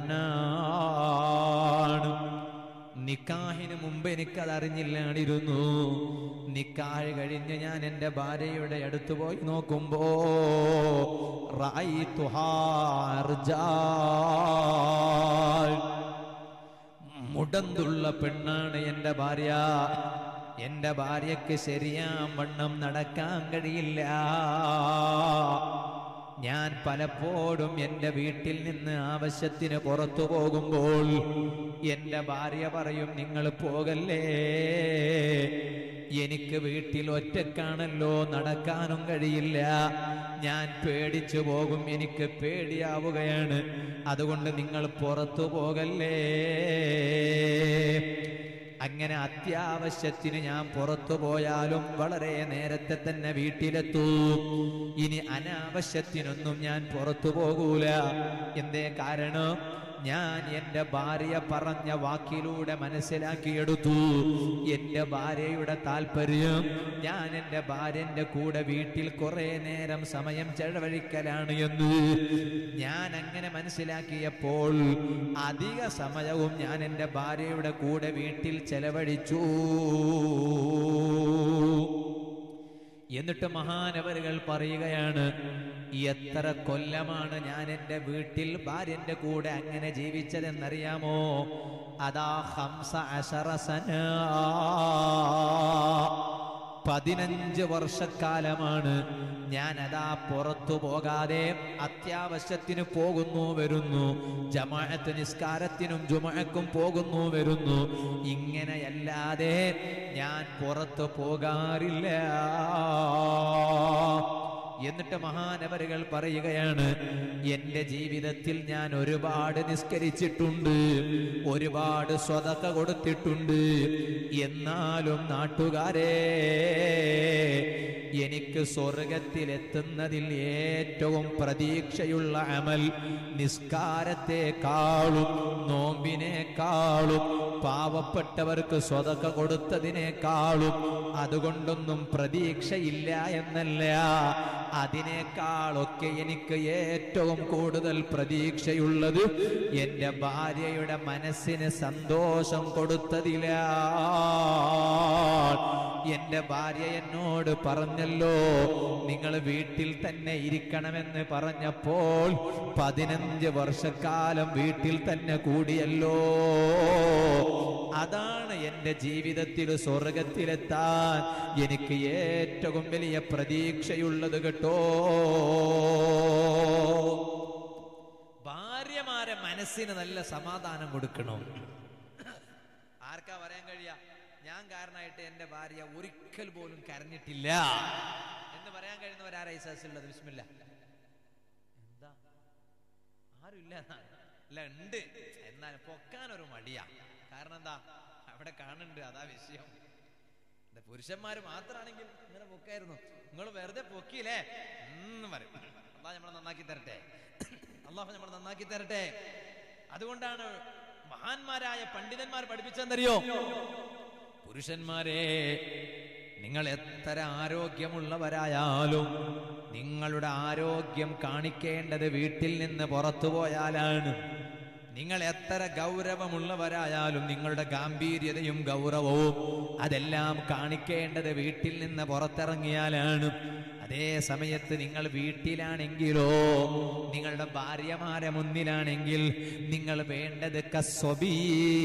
പെണ്ണാണ് നിക്കാഹിന് മുമ്പ് എനിക്കത് അറിഞ്ഞില്ലാണ്ടിരുന്നു നിക്കാഹ് കഴിഞ്ഞ് ഞാൻ എൻ്റെ ഭാര്യയുടെ അടുത്ത് പോയി നോക്കുമ്പോ റഅയ്തുഹാ അർജാൽ. മുടന്തുള്ള പെണ്ണാണ് എൻ്റെ ഭാര്യ എൻ്റെ ഭാര്യയ്ക്ക് ശരിയാം വണ്ണം നടക്കാൻ കഴിയില്ല ഞാൻ പലപ്പോഴും എൻ്റെ വീട്ടിൽ നിന്ന് ആവശ്യത്തിന് പുറത്തു പോകുമ്പോൾ എൻ്റെ ഭാര്യ പറയും നിങ്ങൾ പോകല്ലേ എനിക്ക് വീട്ടിൽ ഒറ്റക്കാണല്ലോ നടക്കാനും കഴിയില്ല ഞാൻ പേടിച്ചു പോകും എനിക്ക് പേടിയാവുകയാണ് അതുകൊണ്ട് നിങ്ങൾ പുറത്തു പോകല്ലേ അങ്ങനെ അത്യാവശ്യത്തിന് ഞാൻ പുറത്തു പോയാലും വളരെ നേരത്തെ തന്നെ വീട്ടിലെത്തൂ ഇനി അനാവശ്യത്തിനൊന്നും ഞാൻ പുറത്തു പോകൂല എന്തേ കാരണം ഞാൻ എന്റെ ഭാര്യ പറഞ്ഞ വാക്കിലൂടെ മനസ്സിലാക്കിയെടുത്തു എന്റെ ഭാര്യയുടെ താല്പര്യം ഞാൻ എന്റെ ഭാര്യന്റെ കൂടെ വീട്ടിൽ കുറെ നേരം സമയം ചെലവഴിക്കലാണ് എന്ന് ഞാൻ അങ്ങനെ മനസ്സിലാക്കിയപ്പോൾ അധിക സമയവും ഞാൻ എന്റെ ഭാര്യയുടെ കൂടെ വീട്ടിൽ ചെലവഴിച്ചു എന്നിട്ട് മഹാനവരുകൾ പറയുകയാണ് എത്ര കൊല്ലമാണ് ഞാൻ എൻ്റെ വീട്ടിൽ ഭാര്യന്റെ കൂടെ അങ്ങനെ ജീവിച്ചതെന്നറിയാമോ അതാ ഹംസ അശറസന പതിനഞ്ച് വർഷക്കാലമാണ് ഞാൻ അതാ പുറത്തു പോകാതെ അത്യാവശ്യത്തിന് പോകുന്നു വരുന്നു ജമാഅത്ത് നിസ്കാരത്തിനും ജുമഅക്കും പോകുന്നു വരുന്നു ഇങ്ങനെയല്ലാതെ ഞാൻ പുറത്തു പോകാറില്ല എന്നിട്ട് മഹാനവരുകൾ പറയുകയാണ് എന്റെ ജീവിതത്തിൽ ഞാൻ ഒരുപാട് നിസ്കരിച്ചിട്ടുണ്ട് ഒരുപാട് സ്വതക്ക കൊടുത്തിട്ടുണ്ട് എന്നാലും നാട്ടുകാരെ എനിക്ക് സ്വർഗത്തിലെത്തുന്നതിൽ ഏറ്റവും പ്രതീക്ഷയുള്ള അമൽ നിസ്കാരത്തെക്കാളും നോമ്പിനേക്കാളും പാവപ്പെട്ടവർക്ക് സ്വതക്ക കൊടുത്തതിനേക്കാളും അതുകൊണ്ടൊന്നും പ്രതീക്ഷയില്ല എന്നല്ല അതിനേക്കാളൊക്കെ എനിക്ക് ഏറ്റവും കൂടുതൽ പ്രതീക്ഷയുള്ളത് എൻ്റെ ഭാര്യയുടെ മനസ്സിന് സന്തോഷം കൊടുത്തതില്ല എന്റെ ഭാര്യ എന്നോട് പറഞ്ഞല്ലോ നിങ്ങൾ വീട്ടിൽ തന്നെ ഇരിക്കണമെന്ന് പറഞ്ഞപ്പോൾ പതിനഞ്ച് വർഷക്കാലം വീട്ടിൽ തന്നെ കൂടിയല്ലോ അതാണ് എൻ്റെ ജീവിതത്തിൽ സ്വർഗത്തിലെത്താൻ എനിക്ക് ഏറ്റവും വലിയ പ്രതീക്ഷയുള്ളത് കേട്ടോ ഭാര്യമാരെ മനസ്സിന് നല്ല സമാധാനം കൊടുക്കണം ആർക്കാ പറയാൻ കഴിയാ ഞാൻ കാരണമായിട്ട് എന്റെ ഭാര്യ ഒരിക്കൽ പോലും കരഞ്ഞിട്ടില്ല എന്ന് പറയാൻ കഴിയുന്നവരാരാ ഈ സദസ്സിലുള്ളത് വിസ്മില്ല എന്താ ആരുമില്ല എന്നാണ് അല്ല ഉണ്ട് എന്നാൽ പൊക്കാൻ ഒരു മടിയാ കാരണം എന്താ അവിടെ കാണുന്നുണ്ട് അതാ വിഷയം ഇത് പുരുഷന്മാര് മാത്രമാണെങ്കിൽ ഇങ്ങനെ പൊക്കായിരുന്നു നിങ്ങൾ വെറുതെ പൊക്കിയില്ലേ എന്ന് പറയും അള്ളാഹ് നമ്മളെ നന്നാക്കി തരട്ടെ അള്ളാഹു നമ്മൾ നന്നാക്കി തരട്ടെ അതുകൊണ്ടാണ് മഹാന്മാരായ പണ്ഡിതന്മാർ പഠിപ്പിച്ചെന്തറിയോ പുരുഷന്മാരെ നിങ്ങൾ എത്ര ആരോഗ്യമുള്ളവരായാലും നിങ്ങളുടെ ആരോഗ്യം കാണിക്കേണ്ടത് വീട്ടിൽ നിന്ന് പുറത്തു പോയാലാണ് നിങ്ങൾ എത്ര ഗൗരവമുള്ളവരായാലും നിങ്ങളുടെ ഗാംഭീര്യതയും ഗൗരവവും അതെല്ലാം കാണിക്കേണ്ടത് വീട്ടിൽ നിന്ന് പുറത്തിറങ്ങിയാലാണ് അതേ സമയത്ത് നിങ്ങൾ വീട്ടിലാണെങ്കിലോ നിങ്ങളുടെ ഭാര്യമാരെ മുന്നിലാണെങ്കിൽ നിങ്ങൾ വേണ്ടത് കസ്വബീ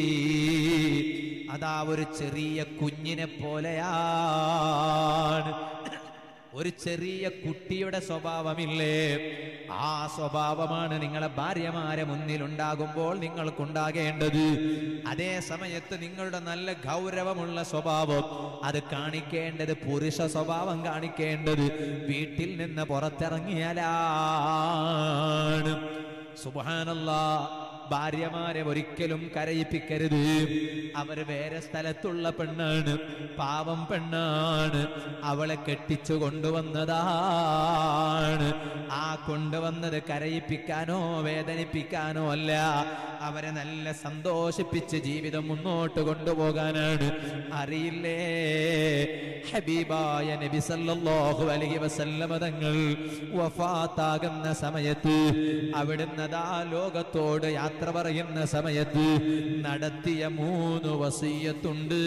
അതാ ഒരു ചെറിയ കുഞ്ഞിനെ പോലെയാണ് ഒരു ചെറിയ കുട്ടിയുടെ സ്വഭാവമില്ലേ ആ സ്വഭാവമാണ് നിങ്ങളെ ഭാര്യമാരെ മുന്നിൽ ഉണ്ടാകുമ്പോൾ നിങ്ങൾക്കുണ്ടാകേണ്ടത് അതേ സമയത്ത് നിങ്ങളുടെ നല്ല ഗൗരവമുള്ള സ്വഭാവം അത് കാണിക്കേണ്ടത് പുരുഷ സ്വഭാവം കാണിക്കേണ്ടത് വീട്ടിൽ നിന്ന് പുറത്തിറങ്ങിയാലാണ് സുബാനല്ലാ ഭാര്യമാരെ ഒരിക്കലും കരയിപ്പിക്കരുത് അവർ വേറെ സ്ഥലത്തുള്ള പെണ്ണാണ് പാവം പെണ്ണാണ് അവളെ കെട്ടിച്ചു കൊണ്ടുവന്നതാണ് ആ കൊണ്ടുവന്നത് കരയിപ്പിക്കാനോ വേദനിപ്പിക്കാനോ അല്ല അവരെ നല്ല സന്തോഷിപ്പിച്ച് ജീവിതം മുന്നോട്ട് കൊണ്ടുപോകാനാണ് അറിയില്ലേ ഹബീബായ നബി സല്ലല്ലാഹു അലൈഹി വസല്ലമ തങ്ങൾ വഫാത്താകുന്ന സമയത്ത് അവിടുന്ന് ദാ ലോകത്തോട് യാത്ര പറയുന്ന സമയത്ത് നടത്തിയ മൂന്ന് വസീയത്തുണ്ട്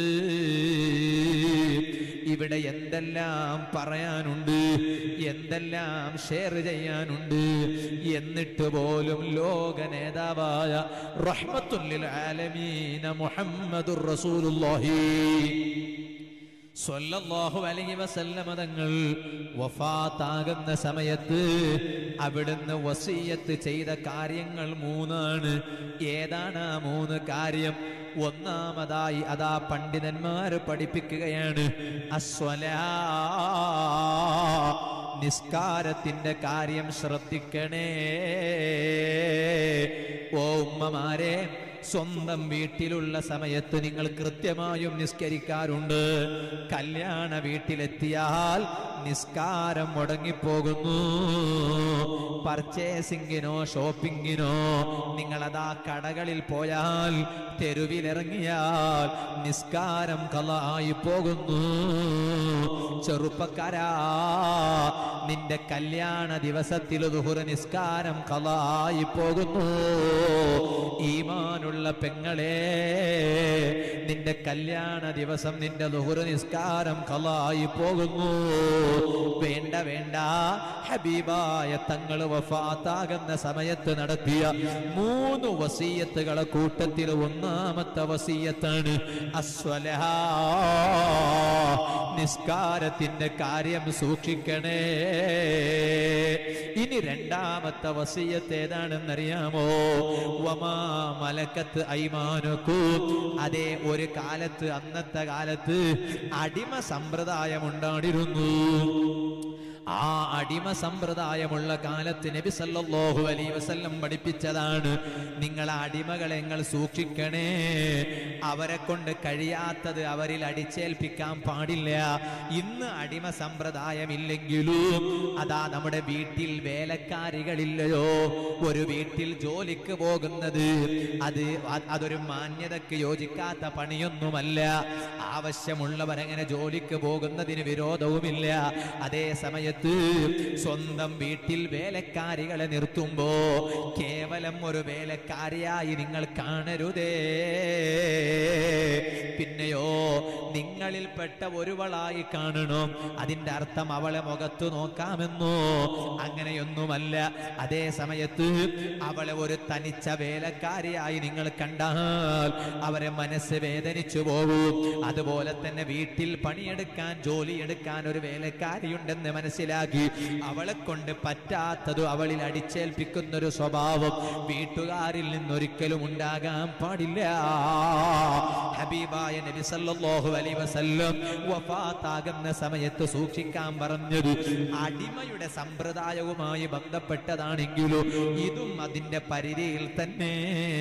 ഇവിടെ എന്തെല്ലാം പറയാനുണ്ട് എന്തെല്ലാം ഷെയർ ചെയ്യാനുണ്ട് എന്നിട്ട് പോലും ലോക നേതാവായ റഹ്മത്തുല്ലിൽ ആലമീന മുഹമ്മദുർ റസൂലുള്ളാഹി സ്വല്ലല്ലാഹു അലൈഹി വസല്ലമ തങ്ങൾ വഫാത്താകുന്ന സമയത്ത് അവിടുന്ന് വസീയത്ത് ചെയ്ത കാര്യങ്ങൾ മൂന്നാണ് ഏതാണ് ആ മൂന്ന് കാര്യം ഒന്നാമതായി അതാ പണ്ഡിതന്മാർ പഠിപ്പിക്കുകയാണ് അസ്വലാ നിസ്കാരത്തിന്റെ കാര്യം ശ്രദ്ധിക്കണേ ഓ ഉമ്മമാരെ സ്വന്തം വീട്ടിലുള്ള സമയത്ത് നിങ്ങൾ കൃത്യമായും നിസ്കരിക്കാറുണ്ട് കല്യാണ വീട്ടിലെത്തിയാൽ നിസ്കാരം മുടങ്ങിപ്പോകുന്നു പർച്ചേസിങ്ങിനോ ഷോപ്പിങ്ങിനോ നിങ്ങളതാ കടകളിൽ പോയാൽ തെരുവിലിറങ്ങിയാൽ നിസ്കാരം കലായി പോകുന്നു ചെറുപ്പക്കാരാ നിന്റെ കല്യാണ ദിവസത്തിൽ ദുഹുറ നിസ്കാരം കലായി പോകുന്നു ഈമാനുള്ള ഈമാനുള്ള പെങ്ങളെ നിന്റെ കല്യാണ ദിവസം നിന്റെ ലുഹുറ് നിസ്കാരം കലായി പോകുന്നു വേണ്ട വേണ്ട ഹബീബായ തങ്ങൾ വഫാത്താകുന്ന സമയത്ത് നടത്തിയ മൂന്ന് വസീയത്തുകളെ കൂട്ടത്തിൽ ഒന്നാമത്തെ വസീയത്താണ് അസ്വലഹാ നിസ്കാരത്തിന്റെ കാര്യം സൂക്ഷിക്കണേ ഇനി രണ്ടാമത്തെ വസീയത്ത് ഏതാണെന്നറിയാമോ വമാ മലക്കത്ത് ഐമാനക്കൂ അതേ ഒരു കാലത്ത് അന്നത്തെ കാലത്ത് അടിമ സമ്പ്രദായം ഉണ്ടായിരുന്നു ആ അടിമ സമ്പ്രദായമുള്ള കാലത്ത് നബി സല്ലല്ലാഹു അലൈഹി വസല്ലം പഠിപ്പിച്ചതാണ് നിങ്ങൾ അടിമകളെ നിങ്ങൾ സൂക്ഷിക്കണേ അവരെ കൊണ്ട് കഴിയാത്തത് അവരിൽ അടിച്ചേൽപ്പിക്കാൻ പാടില്ല ഇന്ന് അടിമ സമ്പ്രദായമില്ലെങ്കിലും അതാ നമ്മുടെ വീട്ടിൽ വേലക്കാരികളില്ലയോ ഒരു വീട്ടിൽ ജോലിക്ക് പോകുന്നത് അത് അ- അതൊരു മാന്യതയ്ക്ക് യോജിക്കാത്ത പണിയൊന്നുമല്ല ആവശ്യമുള്ളവരങ്ങനെ ജോലിക്ക് പോകുന്നതിന് വിരോധവുമില്ല അതേ സമയത്ത് സ്വന്തം വീട്ടിൽ വേലക്കാരികളെ നിർത്തുമ്പോ കേവലം ഒരു വേലക്കാരിയായി നിങ്ങൾ കാണരുതേ പിന്നെയോ നിങ്ങളിൽപ്പെട്ട ഒരുവളായി കാണണം അതിന്റെ അർത്ഥം അവളെ മുഖത്ത് നോക്കാമെന്നോ അങ്ങനെയൊന്നുമല്ല അതേ സമയത്ത് അവളെ ഒരു തനിച്ച വേലക്കാരിയായി നിങ്ങൾ കണ്ടാൽ അവരെ മനസ്സ് വേദനിച്ചു പോകും അതുപോലെ തന്നെ വീട്ടിൽ പണിയെടുക്കാൻ ജോലിയെടുക്കാൻ ഒരു വേലക്കാരിയുണ്ടെന്ന് മനസ്സിലാക്കി അവളെ കൊണ്ട് പറ്റാത്തത് അവളിൽ അടിച്ചേൽപ്പിക്കുന്ന ഒരു സ്വഭാവം വീട്ടുകാരിൽ നിന്നൊരിക്കലും ഉണ്ടാകാൻ പാടില്ല ഹബീബായ നബി സല്ലല്ലാഹു അലൈഹി വസല്ലം വഫാത്താകുന്ന സമയത്ത് സൂക്ഷിക്കാൻ പറഞ്ഞത് അടിമയുടെ സമ്പ്രദായവുമായി ബന്ധപ്പെട്ടതാണെങ്കിലും ഇതും അതിന്റെ പരിധിയിൽ തന്നെ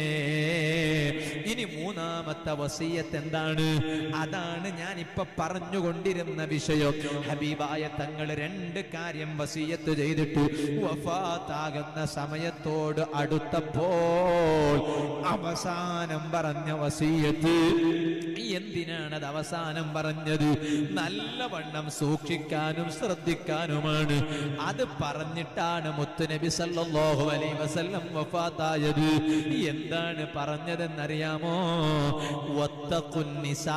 ഇനി മൂന്നാമത്തെ വസീയത്ത് എന്താണ് അതാണ് ഞാൻ ഇപ്പൊ പറഞ്ഞുകൊണ്ടിരുന്ന വിഷയം ഹബീബായ തങ്ങൾ രണ്ട് കാര്യം വസീയത്ത് ചെയ്തിട്ട് വഫാത്താകുന്ന സമയത്തോട് അടുത്തപ്പോൾ അവസാനം പറഞ്ഞ വസീയത്ത് എന്തിനാണ് അത് അവസാനം പറഞ്ഞത് നല്ലവണ്ണം സൂക്ഷിക്കാനും ശ്രദ്ധിക്കാനുമാണ് അത് പറഞ്ഞിട്ടാണ് മുത്തുനബി സല്ലല്ലാഹു അലൈഹി വസല്ലം വഫാത്തായത് എന്താണ് പറഞ്ഞതെന്നറിയാമോ വത്തഖുന്നിസാ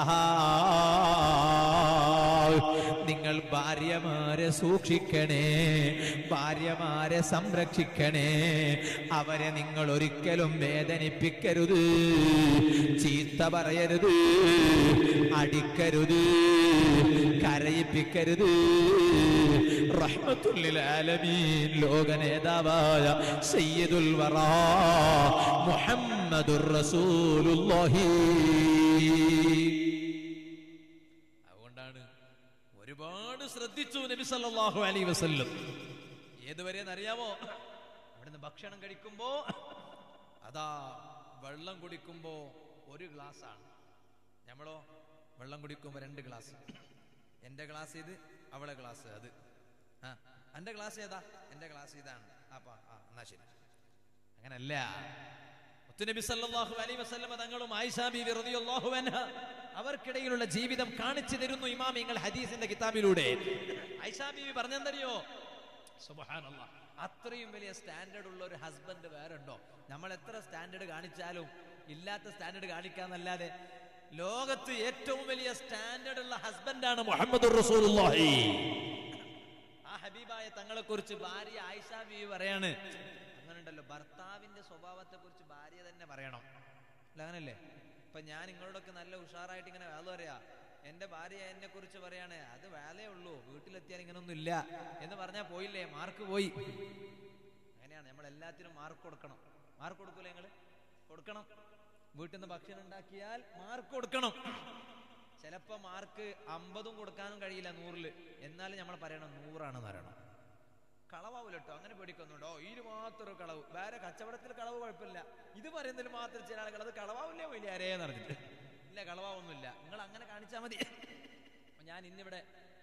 നിങ്ങൾ ഭാര്യമാരെ സൂക്ഷിക്കണേ ഭാര്യമാരെ സംരക്ഷിക്കണേ അവരെ നിങ്ങൾ ഒരിക്കലും വേദനിപ്പിക്കരുത് ചീത്ത പറയരുത് അടിക്കരുത് കരയിപ്പിക്കരുത് റഹ്മത്തുല്ലിൽ ആലമീൻ ലോക നേതാവായ സയ്യിദുൽ വറാ മുഹമ്മദുർ റസൂലുള്ളാഹി അതുകൊണ്ടാണ് ഒരുപാട് ശ്രദ്ധിച്ചു നബി സല്ലല്ലാഹു അലൈഹി വസല്ലം ഏതുവരെ അറിയാമോ അവിടുന്ന് ഭക്ഷണം കഴിക്കുമ്പോ അതാ വെള്ളം കുടിക്കുമ്പോ ഒരു ഗ്ലാസ് ആണ് നമ്മളോ വെള്ളം കുടിക്കുമ്പോ രണ്ട് ഗ്ലാസ് എന്റെ ഗ്ലാസ് ഇത് അവളെ ഗ്ലാസ് അത് ആ എന്റെ ഗ്ലാസ് ഏതാ എന്റെ ഗ്ലാസ് ഇതാണ് അപ്പൊ ആ എന്നാ ശരി അങ്ങനല്ല മുത്തുനബി സല്ലല്ലാഹു അലൈഹി വസല്ലമ തങ്ങളും ആയിഷ ബീവി റളിയല്ലാഹു അൻഹ അവർക്കിടയിലുള്ള ജീവിതം കാണിച്ചു തരുന്നു ഇമാമിങ്ങൾ ഹദീസിന്റെ കിതാബിലൂടെ ആയിഷ ബീവി പറഞ്ഞെന്തറിയോ സുബ്ഹാനല്ലാഹ് അത്രയും വലിയ സ്റ്റാൻഡേർഡ് ഉള്ള ഒരു ഹസ്ബൻഡ് വേറെ ഉണ്ടോ നമ്മൾ എത്ര സ്റ്റാൻഡേർഡ് കാണിച്ചാലും ഇല്ലാത്ത സ്റ്റാൻഡേർഡ് കാണിക്കാന്നല്ലാതെ ലോകത്ത് ഏറ്റവും വലിയ സ്റ്റാൻഡേർഡ് ഉള്ള ഹസ്ബൻഡാണ് മുഹമ്മദ് റസൂലുള്ളാഹി ആ ഹബീബായ തങ്ങളെ കുറിച്ച് ഭാര്യ ആയിഷ ബീവി പറയാണ് അങ്ങനെ ഉണ്ടല്ലോ ഭർത്താവിന്റെ സ്വഭാവത്തെ കുറിച്ച് ഭാര്യ തന്നെ പറയണം അല്ല അങ്ങനല്ലേ ഇപ്പൊ ഞാൻ നിങ്ങളോടൊക്കെ നല്ല ഉഷാറായിട്ട് ഇങ്ങനെ വേല പറയാ എന്റെ ഭാര്യ എന്നെ കുറിച്ച് പറയാണ് അത് വേലേ ഉള്ളൂ വീട്ടിലെത്തിയാൽ ഇങ്ങനൊന്നും ഇല്ല എന്ന് പറഞ്ഞാൽ പോയില്ലേ മാർക്ക് പോയി അങ്ങനെയാണ് നമ്മൾ എല്ലാത്തിനും മാർക്ക് കൊടുക്കണം മാർക്ക് കൊടുക്കൂലേ നിങ്ങള് കൊടുക്കണം വീട്ടിൽ നിന്ന് ഭക്ഷണം ഉണ്ടാക്കിയാൽ മാർക്ക് കൊടുക്കണം ചിലപ്പോ മാർക്ക് അമ്പതും കൊടുക്കാനും കഴിയില്ല നൂറില് എന്നാലും നമ്മൾ പറയണം നൂറാണെന്ന് പറയണം കളവാവില്ല കേട്ടോ അങ്ങനെ പേടിക്കൊന്നുണ്ടോ ഇതിന് മാത്രം ഒരു കളവ് വേറെ കച്ചവടത്തിൽ കളവ് കുഴപ്പമില്ല ഇത് പറയുന്നതിൽ മാത്രം ചില ആളുകൾ അത് കളവാവില്ലേ വലിയ ആരെയെന്ന് പറഞ്ഞിട്ട് ഇല്ല കളവാവൊന്നുമില്ല നിങ്ങൾ അങ്ങനെ കാണിച്ചാൽ മതി അപ്പൊ ഞാൻ ഇന്നിവിടെ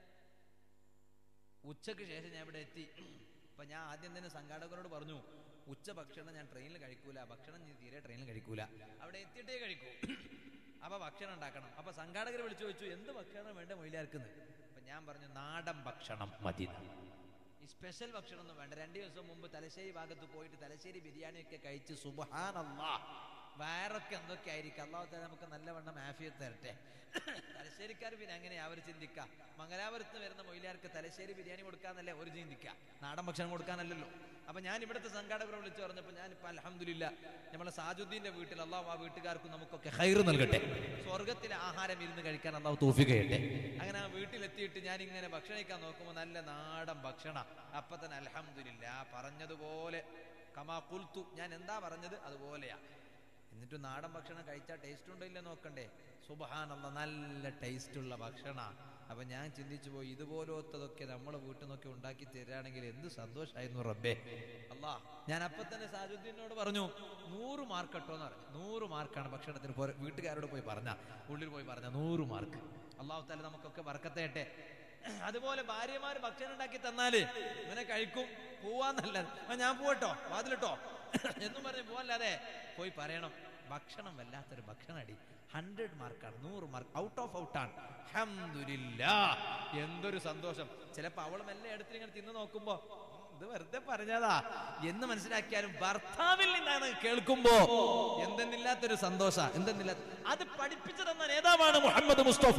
ഉച്ചക്ക് ശേഷം ഞാൻ ഇവിടെ എത്തി അപ്പൊ ഞാൻ ആദ്യം തന്നെ സംഘാടകരോട് പറഞ്ഞു ഉച്ച ഭക്ഷണം ഞാൻ ട്രെയിനിൽ കഴിക്കൂല ഭക്ഷണം ഞാൻ തീരെ ട്രെയിനിൽ കഴിക്കൂല അവിടെ എത്തിയിട്ടേ കഴിക്കൂ അപ്പൊ ഭക്ഷണം ഉണ്ടാക്കണം അപ്പൊ സംഘാടകർ വിളിച്ചു ചോദിച്ചു എന്ത് ഭക്ഷണം വേണ്ട മൊയിലാർക്കുന്നത് അപ്പൊ ഞാൻ പറഞ്ഞു നാടൻ ഭക്ഷണം മതി ഈ സ്പെഷ്യൽ ഭക്ഷണം ഒന്നും വേണ്ട രണ്ടു ദിവസം മുമ്പ് തലശ്ശേരി ഭാഗത്ത് പോയിട്ട് തലശ്ശേരി ബിരിയാണി ഒക്കെ കഴിച്ച് സുബഹാനല്ലാ വയറൊക്കെ എന്തൊക്കെ ആയിരിക്കും അള്ളാഹു നമുക്ക് നല്ലവണ്ണം ആഫിയത്ത് തരട്ടെ തലശ്ശേരിക്കാർ പിന്നെ അങ്ങനെ അവർ ചിന്തിക്കുക മംഗലാപുരത്ത് വരുന്ന മൊയിലാർക്ക് തലശ്ശേരി ബിരിയാണി കൊടുക്കാന്നല്ലേ ഒരു ചിന്തിക്കുക നാടൻ ഭക്ഷണം കൊടുക്കാനല്ലല്ലോ അപ്പൊ ഞാൻ ഇവിടുത്തെ സംഘാടകരെ വിളിച്ചു പറഞ്ഞപ്പോൾ ഞാനിപ്പോൾ അലഹമില്ല നമ്മളെ സാജുദ്ദീന്റെ വീട്ടിൽ അള്ളാഹു ആ വീട്ടുകാർക്കും നമുക്കൊക്കെ ഹൈർ നൽകട്ടെ സ്വർഗത്തിലെ ആഹാരം ഇരുന്ന് കഴിക്കാൻ അള്ളാഹു തോഫിക്കട്ടെ അങ്ങനെ ആ വീട്ടിലെത്തിയിട്ട് ഞാൻ ഇങ്ങനെ ഭക്ഷണം കഴിക്കാൻ നോക്കുമ്പോൾ നല്ല നാടൻ ഭക്ഷണം അപ്പൊ തന്നെ അലഹമില്ല പറഞ്ഞതുപോലെ കമാ കുൽത്തു ഞാൻ എന്താ പറഞ്ഞത് അതുപോലെയാ എന്നിട്ട് നാടൻ ഭക്ഷണം കഴിച്ചാൽ ടേസ്റ്റ് ഉണ്ടോ ഇല്ല നോക്കണ്ടേ സുബഹാനുള്ള നല്ല ടേസ്റ്റ് ഉള്ള ഭക്ഷണ അപ്പൊ ഞാൻ ചിന്തിച്ചു പോയി ഇതുപോലത്തതൊക്കെ നമ്മളെ വീട്ടിൽ നിന്നൊക്കെ ഉണ്ടാക്കി തരാണെങ്കിൽ എന്ത് സന്തോഷമായിരുന്നു റബ്ബേ അല്ലാ ഞാൻ അപ്പൊ തന്നെ സാജുദ്ദീനോട് പറഞ്ഞു നൂറ് മാർക്ക് കേട്ടോ എന്ന് പറഞ്ഞു നൂറ് മാർക്കാണ് ഭക്ഷണത്തിന് പോരെ വീട്ടുകാരോട് പോയി പറഞ്ഞ ഉള്ളിൽ പോയി പറഞ്ഞ നൂറ് മാർക്ക് അള്ളാഹു താല നമുക്കൊക്കെ വർക്കത്തേട്ടെ അതുപോലെ ഭാര്യമാര് ഭക്ഷണം ഉണ്ടാക്കി തന്നാല് ഇങ്ങനെ കഴിക്കും പോവാന്നല്ല ആ ഞാൻ പോവട്ടോ വാതിലിട്ടോ എന്നും പറഞ്ഞ് പോവല്ലാതെ പോയി പറയണം ഭക്ഷണം വല്ലാത്തൊരു ഭക്ഷണം അടി ഹൺഡ്രഡ് മാർക്കാണ് നൂറ് മാർക്ക് ഔട്ട് ഓഫ് ഔട്ടാണ് ഹംദുലില്ലാ എന്തൊരു സന്തോഷം ചിലപ്പോ അവളും എല്ലാം എടുത്തിട്ട് ഇങ്ങനെ തിന്നു നോക്കുമ്പോ "ഉം, ഇത് വെറുതെ പറഞ്ഞതാ എന്ന് മനസ്സിലാക്കിയാലും ഭർത്താവിൽ നിന്നാണ് കേൾക്കുമ്പോ എന്തെന്നില്ലാത്തൊരു സന്തോഷ എന്തെന്നില്ലാത്ത അത് പഠിപ്പിച്ചു തന്ന നേതാവാണ് മുഹമ്മദ് മുസ്തഫ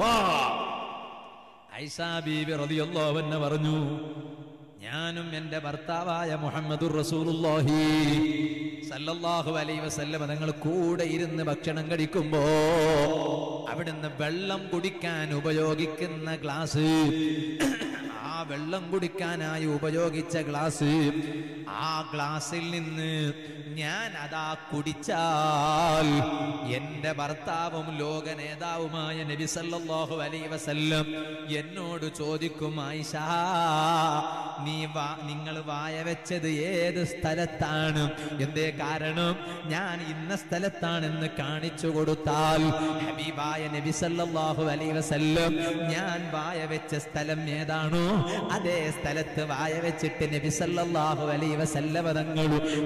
ഐസാ ബീബി റളിയല്ലാഹു അൻഹ പറഞ്ഞു ഞാനും എൻ്റെ ഭർത്താവായ മുഹമ്മദുർ റസൂലുള്ളാഹി സല്ലല്ലാഹു അലൈഹി വസല്ലം തങ്ങൾ കൂടെ ഇരുന്ന് ഭക്ഷണം കഴിക്കുമ്പോ അവിടുന്ന് വെള്ളം കുടിക്കാൻ ഉപയോഗിക്കുന്ന ഗ്ലാസ് ആ വെള്ളം കുടിക്കാനായി ഉപയോഗിച്ച ഗ്ലാസ് ആ ഗ്ലാസ്സിൽ നിന്ന് ഞാൻ അതാ കുടിച്ചാൽ എന്റെ ഭർത്താവും ലോക നേതാവുമായ നബി സല്ലല്ലാഹു അലൈഹി വസല്ലം എന്നോട് ചോദിക്കും ആയിഷ നീ വാ നിങ്ങൾ വായ വെച്ചത് ഏത് സ്ഥലത്താണ് എന്തേ കാരണം ഞാൻ ഇന്ന സ്ഥലത്താണെന്ന് കാണിച്ചു കൊടുത്താൽ ഹബീബായ നബി സല്ലല്ലാഹു അലൈഹി വസല്ലം ഞാൻ വായ വെച്ച സ്ഥലം ഏതാണോ അതേ സ്ഥലത്ത് വായ വെച്ചിട്ട് നബി സല്ലല്ലാഹു അലൈഹി വസല്ലം തങ്ങൾ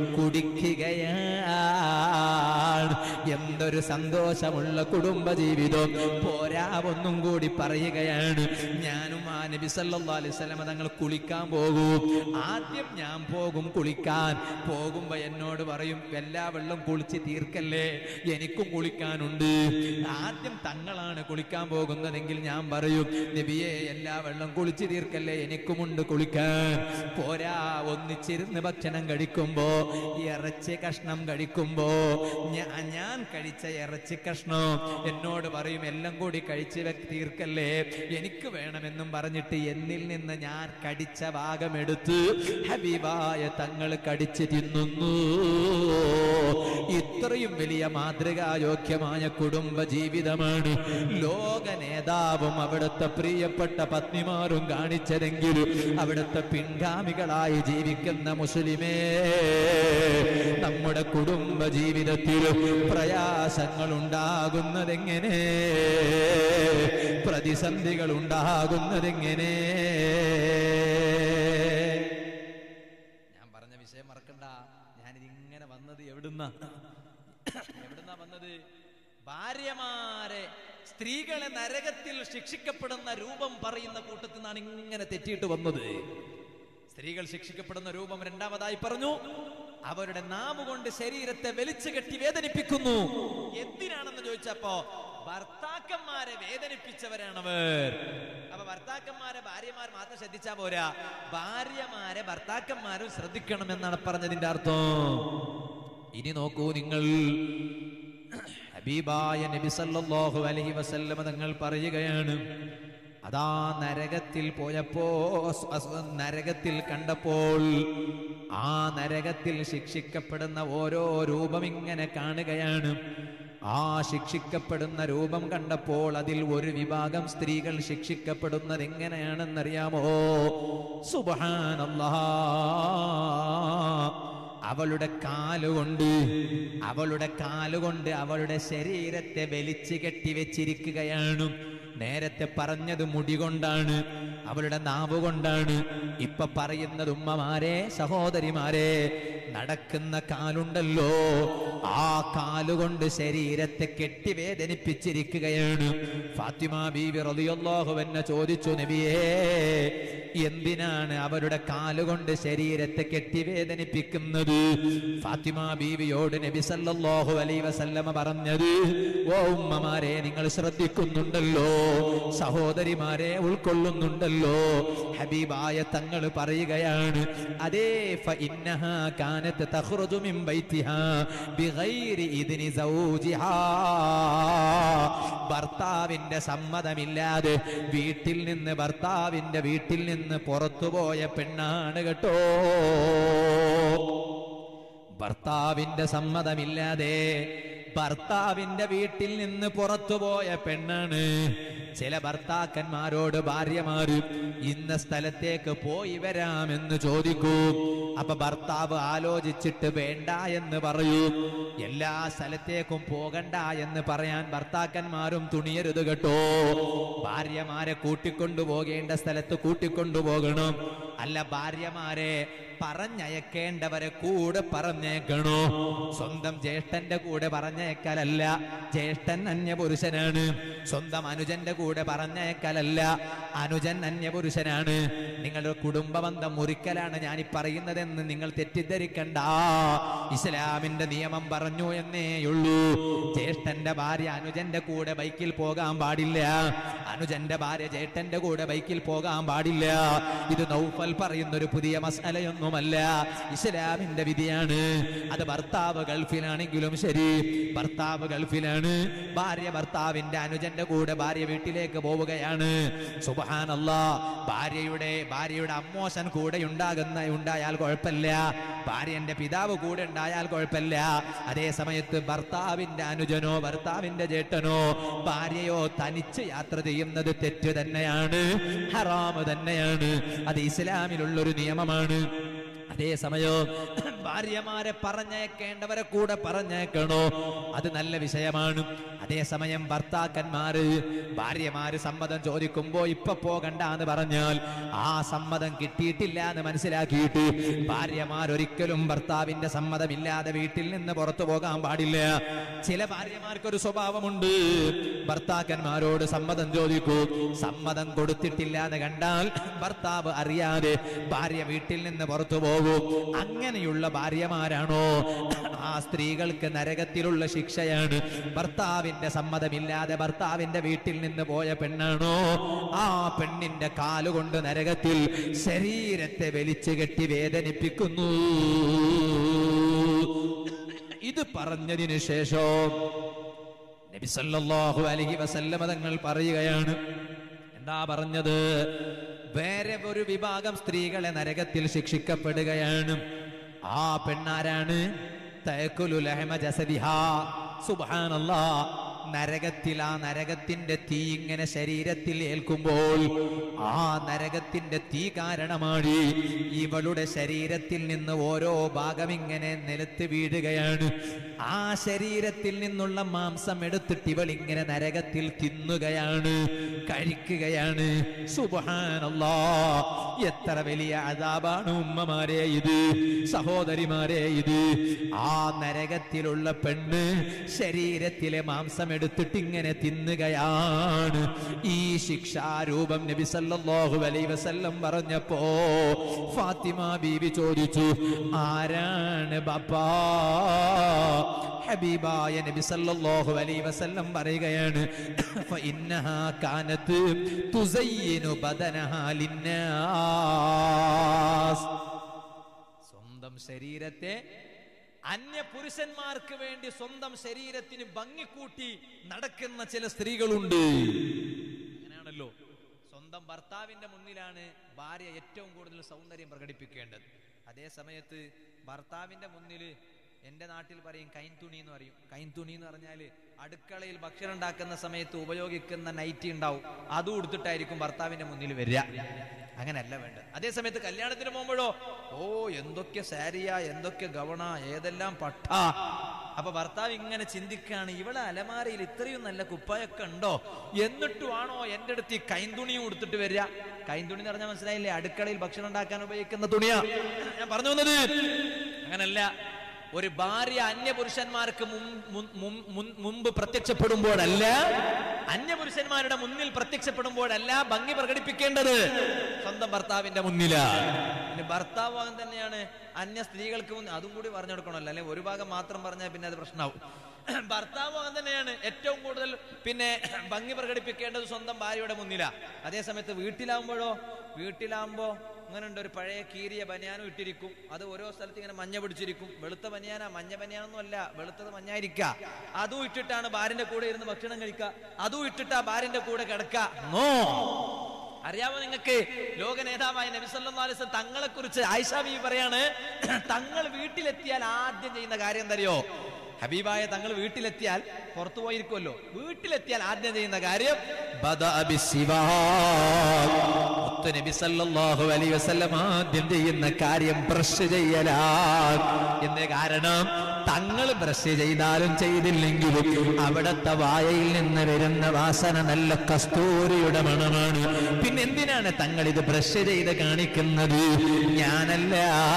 കുടിക്കുകയാണ് എന്തൊരു സന്തോഷമുള്ള കുടുംബ ജീവിതം പോരാ ഒന്നും കൂടി പറയുകയാണ് ഞാനും ആ നബി സല്ലല്ലാഹു അലൈഹി വസല്ലം തങ്ങൾ കുളിക്കാൻ പോകും ആദ്യം ഞാൻ പോകും കുളിക്കാൻ പോകുമ്പോ എന്നോട് പറയും എല്ലാ വെള്ളം കുളിച്ച് തീർക്കല്ലേ എനിക്കും കുളിക്കാനുണ്ട് ആദ്യം തങ്ങളാണ് കുളിക്കാൻ പോകുന്നതെങ്കിൽ ഞാൻ പറയും നബിയെ എല്ലാ വെള്ളം കുളിച്ച് തീർക്കല്ലേ എനിക്കുമുണ്ട് കുളിക്കാൻ പോരാ ഒന്നിച്ചിരുന്ന് ഭക്ഷണം കഴിക്കുമ്പോ ഇറച്ചി കഷ്ണം കഴിക്കുമ്പോ ഞാ- ഞാൻ കഴിച്ച ഇറച്ചി കഷ്ണം എന്നോട് പറയും എല്ലാം കൂടി കഴിച്ച് വെ- തീർക്കല്ലേ എനിക്ക് വേണമെന്നും പറഞ്ഞിട്ട് എന്നിൽ നിന്ന് ഞാൻ കടിച്ച ഭാഗമെടുത്ത് ഹബീബായ തങ്ങൾ കടിച്ച് തിന്നുന്നു ഇത്രയും വലിയ മാതൃകായോഗ്യമായ കുടുംബ ജീവിതമാണ് ലോക നേതാവും അവിടുത്തെ പ്രിയപ്പെട്ട പത്നിമാരും കാണിച്ചതെങ്കിലും അവിടുത്തെ പിൻഗാമികളായി ജീവിക്കുന്ന മുസ്ലിമേ നമ്മുടെ കുടുംബ ജീവിതത്തിൽ പ്രയാസങ്ങൾ ഉണ്ടാകുന്നതെങ്ങനെ പ്രതിസന്ധികൾ ഉണ്ടാകുന്നതെങ്ങനെ ഞാൻ പറഞ്ഞ വിഷയം മറക്കണ്ട ഞാനിത് ഇങ്ങനെ വന്നത് എവിടുന്ന എവിടുന്നാ വന്നത് ഭാര്യമാരെ സ്ത്രീകളെ നരകത്തിൽ ശിക്ഷിക്കപ്പെടുന്ന രൂപം പറയുന്ന കൂട്ടത്തിൽ നിന്നാണ് ഇങ്ങനെ തെറ്റിയിട്ട് വന്നത് സ്ത്രീകൾ ശിക്ഷിക്കപ്പെടുന്ന രൂപം രണ്ടാമതായി പറഞ്ഞു അവരുടെ നാമുകൊണ്ട് ശരീരത്തെ വലിച്ചു കെട്ടി വേദനിപ്പിക്കുന്നു എന്തിനാണെന്ന് ചോദിച്ചപ്പോ ഭർത്താക്കന്മാരെ വേദനിപ്പിച്ചവരാണവർ അപ്പൊ ഭർത്താക്കന്മാരെ ഭാര്യമാർ മാത്രം ശ്രദ്ധിച്ചാ പോരാ ഭാര്യമാരെ ഭർത്താക്കന്മാരും ശ്രദ്ധിക്കണം എന്നാണ് പറഞ്ഞതിന്റെ അർത്ഥം ഇനി നോക്കൂ നിങ്ങൾ ഹബീബായ നബി സല്ലല്ലാഹു അലൈഹി വസല്ലമ തങ്ങൾ പറയുകയാണ് അതാ നരകത്തിൽ പോയപ്പോ സ്- സ്- നരകത്തിൽ കണ്ടപ്പോൾ ആ നരകത്തിൽ ശിക്ഷിക്കപ്പെടുന്ന ഓരോ രൂപം ഇങ്ങനെ കാണുകയാണ് ആ ശിക്ഷിക്കപ്പെടുന്ന രൂപം കണ്ടപ്പോൾ അതിൽ ഒരു വിഭാഗം സ്ത്രീകൾ ശിക്ഷിക്കപ്പെടുന്നത് എങ്ങനെയാണെന്നറിയാമോ സുബഹാനല്ലാ അവളുടെ കാലുകൊണ്ട് അവളുടെ കാലുകൊണ്ട് അവളുടെ ശരീരത്തെ വലിച്ചു കെട്ടി വെച്ചിരിക്കുകയാണ് നേരത്തെ പറഞ്ഞത് മുടി കൊണ്ടാണ് അവളുടെ നാവ് കൊണ്ടാണ് ഇപ്പൊ പറയുന്നത് ഉമ്മമാരെ സഹോദരിമാരെ നടക്കുന്ന കാലുണ്ടല്ലോ ആ കാലുകൊണ്ട് ശരീരത്തെ കെട്ടി വേദനിപ്പിച്ചിരിക്കുകയാണ് ഫാത്തിമ ബീവി റളിയല്ലാഹു എന്നെ ചോദിച്ചു നബിയേ എന്തിനാണ് അവരുടെ കാലുകൊണ്ട് ശരീരത്തെ കെട്ടി വേദനിപ്പിക്കുന്നത് ഫാത്തിമ ബീവിയോട് നബി സല്ലല്ലാഹു അലൈഹി വസല്ലമ പറഞ്ഞത് ഓ ഉമ്മമാരെ നിങ്ങൾ ശ്രദ്ധിക്കുന്നുണ്ടല്ലോ സഹോദരിമാരെ ഉൾക്കൊള്ളുന്നുണ്ടല്ലോ ഹബീബായ തങ്ങൾ പറയുകയാണ് അതേ ഫഇന്നഹാ കാനത്ത് തഖ്റുജു മിൻ ബൈതിഹാ ബിഗൈരി ഇദ്നി സൗജിഹാ ഭർത്താവിന്റെ സമ്മതമില്ലാതെ വീട്ടിൽ നിന്ന് ഭർത്താവിന്റെ വീട്ടിൽ നിന്ന് പുറത്തുപോയ പെണ്ണാണ് കേട്ടോ ഭർത്താവിന്റെ സമ്മതമില്ലാതെ ഭർത്താവിന്റെ വീട്ടിൽ നിന്ന് പുറത്തുപോയ പെണ്ണാണ് ചില ഭർത്താക്കന്മാരോട് ഭാര്യമാര് ഇന്ന സ്ഥലത്തേക്ക് പോയി വരാമെന്ന് ചോദിക്കൂ അപ്പൊ ഭർത്താവ് ആലോചിച്ചിട്ട് വേണ്ട എന്ന് പറയൂ എല്ലാ സ്ഥലത്തേക്കും പോകണ്ട എന്ന് പറയാൻ ഭർത്താക്കന്മാരും തുണിയരുത് കേട്ടോ ഭാര്യമാരെ കൂട്ടിക്കൊണ്ടു പോകേണ്ട സ്ഥലത്ത് കൂട്ടിക്കൊണ്ടു പോകണം അല്ല ഭാര്യമാരെ പറഞ്ഞയക്കേണ്ടവരെ കൂടെ പറഞ്ഞേക്കണോ സ്വന്തം ജ്യേഷ്ഠന്റെ കൂടെ പറഞ്ഞേക്കലല്ല ജ്യേഷ്ഠൻ അന്യപുരുഷനാണ് സ്വന്തം അനുജന്റെ കൂടെ പറഞ്ഞേക്കലല്ല അനുജൻ അന്യപുരുഷനാണ് നിങ്ങളുടെ കുടുംബബന്ധം മുറിക്കലാണ് ഞാൻ ഈ പറയുന്നതെന്ന് നിങ്ങൾ തെറ്റിദ്ധരിക്കണ്ട ഇസ്ലാമിന്റെ നിയമം പറഞ്ഞു എന്നേയുള്ളൂ ജ്യേഷ്ഠന്റെ ഭാര്യ അനുജന്റെ കൂടെ ബൈക്കിൽ പോകാൻ പാടില്ല അനുജന്റെ ഭാര്യ ജ്യേഷ്ഠന്റെ കൂടെ ബൈക്കിൽ പോകാൻ പാടില്ല ഇത് നൗഫൽ പറയുന്ന ഒരു പുതിയ മസാലയൊന്നുമല്ല ഇസ്ലാമിന്റെ വിധിയാണ് അത് ഭർത്താവ് ഗൾഫിലാണെങ്കിലും ശരി ഭർത്താവ് ഗൾഫിലാണ് ഭാര്യ ഭർത്താവിന്റെ അനുജന്റെ കൂടെ ഭാര്യ വീട്ടിലേക്ക് പോവുകയാണ് സുബഹാനല്ല ഭാര്യയുടെ ഭാര്യയുടെ അമ്മോശൻ കൂടെ ഉണ്ടാകുന്ന ഉണ്ടായാൽ കുഴപ്പമില്ല ഭാര്യന്റെ പിതാവ് കൂടെ ഉണ്ടായാൽ കുഴപ്പമില്ല അതേ സമയത്ത് ഭർത്താവിന്റെ അനുജനോ ഭർത്താവിന്റെ ചേട്ടനോ ഭാര്യയോ തനിച്ച് യാത്ര ചെയ്യുന്നത് തെറ്റ് തന്നെയാണ് ഹറാമ് തന്നെയാണ് അത് ഇസ്ലാമിലുള്ള ഒരു നിയമമാണ് അതേ സമയം ഭാര്യമാരെ പറഞ്ഞേക്കേണ്ടവരെ കൂടെ പറഞ്ഞേക്കണോ അത് നല്ല വിഷയമാണ് അതേസമയം ഭർത്താക്കന്മാര് ഭാര്യമാര് സമ്മതം ചോദിക്കുമ്പോ ഇപ്പൊ പോകണ്ട എന്ന് പറഞ്ഞാൽ ആ സമ്മതം കിട്ടിയിട്ടില്ല എന്ന് മനസ്സിലാക്കിയിട്ട് ഭാര്യമാർ ഒരിക്കലും ഭർത്താവിന്റെ സമ്മതമില്ലാതെ വീട്ടിൽ നിന്ന് പുറത്തു പോകാൻ പാടില്ല ചില ഭാര്യമാർക്ക് ഒരു സ്വഭാവമുണ്ട് ഭർത്താക്കന്മാരോട് സമ്മതം ചോദിക്കൂ സമ്മതം കൊടുത്തിട്ടില്ല എന്ന് കണ്ടാൽ ഭർത്താവ് അറിയാതെ ഭാര്യ വീട്ടിൽ നിന്ന് പുറത്തു പോകും അങ്ങനെയുള്ള ഭാര്യമാരാണോ ആ സ്ത്രീകൾക്ക് നരകത്തിലുള്ള ശിക്ഷയാണ് ഭർത്താവിന്റെ സമ്മതമില്ലാതെ ഭർത്താവിന്റെ വീട്ടിൽ നിന്ന് പോയ പെണ്ണാണോ ആ പെണ്ണിന്റെ കാലുകൊണ്ട് നരകത്തിൽ ശരീരത്തെ വലിച്ചു കെട്ടി വേദനിപ്പിക്കുന്നു ഇത് പറഞ്ഞതിന് ശേഷം നബി സല്ലല്ലാഹു അലൈഹി വസല്ലമ തങ്ങൾ പറയുകയാണ് എന്താ പറഞ്ഞത് വേറെ ഒരു വിഭാഗം സ്ത്രീകളെ നരകത്തിൽ ശിക്ഷിക്കപ്പെടുകയാണ് ആ പെണ്ണാരാണ് തയക്കുലു ലഹമ ജസദിഹാ സുബ്ഹാനല്ലാ നരകത്തിൽ ആ നരകത്തിന്റെ തീ ഇങ്ങനെ ശരീരത്തിൽ ഏൽക്കുമ്പോൾ ആ നരകത്തിന്റെ തീ കാരണമാണ് ഇവളുടെ ശരീരത്തിൽ നിന്ന് ഓരോ ഭാഗം ഇങ്ങനെ നിലത്ത് വീഴുകയാണ് ആ ശരീരത്തിൽ നിന്നുള്ള മാംസം എടുത്തിട്ട് ഇവൾ ഇങ്ങനെ നരകത്തിൽ തിന്നുകയാണ് കഴിക്കുകയാണ് സുബഹാനല്ലാ എത്ര വലിയ അതാപാണ് ഉമ്മമാരെ ഇത് സഹോദരിമാരെ ഇത് ആ നരകത്തിലുള്ള പെണ്ണ് ശരീരത്തിലെ മാംസം എടുത്തിട്ട് ഇങ്ങനെ തിന്നുകയാണ് ഈ ശിക്ഷാരൂപം നബി സല്ലല്ലാഹു അലൈഹി വസല്ലം പറഞ്ഞപ്പോ ഫാത്തിമ ബീവി ചോദിച്ചു ആരാണ് ബാപ്പാ ഹബീബായ നബി സല്ലല്ലാഹു അലൈഹി വസല്ലം പറയുകയാണ് ഫഇന്നഹാ കാനത്ത് തുസയ്യിനു ബദനഹാ ലിന്നാസ് സ്വന്തം ശരീരത്തെ അന്യ പുരുഷന്മാർക്ക് വേണ്ടി സ്വന്തം ശരീരത്തിന് ഭംഗിക്കൂട്ടി നടക്കുന്ന ചില സ്ത്രീകളുണ്ട് അങ്ങനെയാണല്ലോ സ്വന്തം ഭർത്താവിന്റെ മുന്നിലാണ് ഭാര്യ ഏറ്റവും കൂടുതൽ സൗന്ദര്യം പ്രകടിപ്പിക്കേണ്ടത് അതേ സമയത്ത് ഭർത്താവിന്റെ മുന്നിൽ എൻ്റെ നാട്ടിൽ പറയും കൈൻതുണി എന്ന് പറയും കൈൻതുണി എന്ന് പറഞ്ഞാൽ അടുക്കളയിൽ ഭക്ഷണം ഉണ്ടാക്കുന്ന സമയത്ത് ഉപയോഗിക്കുന്ന നൈറ്റി ഉണ്ടാവും അതും ഉടുത്തിട്ടായിരിക്കും ഭർത്താവിന്റെ മുന്നിൽ വരിക അങ്ങനെയല്ല വേണ്ടത് അതേ സമയത്ത് കല്യാണത്തിന് പോകുമ്പോഴോ ഓ എന്തൊക്കെ സാരിയ എന്തൊക്കെ ഗവണ ഏതെല്ലാം പട്ട അപ്പൊ ഭർത്താവ് ഇങ്ങനെ ചിന്തിക്കുകയാണ് ഇവളെ അലമാരയിൽ ഇത്രയും നല്ല കുപ്പായൊക്കെ ഉണ്ടോ എന്നിട്ടുമാണോ എൻ്റെ അടുത്ത് ഈ കൈന്തുണിയും ഉടുത്തിട്ട് വരിക കൈന്തുണി എന്ന് പറഞ്ഞാൽ മനസ്സിലായില്ലേ അടുക്കളയിൽ ഭക്ഷണം ഉണ്ടാക്കാൻ ഉപയോഗിക്കുന്ന തുണിയാ ഞാൻ പറഞ്ഞു വന്നത് അങ്ങനല്ല ഒരു ഭാര്യ അന്യപുരുഷന്മാർക്ക് മും- മുൻ- മുൻ- മുൻ- മുമ്പ് പ്രത്യക്ഷപ്പെടുമ്പോഴല്ല അന്യപുരുഷന്മാരുടെ മുന്നിൽ പ്രത്യക്ഷപ്പെടുമ്പോഴല്ല ഭംഗി പ്രകടിപ്പിക്കേണ്ടത് സ്വന്തം ഭർത്താവിന്റെ മുന്നിലാ പിന്നെ ഭർത്താവ് അങ്ങനെ തന്നെയാണ് അന്യ സ്ത്രീകൾക്ക് മുന്നിൽ അതും കൂടി പറഞ്ഞു കൊടുക്കണമല്ലോ അല്ലെ ഒരു ഭാഗം മാത്രം പറഞ്ഞാൽ പിന്നെ അത് പ്രശ്നമാവും ഭർത്താവ് അങ്ങനെ തന്നെയാണ് ഏറ്റവും കൂടുതൽ പിന്നെ ഭംഗി പ്രകടിപ്പിക്കേണ്ടത് സ്വന്തം ഭാര്യയുടെ മുന്നിലാ അതേസമയത്ത് വീട്ടിലാവുമ്പോഴോ വീട്ടിലാവുമ്പോ അങ്ങനെ ഉണ്ട് ഒരു പഴയ കീറിയ ബനിയാനും ഇട്ടിരിക്കും അത് ഓരോ സ്ഥലത്ത് ഇങ്ങനെ മഞ്ഞ പിടിച്ചിരിക്കും വെളുത്ത ബനിയാന മഞ്ഞ ബനിയാനൊന്നും അല്ല വെളുത്തത് മഞ്ഞായിരിക്ക അതും ഇട്ടിട്ടാണ് ഭാര്യന്റെ കൂടെ ഇരുന്ന് ഭക്ഷണം കഴിക്കുക അതും ഇട്ടിട്ടാ ഭാര്യന്റെ കൂടെ കിടക്ക നോ അറിയാമോ നിങ്ങൾക്ക് ലോക നേതാവായ നബിസല്ലാസ് തങ്ങളെ കുറിച്ച് ആയിഷ ബീവി പറയാണ് തങ്ങൾ വീട്ടിലെത്തിയാൽ ആദ്യം ചെയ്യുന്ന കാര്യം എന്തറിയോ ഹബീബായ തങ്ങൾ വീട്ടിലെത്തിയാൽ പുറത്തു പോയിരിക്കുമല്ലോ വീട്ടിലെത്തിയാൽ ആദ്യം ചെയ്യുന്ന കാര്യം ബദഅ ബിസ്സിവാക്. മുത്ത് നബി സല്ലല്ലാഹു അലൈഹി വസല്ലം ആദ്യം ചെയ്യുന്ന കാര്യം ബ്രഷ് ചെയ്യലാണ് എന്ന കാരണം തങ്ങൾ ബ്രഷ് ചെയ്താലും ചെയ്തില്ലെങ്കിലും അവിടത്തെ വായയിൽ നിന്ന് വരുന്ന വാസന നല്ല കസ്തൂരിയുടെ മണമാണ് പിന്നെ എന്തിനാണ് തങ്ങൾ ഇത് ബ്രഷ് ചെയ്ത് കാണിക്കുന്നത് ഞാനല്ല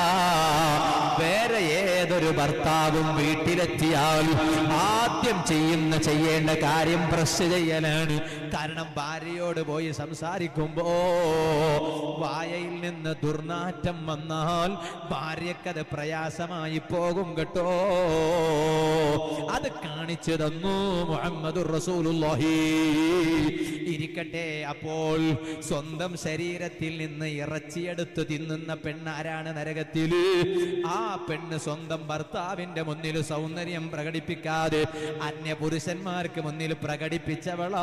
വേറെ ഏതൊരു ഭർത്താവും വീട്ടിലെത്തിയാൽ ആദ്യം ചെയ്യുന്ന ചെയ്യേണ്ട കാര്യം ബ്രഷ് ചെയ്യലാണ് കാരണം ഭാര്യയോട് പോയി സംസാരിക്കുമ്പോ വായയിൽ നിന്ന് ദുർനാറ്റം വന്നാൽ ഭാര്യക്കത് പ്രയാസമായി പോകും കേട്ടോ അത് കാണിച്ചു തന്നു മുഹമ്മദ് റസൂലുള്ളാഹി ഇരിക്കട്ടെ അപ്പോൾ സ്വന്തം ശരീരത്തിൽ നിന്ന് ഇറച്ചിയെടുത്ത് തിന്നുന്ന പെണ്ണാരാണ് നരകത്തില് ആ പെണ്ണ് സ്വന്തം ഭർത്താവിന്റെ മുന്നിൽ സൗന്ദര്യം പ്രകടിപ്പിക്കാതെ അന്യ പുരുഷന്മാർക്ക് മുന്നിൽ പ്രകടിപ്പിച്ചവളാ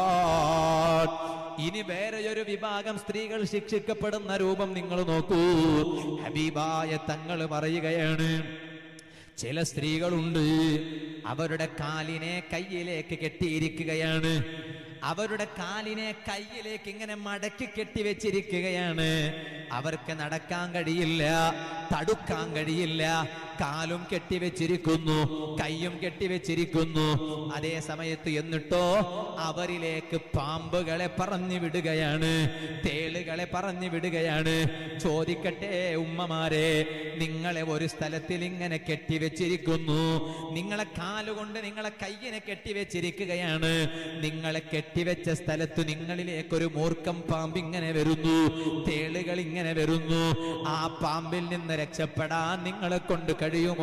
ഇനി വേറെയൊരു വിഭാഗം സ്ത്രീകൾ ശിക്ഷിക്കപ്പെടുന്ന രൂപം നിങ്ങൾ നോക്കൂ ഹബീബായ തങ്ങൾ പറയുകയാണ് ചില സ്ത്രീകളുണ്ട് അവരുടെ കാലിനെ കയ്യിലേക്ക് കെട്ടിയിരിക്കുകയാണ് അവരുടെ കാലിനെ കയ്യിലേക്ക് ഇങ്ങനെ മടക്കി കെട്ടിവെച്ചിരിക്കുകയാണ് അവർക്ക് നടക്കാൻ കഴിയില്ല തടുക്കാൻ കഴിയില്ല കാലും കെട്ടിവെച്ചിരിക്കുന്നു കൈയും കെട്ടിവെച്ചിരിക്കുന്നു അതേ സമയത്ത് എന്നിട്ടോ അവരിലേക്ക് പാമ്പുകളെ പറഞ്ഞു വിടുകയാണ് തേളുകളെ പറഞ്ഞു വിടുകയാണ് ചോദിക്കട്ടെ ഉമ്മമാരെ നിങ്ങളെ ഒരു സ്ഥലത്തിൽ ഇങ്ങനെ കെട്ടിവെച്ചിരിക്കുന്നു നിങ്ങളെ കാലുകൊണ്ട് നിങ്ങളെ കയ്യിനെ കെട്ടിവെച്ചിരിക്കുകയാണ് നിങ്ങളെ കെട്ടിവെച്ച സ്ഥലത്ത് നിങ്ങളിലേക്ക് ഒരു മൂർഖം പാമ്പ് ഇങ്ങനെ വരുന്നു തേളുകൾ ഇങ്ങനെ വരുന്നു ആ പാമ്പിൽ നിന്ന് രക്ഷപ്പെടാൻ നിങ്ങളെ കൊണ്ട് കഴിയുമോ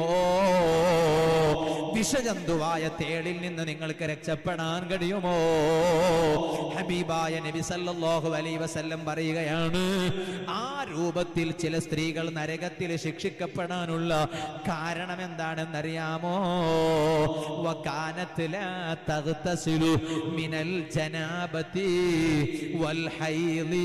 വിഷജന്തുവായ തേളിൽ നിന്ന് നിങ്ങൾക്ക് രക്ഷപ്പെടാൻ കഴിയുമോ ഹബീബായ നബി സല്ലല്ലാഹു അലൈഹി വസല്ലം പറയുകയാണ് ആ രൂപത്തിൽ ചില സ്ത്രീകൾ നരകത്തിൽ ശിക്ഷിക്കപ്പെടാനുള്ള കാരണം എന്താണെന്നറിയാമോ വകാനത്ത് ലാ തഗ്തസിലു മിനൽ ജനാബതി വൽ ഹൈളി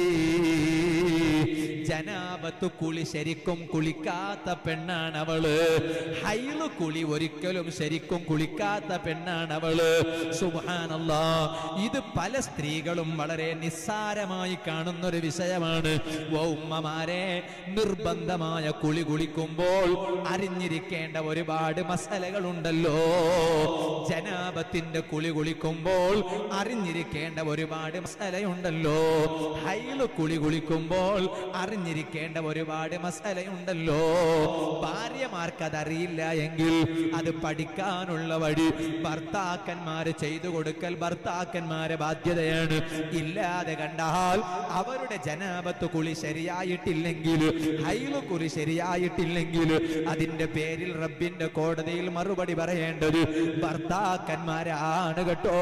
ജനാബത്ത് കുളി ശരിക്കും കുളിക്കാത്ത പെണ്ണാണ് അവള് ഹൈള് കുളി ഒരിക്കലും ശരിക്കും കുളിക്കാത്ത പെണ്ണാണ് അവള് സുബാനല്ലാ ഇത് പല സ്ത്രീകളും വളരെ നിസ്സാരമായി കാണുന്ന ഒരു വിഷയമാണ് ഓ ഉമ്മമാരെ നിർബന്ധമായ കുളി കുളിക്കുമ്പോൾ അറിഞ്ഞിരിക്കേണ്ട ഒരുപാട് മസലകളുണ്ടല്ലോ ജനാബത്തിന്റെ കുളി കുളിക്കുമ്പോൾ അറിഞ്ഞിരിക്കേണ്ട ഒരുപാട് മസലയുണ്ടല്ലോ ഹൈല് കുളി കുളിക്കുമ്പോൾ അറിഞ്ഞിരിക്കേണ്ട ഒരുപാട് മസലയുണ്ടല്ലോ ഭാര്യമാർക്ക് അതറിയില്ല എങ്കിൽ അത് പഠിക്കാനുള്ള വഴി ഭർത്താക്കന്മാര് ചെയ്തു കൊടുക്കൽ ഭർത്താക്കന്മാരെ ബാധ്യതയാണ് ഇല്ലാതെ കണ്ടാൽ അവരുടെ ജനാപത്ത് കുളി ശരിയായിട്ടില്ലെങ്കിൽ ഹൈല് കുളി ശരിയായിട്ടില്ലെങ്കിൽ അതിന്റെ പേരിൽ റബ്ബിന്റെ കോടതിയിൽ മറുപടി പറയേണ്ടത് ഭർത്താക്കന്മാരാണ് കേട്ടോ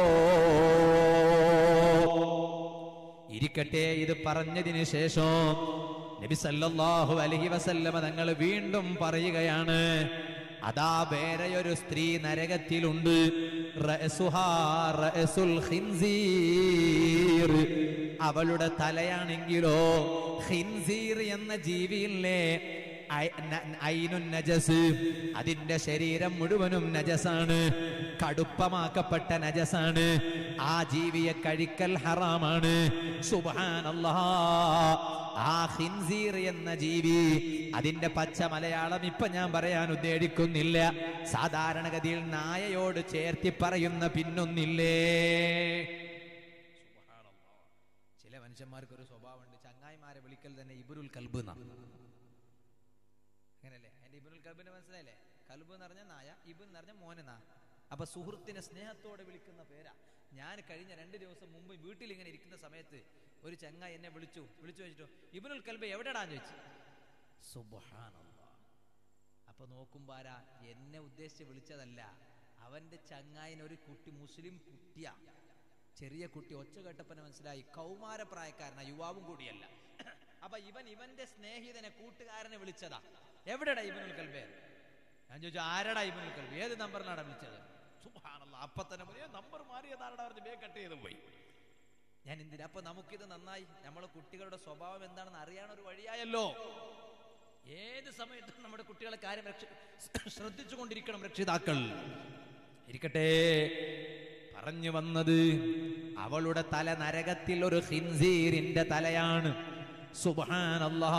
ഇരിക്കട്ടെ ഇത് പറഞ്ഞതിന് ശേഷം നബി സല്ലല്ലാഹു അലൈഹി വസല്ലമ തങ്ങൾ വീണ്ടും പറയുകയാണ് അതാ വേറെയൊരു സ്ത്രീ നരകത്തിലുണ്ട് റഅസുഹാ റഅസുൽ ഖിൻസീർ. അവളുടെ തലയാണെങ്കിലോ ഖിൻസീർ എന്ന ജീവിയില്ലേ ഐ- ന- ഐനുൻ നജസ് അതിന്റെ ശരീരം മുഴുവനും നജസാണ് കടുപ്പമാക്കപ്പെട്ട നജസാണ് ആ ജീവിയെ കഴിക്കൽ ഹറാമാണ് സുബ്ഹാനല്ലാ ആ ഹിൻസീർ എന്ന ജീവി അതിന്റെ പച്ച മലയാളം ഇപ്പൊ ഞാൻ പറയാൻ ഉദ്ദേശിക്കുന്നില്ല സാധാരണഗതിയിൽ നായയോട് ചേർത്തി പറയുന്ന പിന്നൊന്നില്ലേ ചില മനുഷ്യന്മാർക്ക് ഒരു സ്വഭാവമുണ്ട് ചങ്ങായിമാരെ വിളിക്കൽ തന്നെ ഇബുരുൽ കൽബ് എന്നാ അങ്ങനല്ലേ അതിന്റെ ഇബിനുൽ കൽബിന് മനസ്സിലായില്ലേ കൽബ് എന്ന് പറഞ്ഞ നായ ഇബിൻ എന്ന് പറഞ്ഞ മോനെ നാ അപ്പൊ സുഹൃത്തിനെ സ്നേഹത്തോടെ വിളിക്കുന്ന പേരാ ഞാൻ കഴിഞ്ഞ രണ്ട് ദിവസം മുമ്പ് വീട്ടിൽ ഇങ്ങനെ ഇരിക്കുന്ന സമയത്ത് ഒരു ചങ്ങ എന്നെ വിളിച്ചു വിളിച്ചു വെച്ചിട്ടു ഇബിനുൽ കൽബ് എവിടെടാന്ന് ചോദിച്ചു സുബ്ഹാനല്ലാ അപ്പൊ നോക്കുമ്പോ ആരാ എന്നെ ഉദ്ദേശിച്ച് വിളിച്ചതല്ല അവന്റെ ചങ്ങായിന് ഒരു കുട്ടി മുസ്ലിം കുട്ടിയാ ചെറിയ കുട്ടി ഒച്ച കേട്ടപ്പനെ മനസ്സിലായി കൗമാര പ്രായക്കാരനാ യുവാവും കൂടിയല്ല അപ്പൊ ഇവൻ ഇവന്റെ സ്നേഹിതനെ കൂട്ടുകാരനെ വിളിച്ചതാ എവിടെടാ ഇവനുൽ കൽബേ ഞാൻ ചോദിച്ചു ആരടാ ഇവനുൽ കൽബ് ഏത് നമ്പറിനാടാ വിളിച്ചത് സുബ്ഹാനല്ലാ അപ്പൊ തന്നെ പറഞ്ഞു, "ഏ, നമ്പർ മാറിയതാരടാ പറഞ്ഞ് ബേ കട്ട് ചെയ്ത് പോയി ഞാൻ എന്തിനാ അപ്പൊ നമുക്കിത് നന്നായി നമ്മളെ കുട്ടികളുടെ സ്വഭാവം എന്താണെന്ന് അറിയാൻ ഒരു വഴിയായല്ലോ ഏത് സമയത്തും നമ്മുടെ കുട്ടികളെ കാര്യം രക്ഷ- ശ്രദ്ധിച്ചുകൊണ്ടിരിക്കണം രക്ഷിതാക്കൾ ഇരിക്കട്ടെ പറഞ്ഞു വന്നത് അവളുടെ തല നരകത്തിൽ ഒരു ഹിൻസീറിന്റെ തലയാണ് സുബ്ഹാനല്ലാ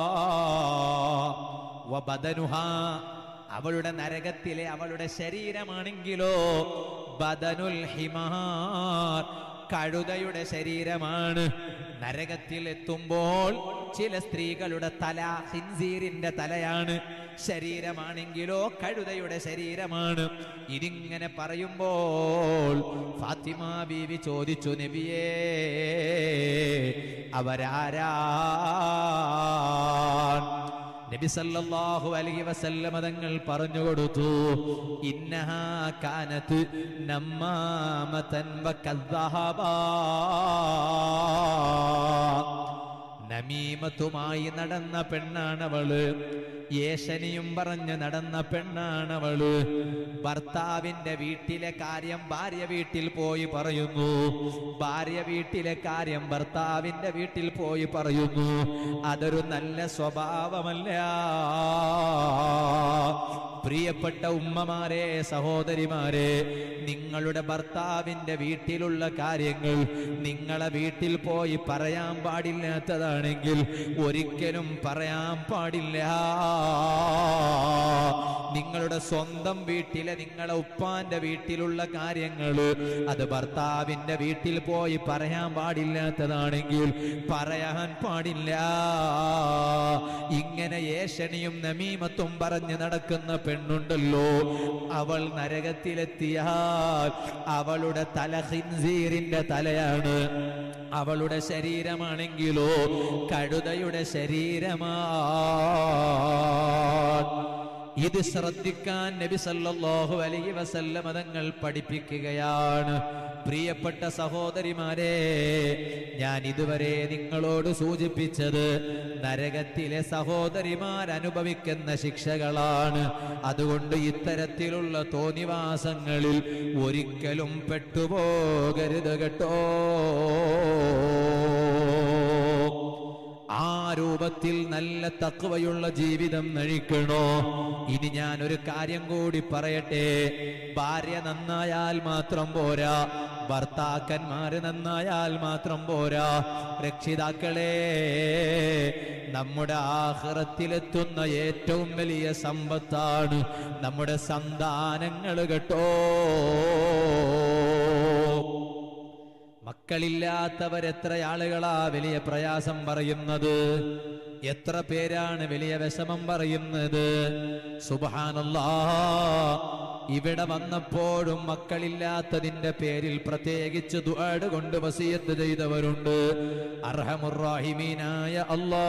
വബദനുഹാ അവളുടെ നരകത്തിലെ അവളുടെ ശരീരമാണെങ്കിലോ ബദനുൽ ഹിമാർ കഴുതയുടെ ശരീരമാണ് നരകത്തിൽ എത്തുമ്പോൾ ചില സ്ത്രീകളുടെ തല ഹിൻസീറിന്റെ തലയാണ് ശരീരമാണെങ്കിലോ കഴുതയുടെ ശരീരമാണ് ഇതിങ്ങനെ പറയുമ്പോൾ ഫാത്തിമ ബീവി ചോദിച്ചു നബിയേ അവരാരാ നബി സല്ലല്ലാഹു അലൈഹി വസല്ലമ തങ്ങൾ പറഞ്ഞു കൊടുത്തു ഇന്നഹാ കാനത്ത് നമ്മാമതൻ വകദ്ദഹബാ നമീമത്തുമായി നടന്ന പെണ്ണാണവള് ഏശനിയും പറഞ്ഞ് നടന്ന പെണ്ണാണവള് ഭർത്താവിന്റെ വീട്ടിലെ കാര്യം ഭാര്യ വീട്ടിൽ പോയി പറയുന്നു ഭാര്യ വീട്ടിലെ കാര്യം ഭർത്താവിന്റെ വീട്ടിൽ പോയി പറയുന്നു അതൊരു നല്ല സ്വഭാവമല്ല പ്രിയപ്പെട്ട ഉമ്മമാരെ സഹോദരിമാരെ നിങ്ങളുടെ ഭർത്താവിന്റെ വീട്ടിലുള്ള കാര്യങ്ങൾ നിങ്ങളെ വീട്ടിൽ പോയി പറയാൻ പാടില്ലാത്തതാണെങ്കിൽ ഒരിക്കലും പറയാൻ പാടില്ല നിങ്ങളുടെ സ്വന്തം വീട്ടിലെ നിങ്ങളെ ഉപ്പാന്റെ വീട്ടിലുള്ള കാര്യങ്ങൾ അത് ഭർത്താവിന്റെ വീട്ടിൽ പോയി പറയാൻ പാടില്ലാത്തതാണെങ്കിൽ പറയാൻ പാടില്ല ഇങ്ങനെ ഏഷണിയും നമീമത്തും പറഞ്ഞ് നടക്കുന്ന പെണ്ണുണ്ടല്ലോ അവൾ നരകത്തിലെത്തിയാൽ അവളുടെ തല ഹിൻസീറിന്റെ തലയാണ് അവളുടെ ശരീരമാണെങ്കിലോ കഴുതയുടെ ശരീരമാണ് ഇത് ശ്രദ്ധിക്കാൻ നബി സല്ലല്ലാഹു അലൈഹി വസല്ലം തങ്ങൾ പഠിപ്പിക്കുകയാണ് പ്രിയപ്പെട്ട സഹോദരിമാരെ ഞാൻ ഇതുവരെ നിങ്ങളോട് സൂചിപ്പിച്ചത് നരകത്തിലെ സഹോദരിമാർ അനുഭവിക്കുന്ന ശിക്ഷകളാണ് അതുകൊണ്ട് ഇത്തരത്തിലുള്ള തോന്നിവാസങ്ങളിൽ ഒരിക്കലും പെട്ടുപോകരുത് കേട്ടോ ആ രൂപത്തിൽ നല്ല തക്വയുള്ള ജീവിതം നഴിക്കണോ ഇനി ഞാൻ ഒരു കാര്യം കൂടി പറയട്ടെ ഭാര്യ നന്നായാൽ മാത്രം പോരാ ഭർത്താക്കന്മാര് നന്നായാൽ മാത്രം പോരാ രക്ഷിതാക്കളെ നമ്മുടെ ആഹ്റത്തിലെത്തുന്ന ഏറ്റവും വലിയ സമ്പത്താണ് നമ്മുടെ സന്താനങ്ങൾ കേട്ടോ മക്കളില്ലാത്തവരെത്ര ആളുകളാ വലിയ പ്രയാസം പറയുന്നത് എത്ര പേരാണ് വലിയ വിഷമം പറയുന്നത് സുബാനല്ലാ ഇവിടെ വന്നപ്പോഴും മക്കളില്ലാത്തതിന്റെ പേരിൽ പ്രത്യേകിച്ച് ദുആട് കൊണ്ട് വസീയത്ത് ചെയ്തവരുണ്ട് അർഹമുറാഹിമീനായ അല്ലാ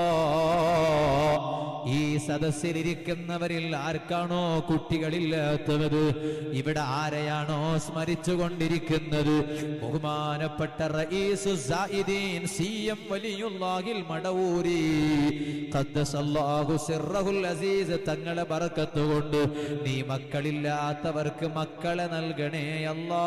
ഈ സദസ്സിലിരിക്കുന്നവരിൽ ആർക്കാണോ കുട്ടികളില്ലാത്തത് ഇവിടെ ആരെയാണോ സ്മരിച്ചുകൊണ്ടിരിക്കുന്നത് ബഹുമാനപ്പെട്ട റഈസു സായിദീൻ സി എം വലിയുള്ളാഹിൽ മടവൂരി ഖദ്ദസല്ലാഹു സിർറഹുൽ അസീസ് തങ്ങളെ ബറക്കത്ത് കൊണ്ട് നീ മക്കളില്ലാത്തവർക്ക് മക്കളെ നൽകണേ അല്ലാ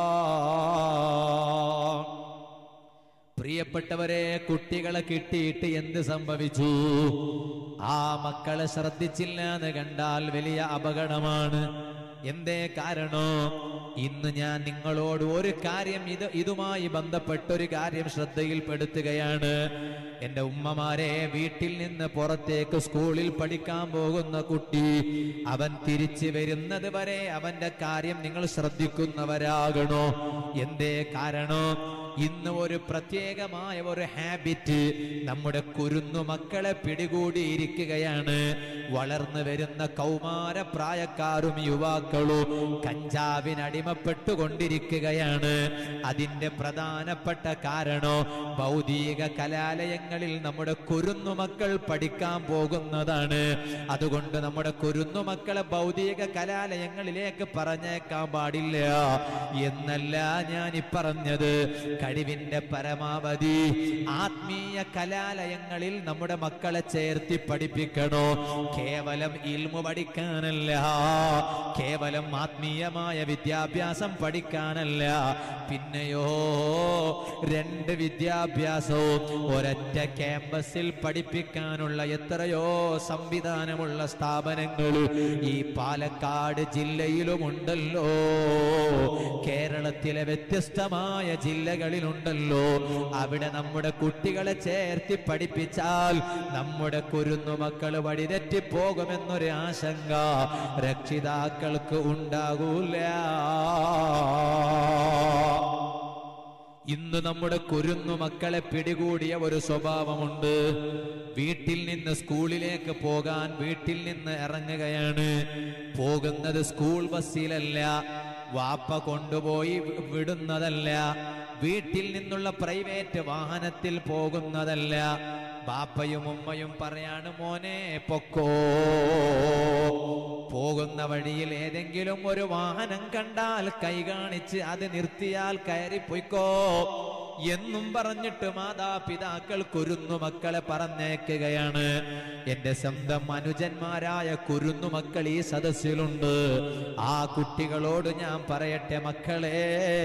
പ്രിയപ്പെട്ടവരെ കുട്ടികളെ കിട്ടിയിട്ട് എന്ത് സംഭവിച്ചു ആ മക്കളെ ശ്രദ്ധിച്ചില്ല എന്ന് കണ്ടാൽ വലിയ അപകടമാണ് എന്തേ കാരണോ ഇന്ന് ഞാൻ നിങ്ങളോട് ഒരു കാര്യം ഇത് ഇതുമായി ബന്ധപ്പെട്ട ഒരു കാര്യം ശ്രദ്ധയിൽപ്പെടുത്തുകയാണ് എന്റെ ഉമ്മമാരെ വീട്ടിൽ നിന്ന് പുറത്തേക്ക് സ്കൂളിൽ പഠിക്കാൻ പോകുന്ന കുട്ടി അവൻ തിരിച്ചു വരുന്നത് വരെ അവന്റെ കാര്യം നിങ്ങൾ ശ്രദ്ധിക്കുന്നവരാകണോ എന്തേ കാരണം ഇന്ന് ഒരു പ്രത്യേകമായ ഒരു ഹാബിറ്റ് നമ്മുടെ കുരുന്നു മക്കളെ പിടികൂടിയിരിക്കുകയാണ് വളർന്നു വരുന്ന കൗമാര പ്രായക്കാരും യുവാക്കളും കഞ്ചാവിനടിമപ്പെട്ടുകൊണ്ടിരിക്കുകയാണ് അതിന്റെ പ്രധാനപ്പെട്ട കാരണം ഭൗതിക കലാലയങ്ങളിൽ നമ്മുടെ കുരുന്നു മക്കൾ പഠിക്കാൻ പോകുന്നതാണ് അതുകൊണ്ട് നമ്മുടെ കുരുന്നു മക്കളെ ഭൗതിക കലാലയങ്ങളിലേക്ക് പറഞ്ഞേക്കാൻ പാടില്ല എന്നല്ല ഞാൻ ഈ പറഞ്ഞത് കഴിവിന്റെ പരമാവധി ആത്മീയ കലാലയങ്ങളിൽ നമ്മുടെ മക്കളെ ചേർത്തി പഠിപ്പിക്കണോ കേവലം ഇൽമു പഠിക്കാനല്ല കേവലം ആത്മീയമായ വിദ്യാഭ്യാസം പഠിക്കാനല്ല പിന്നെയോ രണ്ട് വിദ്യാഭ്യാസവും ഒരൊറ്റ ക്യാമ്പസിൽ പഠിപ്പിക്കാനുള്ള എത്രയോ സംവിധാനമുള്ള സ്ഥാപനങ്ങൾ ഈ പാലക്കാട് ജില്ലയിലുമുണ്ടല്ലോ കേരളത്തിലെ വ്യത്യസ്തമായ ജില്ലകളിലുണ്ടല്ലോ അവിടെ നമ്മുടെ കുട്ടികളെ ചേർത്തി പഠിപ്പിച്ചാൽ നമ്മുടെ കുരുന്നു മക്കൾ വഴിതെറ്റി പോകുമെന്നൊരു ആശങ്ക രക്ഷിതാക്കൾക്ക് ഉണ്ടാകൂല ഇന്ന് നമ്മുടെ കുരുന്നു മക്കളെ പിടികൂടിയ ഒരു സ്വഭാവമുണ്ട് വീട്ടിൽ നിന്ന് സ്കൂളിലേക്ക് പോകാൻ വീട്ടിൽ നിന്ന് ഇറങ്ങുകയാണ് പോകുന്നത് സ്കൂൾ ബസ്സിലല്ല വാപ്പ കൊണ്ടുപോയി വി- വിടുന്നതല്ല വീട്ടിൽ നിന്നുള്ള പ്രൈവറ്റ് വാഹനത്തിൽ പോകുന്നതല്ല ബാപ്പയും ഉമ്മയും പറയാണ് മോനെ പൊക്കോ പോകുന്ന വഴിയിൽ ഏതെങ്കിലും ഒരു വാഹനം കണ്ടാൽ കൈ കാണിച്ച് അത് നിർത്തിയാൽ കയറി പൊയ്ക്കോ എന്നും പറഞ്ഞിട്ട് മാതാപിതാക്കൾ കുരുന്നു മക്കളെ പറഞ്ഞേക്കുകയാണ് എന്റെ സ്വന്തം അനുജന്മാരായ കുരുന്നു മക്കൾ ഈ സദസ്സിലുണ്ട് ആ കുട്ടികളോട് ഞാൻ പറയട്ടെ മക്കളെ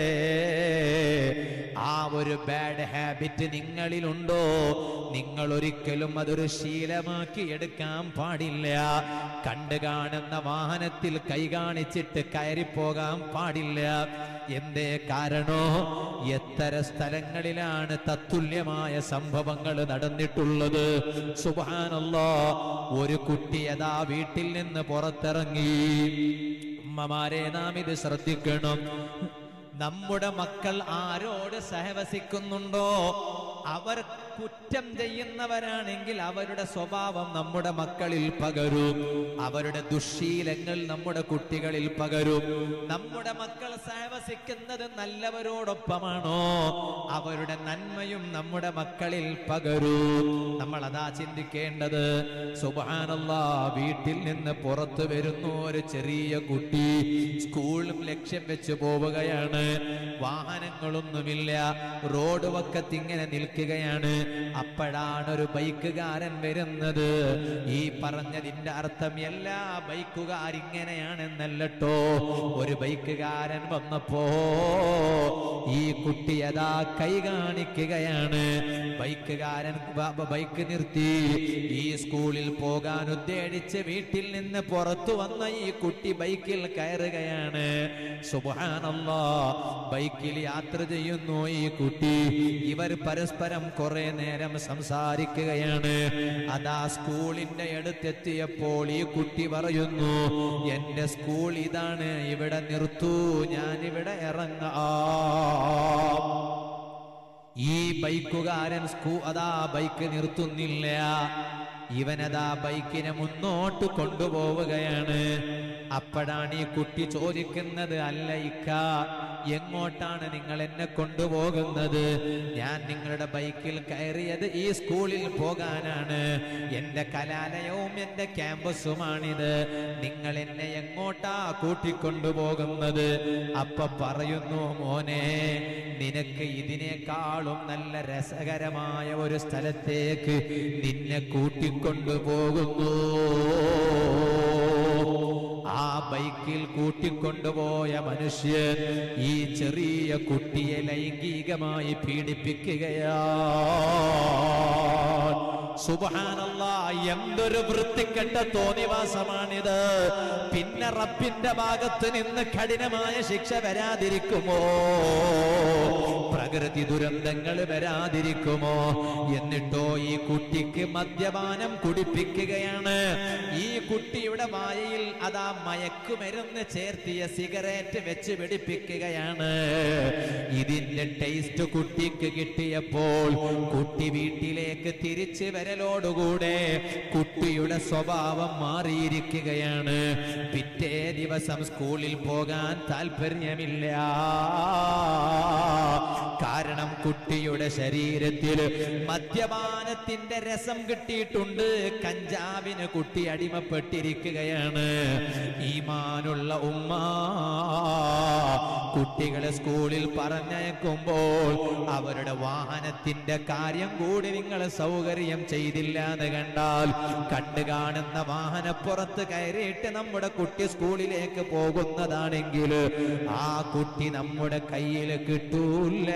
ആ ഒരു ബാഡ് ഹാബിറ്റ് നിങ്ങളിലുണ്ടോ നിങ്ങൾ ഒരിക്കലും അതൊരു ശീലമാക്കി എടുക്കാൻ പാടില്ല കണ്ടു കാണുന്ന വാഹനത്തിൽ കൈ കാണിച്ചിട്ട് കയറിപ്പോകാൻ പാടില്ല എന്തേ കാരണോ എത്ര സ്ഥലങ്ങളിലാണ് തത്തുല്യമായ സംഭവങ്ങൾ നടന്നിട്ടുള്ളത് സുബാനല്ലോ ഒരു കുട്ടി യഥാ വീട്ടിൽ നിന്ന് പുറത്തിറങ്ങി ഉമ്മമാരെ നാം ഇത് ശ്രദ്ധിക്കണം നമ്മുടെ മക്കൾ ആരോട് സഹവസിക്കുന്നുണ്ടോ അവർ കുറ്റം ചെയ്യുന്നവരാണെങ്കിൽ അവരുടെ സ്വഭാവം നമ്മുടെ മക്കളിൽ പകരും അവരുടെ ദുശീലങ്ങൾ നമ്മുടെ കുട്ടികളിൽ പകരും നമ്മുടെ മക്കൾ സഹവസിക്കുന്നത് നല്ലവരോടൊപ്പമാണോ അവരുടെ നന്മയും നമ്മുടെ മക്കളിൽ പകരും നമ്മൾ അതാ ചിന്തിക്കേണ്ടത് സുബാനല്ല വീട്ടിൽ നിന്ന് പുറത്തു വരുന്നു ഒരു ചെറിയ കുട്ടി സ്കൂളും ലക്ഷ്യം വെച്ച് പോവുകയാണ് വാഹനങ്ങളൊന്നുമില്ല റോഡ് വക്കത്ത് ഇങ്ങനെ നിൽക്കുകയാണ് അപ്പോഴാണ് ഒരു ബൈക്കുകാരൻ വരുന്നത് ഈ പറഞ്ഞതിന്റെ അർത്ഥം എല്ലാ ബൈക്കുകാരിങ്ങനെയാണെന്നല്ലട്ടോ ഒരു ബൈക്കുകാരൻ വന്നപ്പോ ഈ കുട്ടി അതാ കൈ കാണിക്കുകയാണ് ബൈക്കുകാരൻ ബ- ബ- ബൈക്ക് നിർത്തി ഈ സ്കൂളിൽ പോകാൻ ഉദ്ദേശിച്ച് വീട്ടിൽ നിന്ന് പുറത്തു വന്ന ഈ കുട്ടി ബൈക്കിൽ കയറുകയാണ് സുബാനല്ലോ ബൈക്കിൽ യാത്ര ചെയ്യുന്നു ഈ കുട്ടി ഇവർ പരസ്പരം കുറെ നേരം സംസാരിക്കുകയാണ് അതാ സ്കൂളിന്റെ അടുത്തെത്തിയപ്പോൾ ഈ കുട്ടി പറയുന്നു എന്റെ സ്കൂൾ ഇതാണ് ഇവിടെ നിർത്തൂ ഞാൻ ഇവിടെ ഇറങ്ങാം ഈ ബൈക്കുകാരൻ സ്കൂ അതാ ബൈക്ക് നിർത്തുന്നില്ല ഇവനതാ ബൈക്കിനെ മുന്നോട്ട് കൊണ്ടുപോവുകയാണ് അപ്പോഴാണ് ഈ കുട്ടി ചോദിക്കുന്നത് അല്ല ഇക്ക എങ്ങോട്ടാണ് നിങ്ങൾ എന്നെ കൊണ്ടുപോകുന്നത് ഞാൻ നിങ്ങളുടെ ബൈക്കിൽ കയറിയത് ഈ സ്കൂളിൽ പോകാനാണ് എന്റെ കലാലയവും എന്റെ ക്യാമ്പസുമാണിത് നിങ്ങൾ എന്നെ എങ്ങോട്ടാ കൂട്ടിക്കൊണ്ടുപോകുന്നത് അപ്പൊ പറയുന്നു മോനെ നിനക്ക് ഇതിനേക്കാളും നല്ല രസകരമായ ഒരു സ്ഥലത്തേക്ക് നിന്നെ കൂട്ടിക്കൊണ്ടുപോകുന്നു ആ ബൈക്കിൽ കൂട്ടിക്കൊണ്ടുപോയ മനുഷ്യൻ ഈ ചെറിയ കുട്ടിയെ ലൈംഗികമായി പീഡിപ്പിക്കുകയാണ് സുബാനല്ല എന്തൊരു വൃത്തിക്കെട്ട തോന്നിവാസമാണിത് പിന്നെ റബ്ബിന്റെ ഭാഗത്ത് നിന്ന് കഠിനമായ ശിക്ഷ വരാതിരിക്കുമോ പ്രകൃതി ദുരന്തങ്ങൾ വരാതിരിക്കുമോ എന്നിട്ടോ ഈ കുട്ടിക്ക് മദ്യപാനം കുടിപ്പിക്കുകയാണ് ഈ കുട്ടിയുടെ വായയിൽ അതാ മയക്കുമരുന്ന് ചേർത്തിയ സിഗരറ്റ് വെച്ച് പിടിപ്പിക്കുകയാണ് ഇതിന്റെ ടേസ്റ്റ് കുട്ടിക്ക് കിട്ടിയപ്പോൾ കുട്ടി വീട്ടിലേക്ക് തിരിച്ചു വരലോടുകൂടെ കുട്ടിയുടെ സ്വഭാവം മാറിയിരിക്കുകയാണ് പിറ്റേ ദിവസം സ്കൂളിൽ പോകാൻ താല്പര്യമില്ല കാരണം കുട്ടിയുടെ ശരീരത്തിൽ മദ്യപാനത്തിന്റെ രസം കിട്ടിയിട്ടുണ്ട് കഞ്ചാവിന് കുട്ടി അടിമപ്പെട്ടിരിക്കുകയാണ് ഈമാനുള്ള ഉമ്മ കുട്ടികളെ സ്കൂളിൽ പറഞ്ഞയക്കുമ്പോൾ അവരുടെ വാഹനത്തിന്റെ കാര്യം കൂടി നിങ്ങൾ സൗകര്യം ചെയ്തില്ല എന്ന് കണ്ടാൽ കണ്ടു കാണുന്ന വാഹനപ്പുറത്ത് കയറിയിട്ട് നമ്മുടെ കുട്ടി സ്കൂളിലേക്ക് പോകുന്നതാണെങ്കിൽ ആ കുട്ടി നമ്മുടെ കയ്യിൽ കിട്ടൂല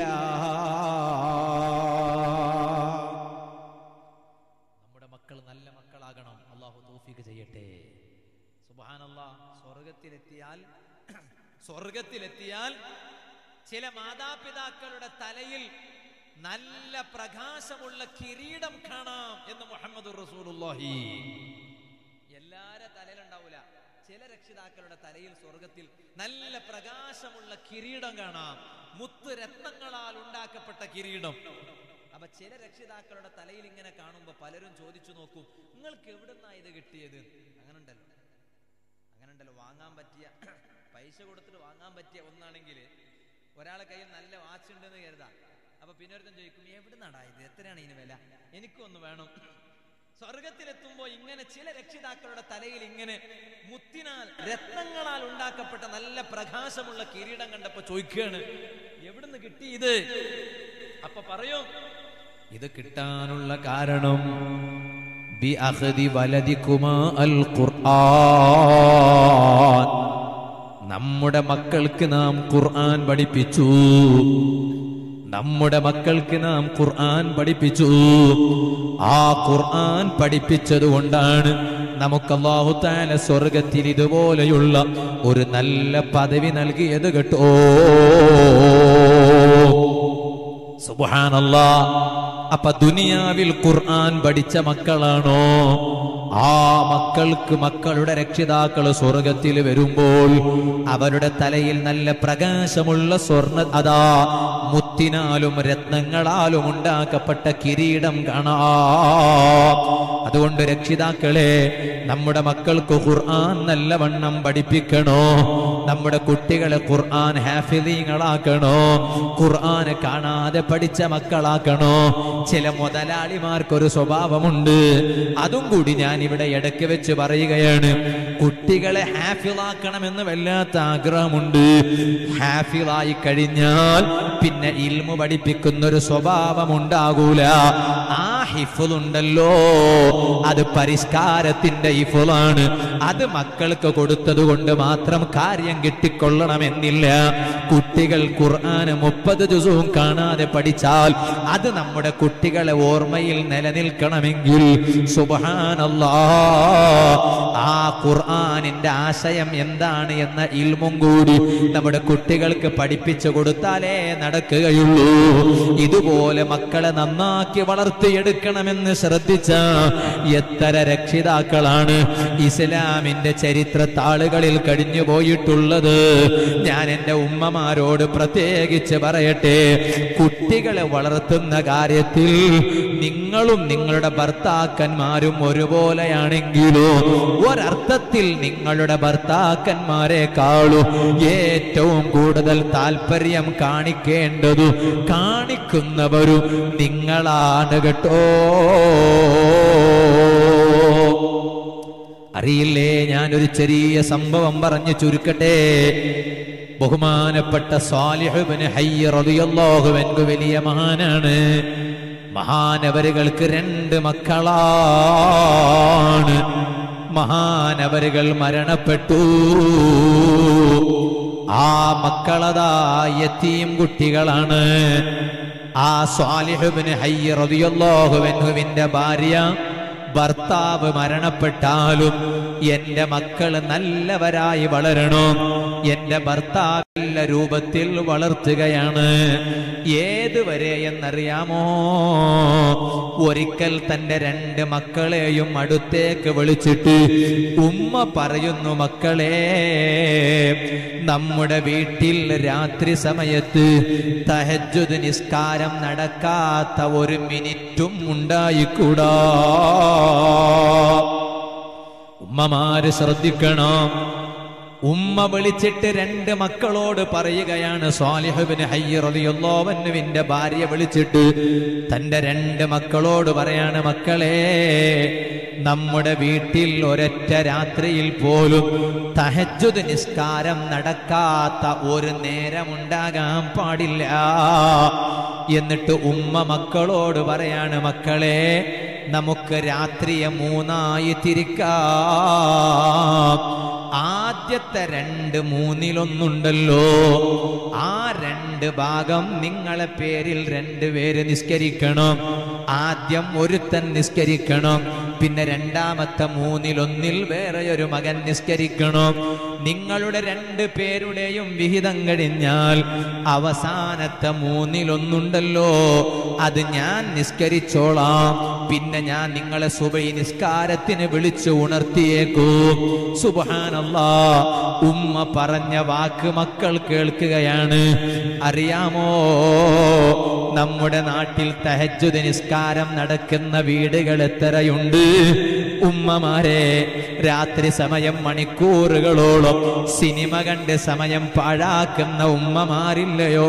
നമ്മുടെ മക്കൾ നല്ല മക്കളാകണം അള്ളാഹു തൗഫീഖ് ചെയ്യട്ടെ സുബാനല്ലാ സ്വർഗത്തിലെത്തിയാൽ സ്വർഗത്തിലെത്തിയാൽ ചില മാതാപിതാക്കളുടെ തലയിൽ നല്ല പ്രകാശമുള്ള കിരീടം കാണാം എന്ന് മുഹമ്മദ് റസൂലുള്ളാഹി എല്ലാരെ തലയിലുണ്ടാവൂല ചില രക്ഷിതാക്കളുടെ തലയിൽ സ്വർഗത്തിൽ നല്ല പ്രകാശമുള്ള കിരീടം കാണാം മുത്ത് രത്നങ്ങളാൽ ഉണ്ടാക്കപ്പെട്ട കിരീടം അപ്പൊ ചില രക്ഷിതാക്കളുടെ തലയിൽ ഇങ്ങനെ കാണുമ്പോ പലരും ചോദിച്ചു നോക്കും നിങ്ങൾക്ക് എവിടുന്നാ ഇത് കിട്ടിയത് അങ്ങനെ ഉണ്ടല്ലോ അങ്ങനെ ഉണ്ടല്ലോ വാങ്ങാൻ പറ്റിയ പൈസ കൊടുത്തിട്ട് വാങ്ങാൻ പറ്റിയ ഒന്നാണെങ്കിൽ ഒരാളെ കയ്യിൽ നല്ല വാച്ച് ഉണ്ടെന്ന് കരുതാം അപ്പൊ പിന്നെ ഒരുത്തൻ ചോദിക്കും എവിടുന്നാടാ ഇത് എത്രയാണ് ഇതിന് വില എനിക്കും ഒന്ന് വേണം സ്വർഗത്തിലെത്തുമ്പോ ഇങ്ങനെ ചില രക്ഷിതാക്കളുടെ തലയിൽ ഇങ്ങനെ മുത്തിനാൽ രത്നങ്ങളാൽ ഉണ്ടാക്കപ്പെട്ട നല്ല പ്രകാശമുള്ള കിരീടം കണ്ടപ്പോ ചോദിക്കുകയാണ് എവിടുന്ന് കിട്ടി ഇത് അപ്പൊ പറയും ഇത് കിട്ടാനുള്ള കാരണം ബി അഹദി വലദിക്കുമാ അൽ ഖുർആൻ നമ്മുടെ മക്കൾക്ക് നാം ഖുർആൻ പഠിപ്പിച്ചു നമ്മുടെ മക്കൾക്ക് നാം ഖുർആൻ പഠിപ്പിച്ചു ആ ഖുർആൻ പഠിപ്പിച്ചത് കൊണ്ടാണ് നമുക്ക് അള്ളാഹു താല സ്വർഗത്തിൽ ഇതുപോലെയുള്ള ഒരു നല്ല പദവി നൽകിയത് കേട്ടോ സുബാനല്ലാ അപ്പൊ ദുനിയാവിൽ ഖുർആൻ പഠിച്ച മക്കളാണോ ആ മക്കൾക്ക് മക്കളുടെ രക്ഷിതാക്കൾ സ്വർഗത്തിൽ വരുമ്പോൾ അവരുടെ തലയിൽ നല്ല പ്രകാശമുള്ള സ്വർണ്ണ അതാ മുത്തിനാലും രത്നങ്ങളാലും ഉണ്ടാക്കപ്പെട്ട കിരീടം കാണാം അതുകൊണ്ട് രക്ഷിതാക്കളെ നമ്മുടെ മക്കൾക്ക് ഖുർആൻ നല്ലവണ്ണം പഠിപ്പിക്കണോ നമ്മുടെ കുട്ടികളെ ഖുർആൻ ഹാഫിദീങ്ങളാക്കണോ ഖുർആൻ കാണാതെ പഠിച്ച മക്കളാക്കണോ ചില മുതലാളിമാർക്കൊരു സ്വഭാവമുണ്ട് അതും കൂടി ഞാൻ ഇവിടെ ഇടയ്ക്ക് വെച്ച് പറയുകയാണ് കുട്ടികളെ ഹാഫിളാക്കണമെന്ന് വല്ലാത്ത ആഗ്രഹമുണ്ട് ഹാഫിളായി കഴിഞ്ഞാൽ പിന്നെ ഇൽമു പഠിപ്പിക്കുന്ന ഒരു സ്വഭാവം ഉണ്ടാകൂല ആ ഹിഫുലുണ്ടല്ലോ അത് പരിഷ്കാരത്തിന്റെ ഹിഫുലാണ് അത് മക്കൾക്ക് കൊടുത്തത് കൊണ്ട് മാത്രം കാര്യം കിട്ടിക്കൊള്ളണമെന്നില്ല കുട്ടികൾ ഖുർആന് മുപ്പത് ദിവസവും കാണാതെ പഠിച്ചാൽ അത് നമ്മുടെ കുട്ടികളെ ഓർമ്മയിൽ നിലനിൽക്കണമെങ്കിൽ സുബാനല്ലാ ആ ഖുർആനിന്റെ ആശയം എന്താണ് എന്ന ഇൽമും കൂടി നമ്മുടെ കുട്ടികൾക്ക് പഠിപ്പിച്ചു കൊടുത്താലേ നടക്കുകയുള്ളൂ ഇതുപോലെ മക്കളെ നന്നാക്കി വളർത്തിയെടുക്കണമെന്ന് ശ്രദ്ധിച്ച എത്ര രക്ഷിതാക്കളാണ് ഇസ്ലാമിന്റെ ചരിത്ര താളുകളിൽ കഴിഞ്ഞു പോയിട്ടുള്ളത് ഞാൻ എൻ്റെ ഉമ്മമാരോട് പ്രത്യേകിച്ച് പറയട്ടെ കുട്ടികളെ വളർത്തുന്ന കാര്യത്തിൽ നിങ്ങളും നിങ്ങളുടെ ഭർത്താക്കന്മാരും ഒരുപോലെയാണെങ്കിലോ ഒരർത്ഥത്തിൽ നിങ്ങളുടെ ഭർത്താക്കന്മാരെക്കാളും ഏറ്റവും കൂടുതൽ താല്പര്യം കാണിക്കേണ്ടതു കാണിക്കുന്നവരും നിങ്ങളാണ് കേട്ടോ അറിയില്ലേ ഞാനൊരു ചെറിയ സംഭവം പറഞ്ഞു ചുരുക്കട്ടെ ബഹുമാനപ്പെട്ട സ്വാലിഹുബിന് ഹയ്യറിയല്ലാഹുവെങ്കു വലിയ മഹാനാണ് മഹാനവരുകൾക്ക് രണ്ട് മക്കളാണ് മഹാനവരുകൾ മരണപ്പെട്ടു ആ മക്കളതാ യത്തീം കുട്ടികളാണ് ആ സ്വാലിഹുബിന് ഹയ്യ റളിയല്ലാഹുവിന്റെ ഭാര്യ ഭർത്താവ് മരണപ്പെട്ടാലും എന്റെ മക്കൾ നല്ലവരായി വളരണം എന്റെ ഭർത്താവ് നല്ല രൂപത്തിൽ വളർത്തുകയാണ് ഏതുവരെ എന്നറിയാമോ ഒരിക്കൽ തന്റെ രണ്ട് മക്കളെയും അടുത്തേക്ക് വിളിച്ചിട്ട് ഉമ്മ പറയുന്നു മക്കളെ നമ്മുടെ വീട്ടിൽ രാത്രി സമയത്ത് തഹജുദ് നിസ്കാരം നടക്കാത്ത ഒരു മിനിറ്റും ഉണ്ടായിക്കൂടാ ഉമ്മമാര് ശ്രദ്ധിക്കണം ഉമ്മ വിളിച്ചിട്ട് രണ്ട് മക്കളോട് പറയുകയാണ് സ്വാലിഹുബിന് ഹയ്യറിയുള്ളോവന്നുവിന്റെ ഭാര്യ വിളിച്ചിട്ട് തന്റെ രണ്ട് മക്കളോട് പറയാണ് മക്കളെ നമ്മുടെ വീട്ടിൽ ഒരൊറ്റ രാത്രിയിൽ പോലും തഹജുദ് നിസ്കാരം നടക്കാത്ത ഒരു നേരമുണ്ടാകാൻ പാടില്ല എന്നിട്ട് ഉമ്മ മക്കളോട് പറയാണ് മക്കളെ നമുക്ക് രാത്രിയെ മൂന്നായി തിരിക്കാം ആദ്യത്തെ രണ്ട് മൂന്നിലൊന്നുണ്ടല്ലോ ആ രണ്ട് ഭാഗം നിങ്ങളെ പേരിൽ രണ്ട് പേര് നിസ്കരിക്കണം ആദ്യം ഒരുത്തൻ നിസ്കരിക്കണം പിന്നെ രണ്ടാമത്തെ മൂന്നിലൊന്നിൽ വേറെ ഒരു മകൻ നിസ്കരിക്കണം നിങ്ങളുടെ രണ്ട് പേരുടെയും വിഹിതം കഴിഞ്ഞാൽ അവസാനത്തെ മൂന്നിലൊന്നുണ്ടല്ലോ അത് ഞാൻ നിസ്കരിച്ചോളാം പിന്നെ ഞാൻ നിങ്ങളെ സുബൈ നിസ്കാരത്തിന് വിളിച്ചു ഉണർത്തിയേക്കൂ സുബാനല്ലാ ഉമ്മ പറഞ്ഞ വാക്ക് മക്കൾ കേൾക്കുകയാണ് അറിയാമോ നമ്മുടെ നാട്ടിൽ തഹജുദ് നിസ്കാരം നടക്കുന്ന വീടുകൾ എത്രയുണ്ട് ഉമ്മമാരെ രാത്രി സമയം മണിക്കൂറുകളോളം സിനിമ കണ്ട് സമയം പാഴാക്കുന്ന ഉമ്മമാരില്ലയോ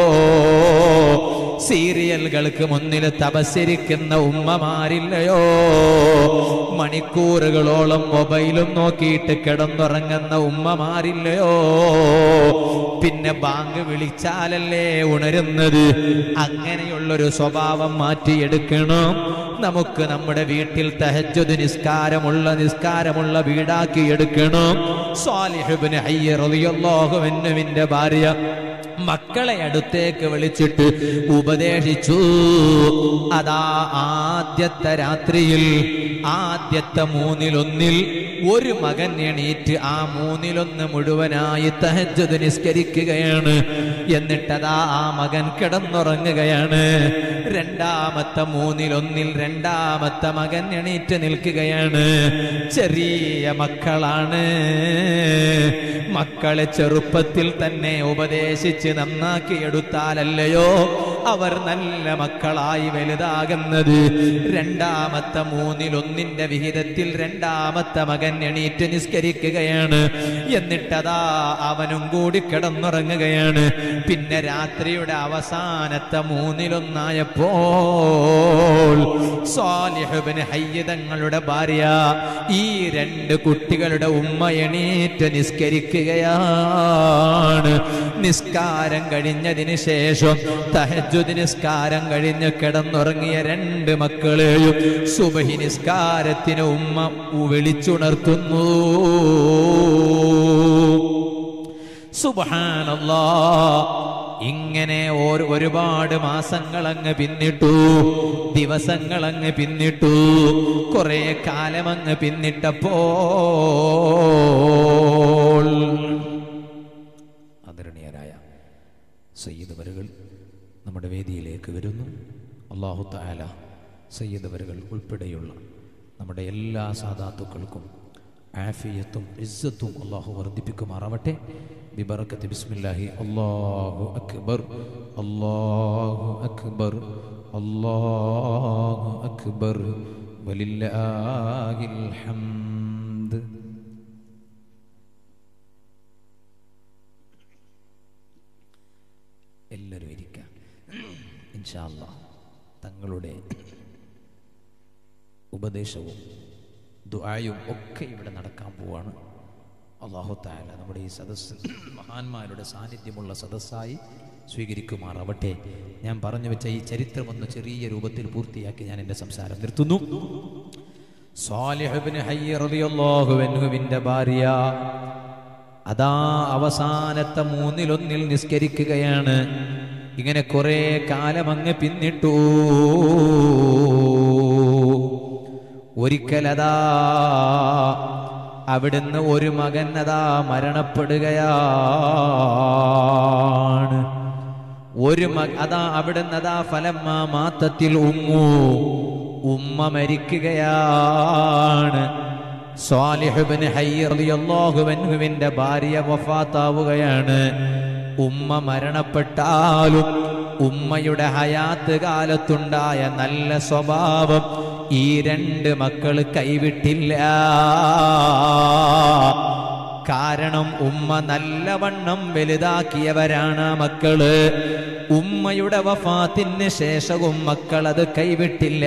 സീരിയലുകൾക്ക് മുന്നിൽ തപസ്സിരിക്കുന്ന ഉമ്മമാരില്ലയോ മണിക്കൂറുകളോളം മൊബൈലും നോക്കിയിട്ട് കിടന്നുറങ്ങുന്ന ഉമ്മമാരില്ലയോ പിന്നെ ബാങ്ക് വിളിച്ചാലല്ലേ ഉണരുന്നത് അങ്ങനെയുള്ളൊരു സ്വഭാവം മാറ്റിയെടുക്കണം നമുക്ക് നമ്മുടെ വീട്ടിൽ തഹജുദ് നിസ്കാരമുള്ള നിസ്കാരമുള്ള വീടാക്കി എടുക്കണം സ്വാലിഹുബിന് ഹയ്യറിയാഹുവിന്റെ ഭാര്യ മക്കളെ അടുത്തേക്ക് വിളിച്ചിട്ട് ഉപദേശിച്ചു അതാ ആദ്യത്തെ രാത്രിയിൽ ആദ്യത്തെ മൂന്നിലൊന്നിൽ ഒരു മകൻ എണീറ്റ് ആ മൂന്നിലൊന്ന് മുഴുവനായി തഹജത് നിസ്കരിക്കുകയാണ് എന്നിട്ടതാ ആ മകൻ കിടന്നുറങ്ങുകയാണ് രണ്ടാമത്തെ മൂന്നിലൊന്നിൽ രണ്ടാമത്തെ മകൻ എണീറ്റ് നിൽക്കുകയാണ് ചെറിയ മക്കളാണ് മക്കളെ ചെറുപ്പത്തിൽ തന്നെ ഉപദേശിച്ച് നന്നാക്കി എടുത്താലല്ലയോ അവർ നല്ല മക്കളായി വലുതാകുന്നത് രണ്ടാമത്തെ മൂന്നിലൊന്നിന്റെ വിഹിതത്തിൽ രണ്ടാമത്തെ മകൻ എണീറ്റ് നിസ്കരിക്കുകയാണ് എന്നിട്ടതാ അവനും കൂടി കിടന്നുറങ്ങുകയാണ് പിന്നെ രാത്രിയുടെ അവസാനത്തെ മൂന്നിലൊന്നായപ്പോൾ സ്വാലിഹുബിന് ഹയ്യതങ്ങളുടെ ഭാര്യ ഈ രണ്ട് കുട്ടികളുടെ ഉമ്മ എണീറ്റ് നിസ്കരിക്കുകയാണ് നിസ്കാരം കഴിഞ്ഞതിന് ശേഷം തഹജുദ് നിസ്കാരം കഴിഞ്ഞ് കിടന്നുറങ്ങിയ രണ്ട് മക്കളെയും സുബഹി നിസ്കാരത്തിന് ഉമ്മ വിളിച്ചുണർത്തുന്നു സുബഹാനല്ലാ ഇങ്ങനെ ഓർ- ഒരുപാട് മാസങ്ങൾ അങ്ങ് പിന്നിട്ടു ദിവസങ്ങൾ അങ്ങ് പിന്നിട്ടു കുറെ കാലം അങ്ങ് പിന്നിട്ടപ്പോൾ ആദരണീയരായ സയ്യിദ് വരകൾ നമ്മുടെ വേദിയിലേക്ക് വരുന്നു അള്ളാഹു താല സയ്യിദ് വരകൾ ഉൾപ്പെടെയുള്ള നമ്മുടെ എല്ലാ സാധാത്തുക്കൾക്കും ആഫിയത്തും ഇസ്സത്തും അള്ളാഹു വർദ്ധിപ്പിക്കുമാറാവട്ടെ ബിബറക്കത്ത് ബിസ്മില്ലാഹി അള്ളാഹു അക്ബർ അള്ളാഹു അക്ബർ അള്ളാഹു അക്ബർ വലില്ലാഹിൽ ഹംദ് എല്ലാവരും ഇരിക്കാം ഇൻഷാല്ല തങ്ങളുടെ ഉപദേശവും ദുആയും ഒക്കെ ഇവിടെ നടക്കാൻ പോവാണ് അള്ളാഹു താല നമ്മുടെ ഈ സദസ്സ് മഹാന്മാരുടെ സാന്നിധ്യമുള്ള സദസ്സായി സ്വീകരിക്കുമാറാവട്ടെ ഞാൻ പറഞ്ഞു വെച്ച ഈ ചരിത്രമൊന്ന് ചെറിയ രൂപത്തിൽ പൂർത്തിയാക്കി ഞാൻ എൻ്റെ സംസാരം നിർത്തുന്നു സ്വാലിഹുബ്നു ഹയ്യ് റളിയല്ലാഹു അൻഹുവിന്റെ ഭാര്യ അതാ അവസാനത്തെ മൂന്നിലൊന്നിൽ നിസ്കരിക്കുകയാണ് ഇങ്ങനെ കുറെ കാലം അങ്ങ് പിന്നിട്ടു ഒരിക്കലതാ അവിടുന്ന് ഒരു മകൻ അതാ മരണപ്പെടുകയാണ് ഒരു മ അതാ അവിടുന്ന് അതാ ഫലമ്മ മാത്തത്തിൽ ഉമ്മു ഉമ്മ മരിക്കുകയാണ് സ്വാലിഹുബിന് ഹയ്യറിയാഹുവിന്റെ ഭാര്യ വഫാത്താവുകയാണ് ഉമ്മ മരണപ്പെട്ടാലും ഉമ്മയുടെ ഹയാത്ത് കാലത്തുണ്ടായ നല്ല സ്വഭാവം ഈ രണ്ട് മക്കൾ കൈവിട്ടില്ല കാരണം ഉമ്മ നല്ലവണ്ണം വലുതാക്കിയവരാണ് ആ മക്കള് ഉമ്മയുടെ വഫാത്തിന് ശേഷവും മക്കൾ അത് കൈവിട്ടില്ല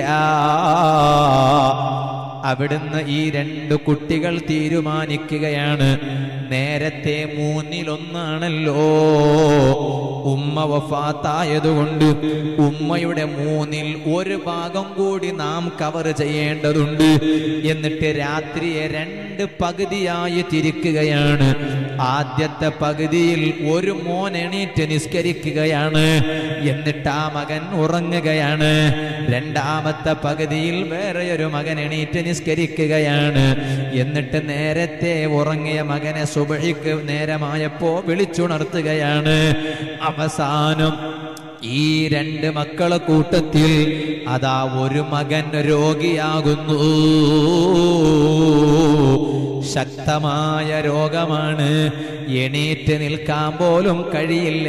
അവിടുന്ന് ഈ രണ്ട് കുട്ടികൾ തീരുമാനിക്കുകയാണ് നേരത്തെ മൂന്നിലൊന്നാണല്ലോ ഉമ്മ വഫാത്തായതുകൊണ്ട് ഉമ്മയുടെ മൂന്നിൽ ഒരു ഭാഗം കൂടി നാം കവർ ചെയ്യേണ്ടതുണ്ട് എന്നിട്ട് രാത്രിയെ രണ്ട് പകുതിയായി തിരിക്കുകയാണ് ആദ്യത്തെ പകുതിയിൽ ഒരു മോൻ എണീറ്റ് നിസ്കരിക്കുകയാണ് എന്നിട്ട് ആ മകൻ ഉറങ്ങുകയാണ് രണ്ടാമത്തെ പകുതിയിൽ വേറെ ഒരു മകൻ എണീറ്റ് നിസ്കരിക്കുകയാണ് എന്നിട്ട് നേരത്തെ ഉറങ്ങിയ മകനെ സുബഹിക്ക് നേരമായപ്പോ വിളിച്ചുണർത്തുകയാണ് അവസാനം ഈ രണ്ട് മക്കളെ കൂട്ടത്തിൽ അതാ ഒരു മകൻ രോഗിയാകുന്നു ശക്തമായ രോഗമാണ് എണീറ്റ് നിൽക്കാൻ പോലും കഴിയില്ല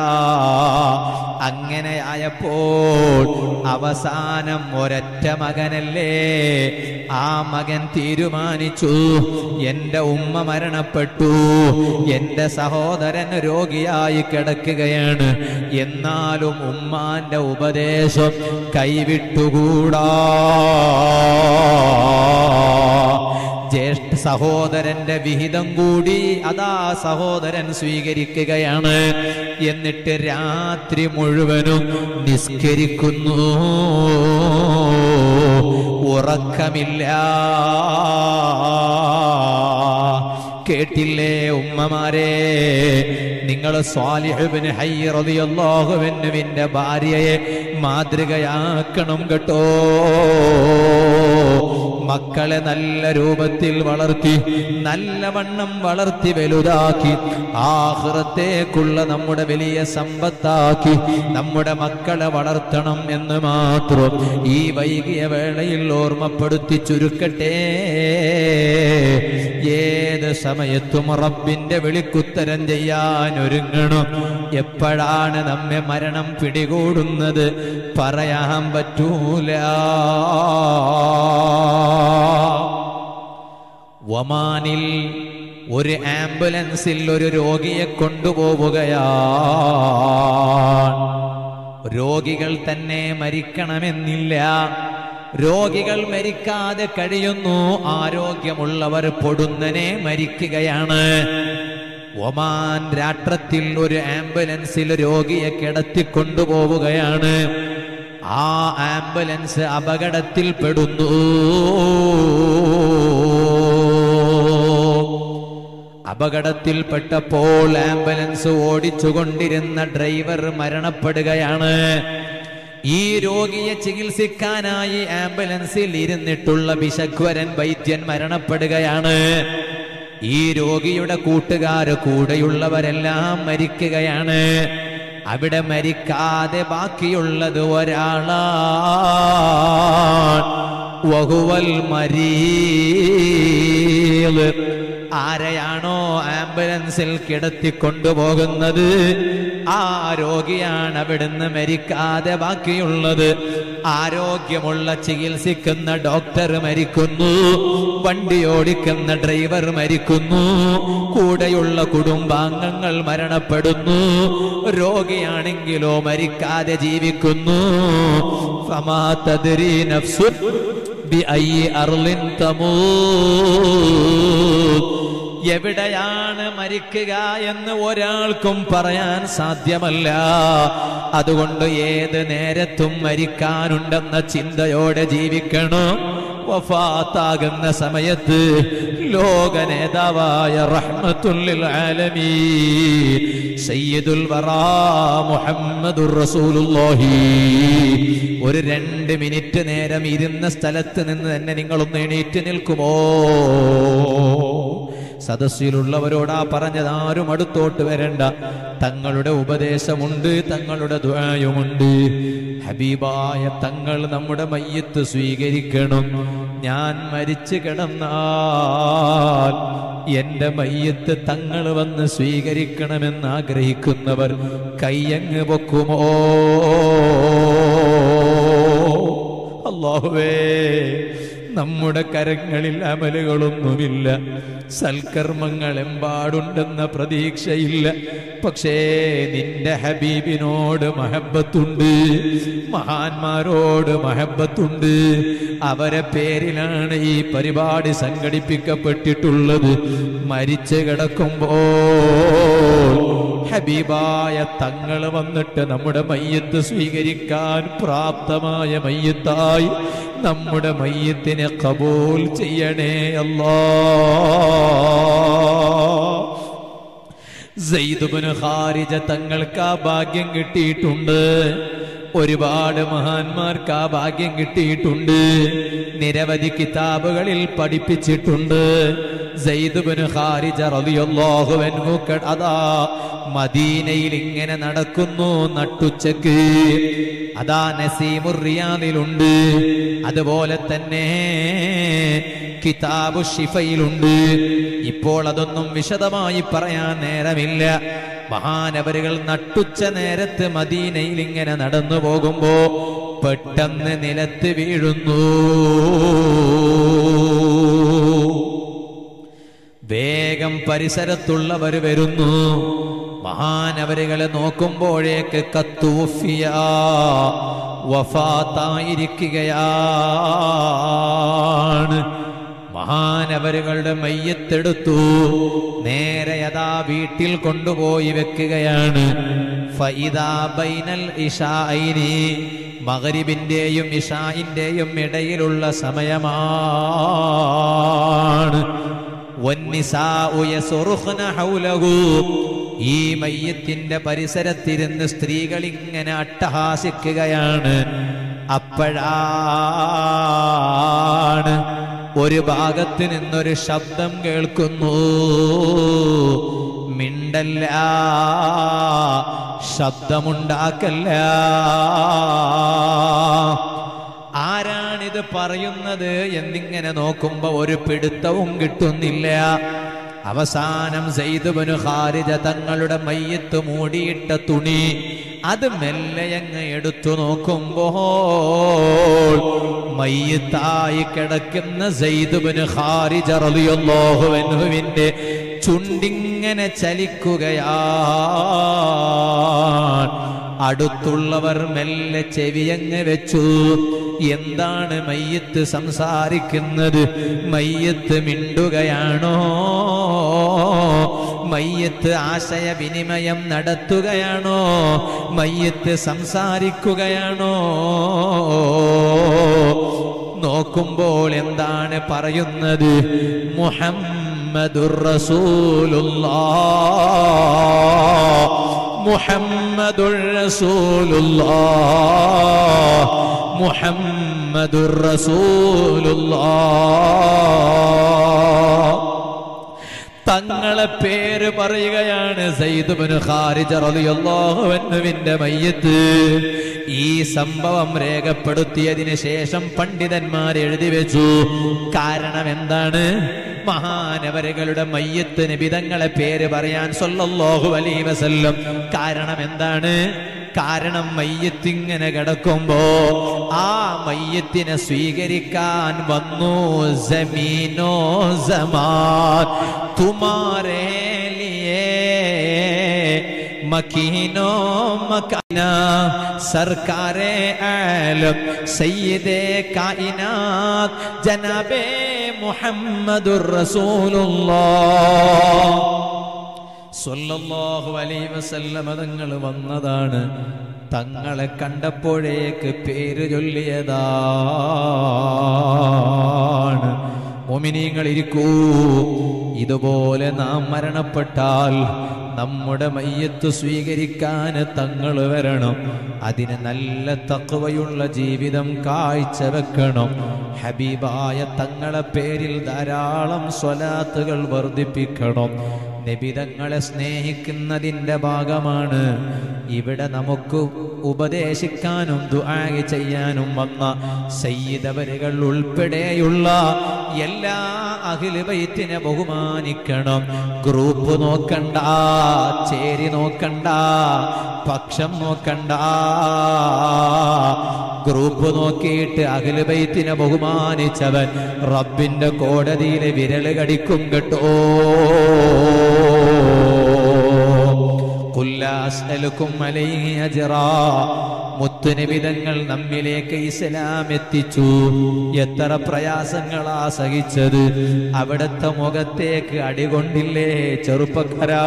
അങ്ങനെ ആയപ്പോൾ അവസാനം ഒരൊറ്റ മകനല്ലേ ആ മകൻ തീരുമാനിച്ചു എന്റെ ഉമ്മ മരണപ്പെട്ടു എന്റെ സഹോദരൻ രോഗിയായി കിടക്കുകയാണ് എന്നാലും ഉമ്മാന്റെ ഉപദേശം കൈവിട്ടുകൂടാ ജ്യേഷ്ഠ സഹോദരന്റെ വിഹിതം കൂടി അതാ സഹോദരൻ സ്വീകരിക്കുകയാണ് എന്നിട്ട് രാത്രി മുഴുവനും നിസ്കരിക്കുന്നു ഉറക്കമില്ല കേട്ടില്ലേ ഉമ്മമാരെ നിങ്ങൾ സ്വാലിഹുബിന് ഹയ്യറിയാഹുവിന്റെ ഭാര്യയെ മാതൃകയാക്കണം കേട്ടോ മക്കളെ നല്ല രൂപത്തിൽ വളർത്തി നല്ലവണ്ണം വളർത്തി വലുതാക്കി ആഹൃത്തേക്കുള്ള നമ്മുടെ വലിയ സമ്പത്താക്കി നമ്മുടെ മക്കളെ വളർത്തണം എന്ന് മാത്രം ഈ വൈകിയ വേളയിൽ ഓർമ്മപ്പെടുത്തി ചുരുക്കട്ടെ ഏത് സമയത്തും റബ്ബിന്റെ വിളിക്കുത്തരം ചെയ്യാൻ ഒരുങ്ങണം എപ്പോഴാണ് നമ്മെ മരണം പിടികൂടുന്നത് പറയാൻ പറ്റൂല ഒമാനിൽ ഒരു ആംബുലൻസിൽ ഒരു രോഗിയെ കൊണ്ടുപോവുകയാണ് രോഗികൾ തന്നെ മരിക്കണമെന്നില്ല രോഗികൾ മരിക്കാതെ കഴിയുന്നു ആരോഗ്യമുള്ളവർ പൊടുന്നനെ മരിക്കുകയാണ് ഒമാൻ രാഷ്ട്രത്തിൽ ഒരു ആംബുലൻസിൽ രോഗിയെ കിടത്തിക്കൊണ്ടുപോവുകയാണ് ആ ആംബുലൻസ് അപകടത്തിൽപ്പെടുന്നു അപകടത്തിൽപ്പെട്ടപ്പോൾ ആംബുലൻസ് ഓടിച്ചുകൊണ്ടിരുന്ന ഡ്രൈവർ മരണപ്പെടുകയാണ് ഈ രോഗിയെ ചികിത്സിക്കാനായി ആംബുലൻസിൽ ഇരുന്നിട്ടുള്ള വിശഗ്വരൻ വൈദ്യൻ മരണപ്പെടുകയാണ് ഈ രോഗിയുടെ കൂട്ടുകാര് കൂടെയുള്ളവരെല്ലാം മരിക്കുകയാണ് അവിടെ മരിക്കാതെ ബാക്കിയുള്ളത് ഒരാളാ വഹുവൽ മരീള് ആരെയാണോ ആംബുലൻസിൽ കിടത്തിക്കൊണ്ടുപോകുന്നത് ആ രോഗിയാണ് അവിടുന്ന് മരിക്കാതെ ബാക്കിയുള്ളത് ആരോഗ്യമുള്ള ചികിത്സിക്കുന്ന ഡോക്ടർ മരിക്കുന്നു വണ്ടി ഓടിക്കുന്ന ഡ്രൈവർ മരിക്കുന്നു കൂടെയുള്ള കുടുംബാംഗങ്ങൾ മരണപ്പെടുന്നു രോഗിയാണെങ്കിലോ മരിക്കാതെ ജീവിക്കുന്നു ഫമാ തദ്രി നഫ്സുൻ ബിഅയ്യി അർളിൻ തമൂത് എവിടെയാണ് മരിക്കുക എന്ന് ഒരാൾക്കും പറയാൻ സാധ്യമല്ല അതുകൊണ്ട് ഏത് നേരത്തും മരിക്കാനുണ്ടെന്ന ചിന്തയോടെ ജീവിക്കണം വഫാത്താകുന്ന സമയത്ത് ലോക നേതാവായ റഹ്മത്തുല്ലിൽ ആലമീൻ സയ്യിദുൽ വറാ മുഹമ്മദുർ റസൂലുള്ളാഹി ഒരു രണ്ട് മിനിറ്റ് നേരം ഇരുന്ന സ്ഥലത്ത് നിന്ന് തന്നെ നിങ്ങളൊന്ന് എണീറ്റ് നിൽക്കുമോ സദസ്സിലുള്ളവരോടാ പറഞ്ഞത് ആരും അടുത്തോട്ട് വരണ്ട തങ്ങളുടെ ഉപദേശമുണ്ട് തങ്ങളുടെ ദ്വായുമുണ്ട് ഹബീബായ തങ്ങൾ നമ്മുടെ മയ്യത്ത് സ്വീകരിക്കണം ഞാൻ മരിച്ചു കിടന്നാൽ എന്റെ മയ്യത്ത് തങ്ങൾ വന്ന് സ്വീകരിക്കണമെന്ന് ആഗ്രഹിക്കുന്നവർ കയ്യങ്ങ് പൊക്കുമോ അള്ളാഹുവേ നമ്മുടെ കരങ്ങളിൽ അമലുകളൊന്നുമില്ല സൽക്കർമ്മങ്ങൾ എമ്പാടുണ്ടെന്ന പ്രതീക്ഷയില്ല പക്ഷേ നിന്റെ ഹബീബിനോട് മഹബത്തുണ്ട് മഹാന്മാരോട് മഹബത്തുണ്ട് അവരെ പേരിലാണ് ഈ പരിപാടി സംഘടിപ്പിക്കപ്പെട്ടിട്ടുള്ളത് മരിച്ചു കിടക്കുമ്പോൾ ഹബീബായ തങ്ങൾ വന്നിട്ട് നമ്മുടെ മയ്യത്ത് സ്വീകരിക്കാൻ പ്രാപ്തമായ മയ്യത്തായി നമ്മുടെ മയ്യത്തിനെ കബൂൽ ചെയ്യണേ അല്ലാ സെയ്തുബിന് ഹാരിജ തങ്ങൾക്ക് ആ ഭാഗ്യം കിട്ടിയിട്ടുണ്ട് ഒരുപാട് മഹാന്മാർക്ക് ആ ഭാഗ്യം കിട്ടിയിട്ടുണ്ട് നിരവധി കിതാബുകളിൽ പഠിപ്പിച്ചിട്ടുണ്ട് സെയ്തുബിന് ഹാരിജ റളിയല്ലാഹു അൻഹു ക- അതാ മദീനയിൽ ഇങ്ങനെ നടക്കുന്നു നട്ടുച്ചക്ക് അതാ നസീമുർ റിയാദിലുണ്ട് അതുപോലെ തന്നെ കിതാബു ഷിഫയിലുണ്ട് ഇപ്പോൾ അതൊന്നും വിശദമായി പറയാൻ നേരമില്ല മഹാനവരുകൾ നട്ടുച്ച നേരത്ത് മദീനയിൽ ഇങ്ങനെ നടന്നു പോകുമ്പോ പെട്ടെന്ന് നിലത്ത് വീഴുന്നു വേഗം പരിസരത്തുള്ളവർ വരുന്നു മഹാനവരുകളെ നോക്കുമ്പോഴേക്ക് കത്തൂഫിയ വഫാത്തായിരിക്കുകയാണ് മഹാനവരുകളുടെ മയ്യത്തെടുത്തു നേരെ യഥാ വീട്ടിൽ കൊണ്ടുപോയി വെക്കുകയാണ് ഫൈദാ ബൈനൽ ഇഷായിനി മകരിബിന്റെയും ഇഷായിന്റെയും ഇടയിലുള്ള സമയമാണ് വന്നിസാഉ യസുറുഖ്ന ഹൗലഹു. ഈ മയ്യത്തിന്റെ പരിസരത്തിരുന്ന് സ്ത്രീകൾ ഇങ്ങനെ അട്ടഹാസിക്കുകയാണ് അപ്പോഴാണ് ഒരു ഭാഗത്ത് നിന്നൊരു ശബ്ദം കേൾക്കുന്നു മിണ്ടല്ല ശബ്ദമുണ്ടാക്കല്ല ആരാണിത് പറയുന്നത് എന്നിങ്ങനെ നോക്കുമ്പോ ഒരു പിടുത്തവും കിട്ടുന്നില്ല അവസാനം സെയ്തുബനു ഹാരിജ തങ്ങളുടെ മയ്യത്ത് മൂടിയിട്ട തുണി അത് മെല്ലയങ്ങ് എടുത്തു നോക്കുമ്പോൾ മയ്യത്തായി കിടക്കുന്ന സെയ്തുബനു ഹാരിജ റളിയല്ലാഹുവിന്റെ ചുണ്ടിങ്ങനെ ചലിക്കുകയാണ് അടുത്തുള്ളവർ മെല്ലെ ചെവിയങ്ങ് വെച്ചു എന്താണ് മയ്യത്ത് സംസാരിക്കുന്നത് മയ്യത്ത് മിണ്ടുകയാണോ മയ്യത്ത് ആശയവിനിമയം നടത്തുകയാണോ മയ്യത്ത് സംസാരിക്കുകയാണോ നോക്കുമ്പോൾ എന്താണ് പറയുന്നത് മുഹമ്മദുർ റസൂലുള്ളാഹ് മുഹമ്മദുർ റസൂലുള്ളാഹ് മുഹമ്മദുർ റസൂലുള്ളാഹ് തങ്ങളെ പേര് പറയുകയാണ് സയ്യിദ്ബിന് ഖാരിജ റളിയല്ലാഹു അൻഹുവിന്റെ മയ്യത്ത് ഈ സംഭവം രേഖപ്പെടുത്തിയതിന് ശേഷം പണ്ഡിതന്മാർ എഴുതി വെച്ചു കാരണം എന്താണ് മഹാനവരുകളുടെ മയ്യത്ത് നിബിതങ്ങളെ പേര് പറയാൻ സല്ലല്ലാഹു അലൈഹി വസല്ലം കാരണം എന്താണ് കാരണം മയ്യത്തിങ്ങനെ കിടക്കുമ്പോ ആ മയ്യത്തിനെ സ്വീകരിക്കാൻ വന്നു ജമീനോ ജമാൻ തുമാരേ ലിയേ മക്കീനോ മക്കാന സർക്കാരെ ആലം സയ്യിദേ കായിനാത് ജനാബേ മുഹമ്മദുർ റസൂലുള്ളാഹ് സ്വല്ലല്ലാഹു അലൈഹി വസല്ലമ തങ്ങൾ വന്നതാണ് തങ്ങളെ കണ്ടപ്പോഴേക്ക് പേര് ചൊല്ലിയതാ മോമിനീങ്ങൾ ഇരിക്കൂ ഇതുപോലെ നാം മരണപ്പെട്ടാൽ നമ്മുടെ മയ്യത്ത് സ്വീകരിക്കാൻ തങ്ങൾ വരണം അതിന് നല്ല തക്കവയുള്ള ജീവിതം കാഴ്ചവെക്കണം ഹബീബായ തങ്ങളെ പേരിൽ ധാരാളം സ്വലാത്തുകൾ വർദ്ധിപ്പിക്കണം നബിതങ്ങളെ സ്നേഹിക്കുന്നതിൻ്റെ ഭാഗമാണ് ഇവിടെ നമുക്ക് ഉപദേശിക്കാനും ദുആ ചെയ്യാനും വന്ന സയ്യിദവരുകൾ ഉൾപ്പെടെയുള്ള എല്ലാ അഖിലുബൈത്തിനെ ബഹുമാനിക്കണം ഗ്രൂപ്പ് നോക്കണ്ട ചേരി നോക്കണ്ട പക്ഷം നോക്കണ്ട ഗ്രൂപ്പ് നോക്കിയിട്ട് അഖിലുബൈത്തിനെ ബഹുമാനിച്ചവൻ റബ്ബിന്റെ കോടതിയിലെ വിരല് കടിക്കും കേട്ടോ قل لا أسألكم عليه أجرا മുത്തുനിബിതങ്ങൾ നമ്മിലേക്ക് ഇസ്ലാം എത്തിച്ചു എത്ര പ്രയാസങ്ങളാ സഹിച്ചത് അവിടുത്തെ മുഖത്തേക്ക് അടികൊണ്ടില്ലേ ചെറുപ്പക്കാരാ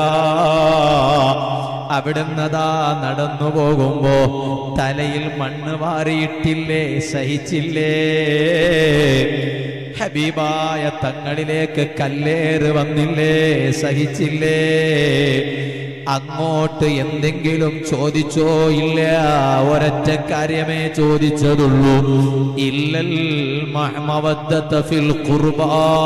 അവിടുന്നതാ നടന്നു പോകുമ്പോ തലയിൽ മണ്ണ് വാരിയിട്ടില്ലേ സഹിച്ചില്ലേ ഹബീബായ തങ്ങളിലേക്ക് കല്ലേറ് വന്നില്ലേ സഹിച്ചില്ലേ അങ്ങോട്ട് എന്തെങ്കിലും ചോദിച്ചോ ഇല്ല ഒരൊറ്റ കാര്യമേ ചോദിച്ചതുള്ളൂ ഇല്ലൽ മഹ്മവദ്ദത ഫിൽ ഖുർബാ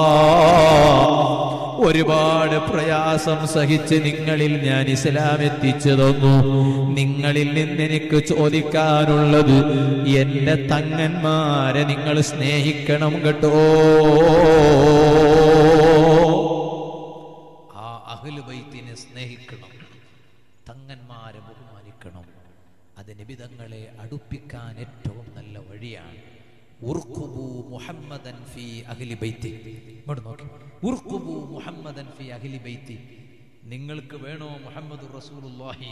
ഒരുപാട് പ്രയാസം സഹിച്ച് നിങ്ങളിൽ ഞാൻ ഇസ്ലാം എത്തിച്ചു തന്നു നിങ്ങളിൽ നിന്ന് എനിക്ക് ചോദിക്കാനുള്ളത് എന്റെ തങ്ങന്മാരെ നിങ്ങൾ സ്നേഹിക്കണം കേട്ടോ ആ അഹ്ലുബൈത്തിനെ സ്നേഹിക്കണം തങ്ങന്മാരെ ബഹുമാനിക്കണം അത് നിബിതങ്ങളെ അടുപ്പിക്കാൻ ഏറ്റവും നല്ല വഴിയാണ് ഉർക്കുബു മുഹമ്മദൻ ഫി അഹ്ലി ബൈത്തി ഇങ്ങോട്ട് നോക്കി ഉർക്കുബു മുഹമ്മദൻ ഫി അഹ്ലി ബൈത്തി നിങ്ങൾക്ക് വേണോ മുഹമ്മദ് റസൂലുള്ളാഹി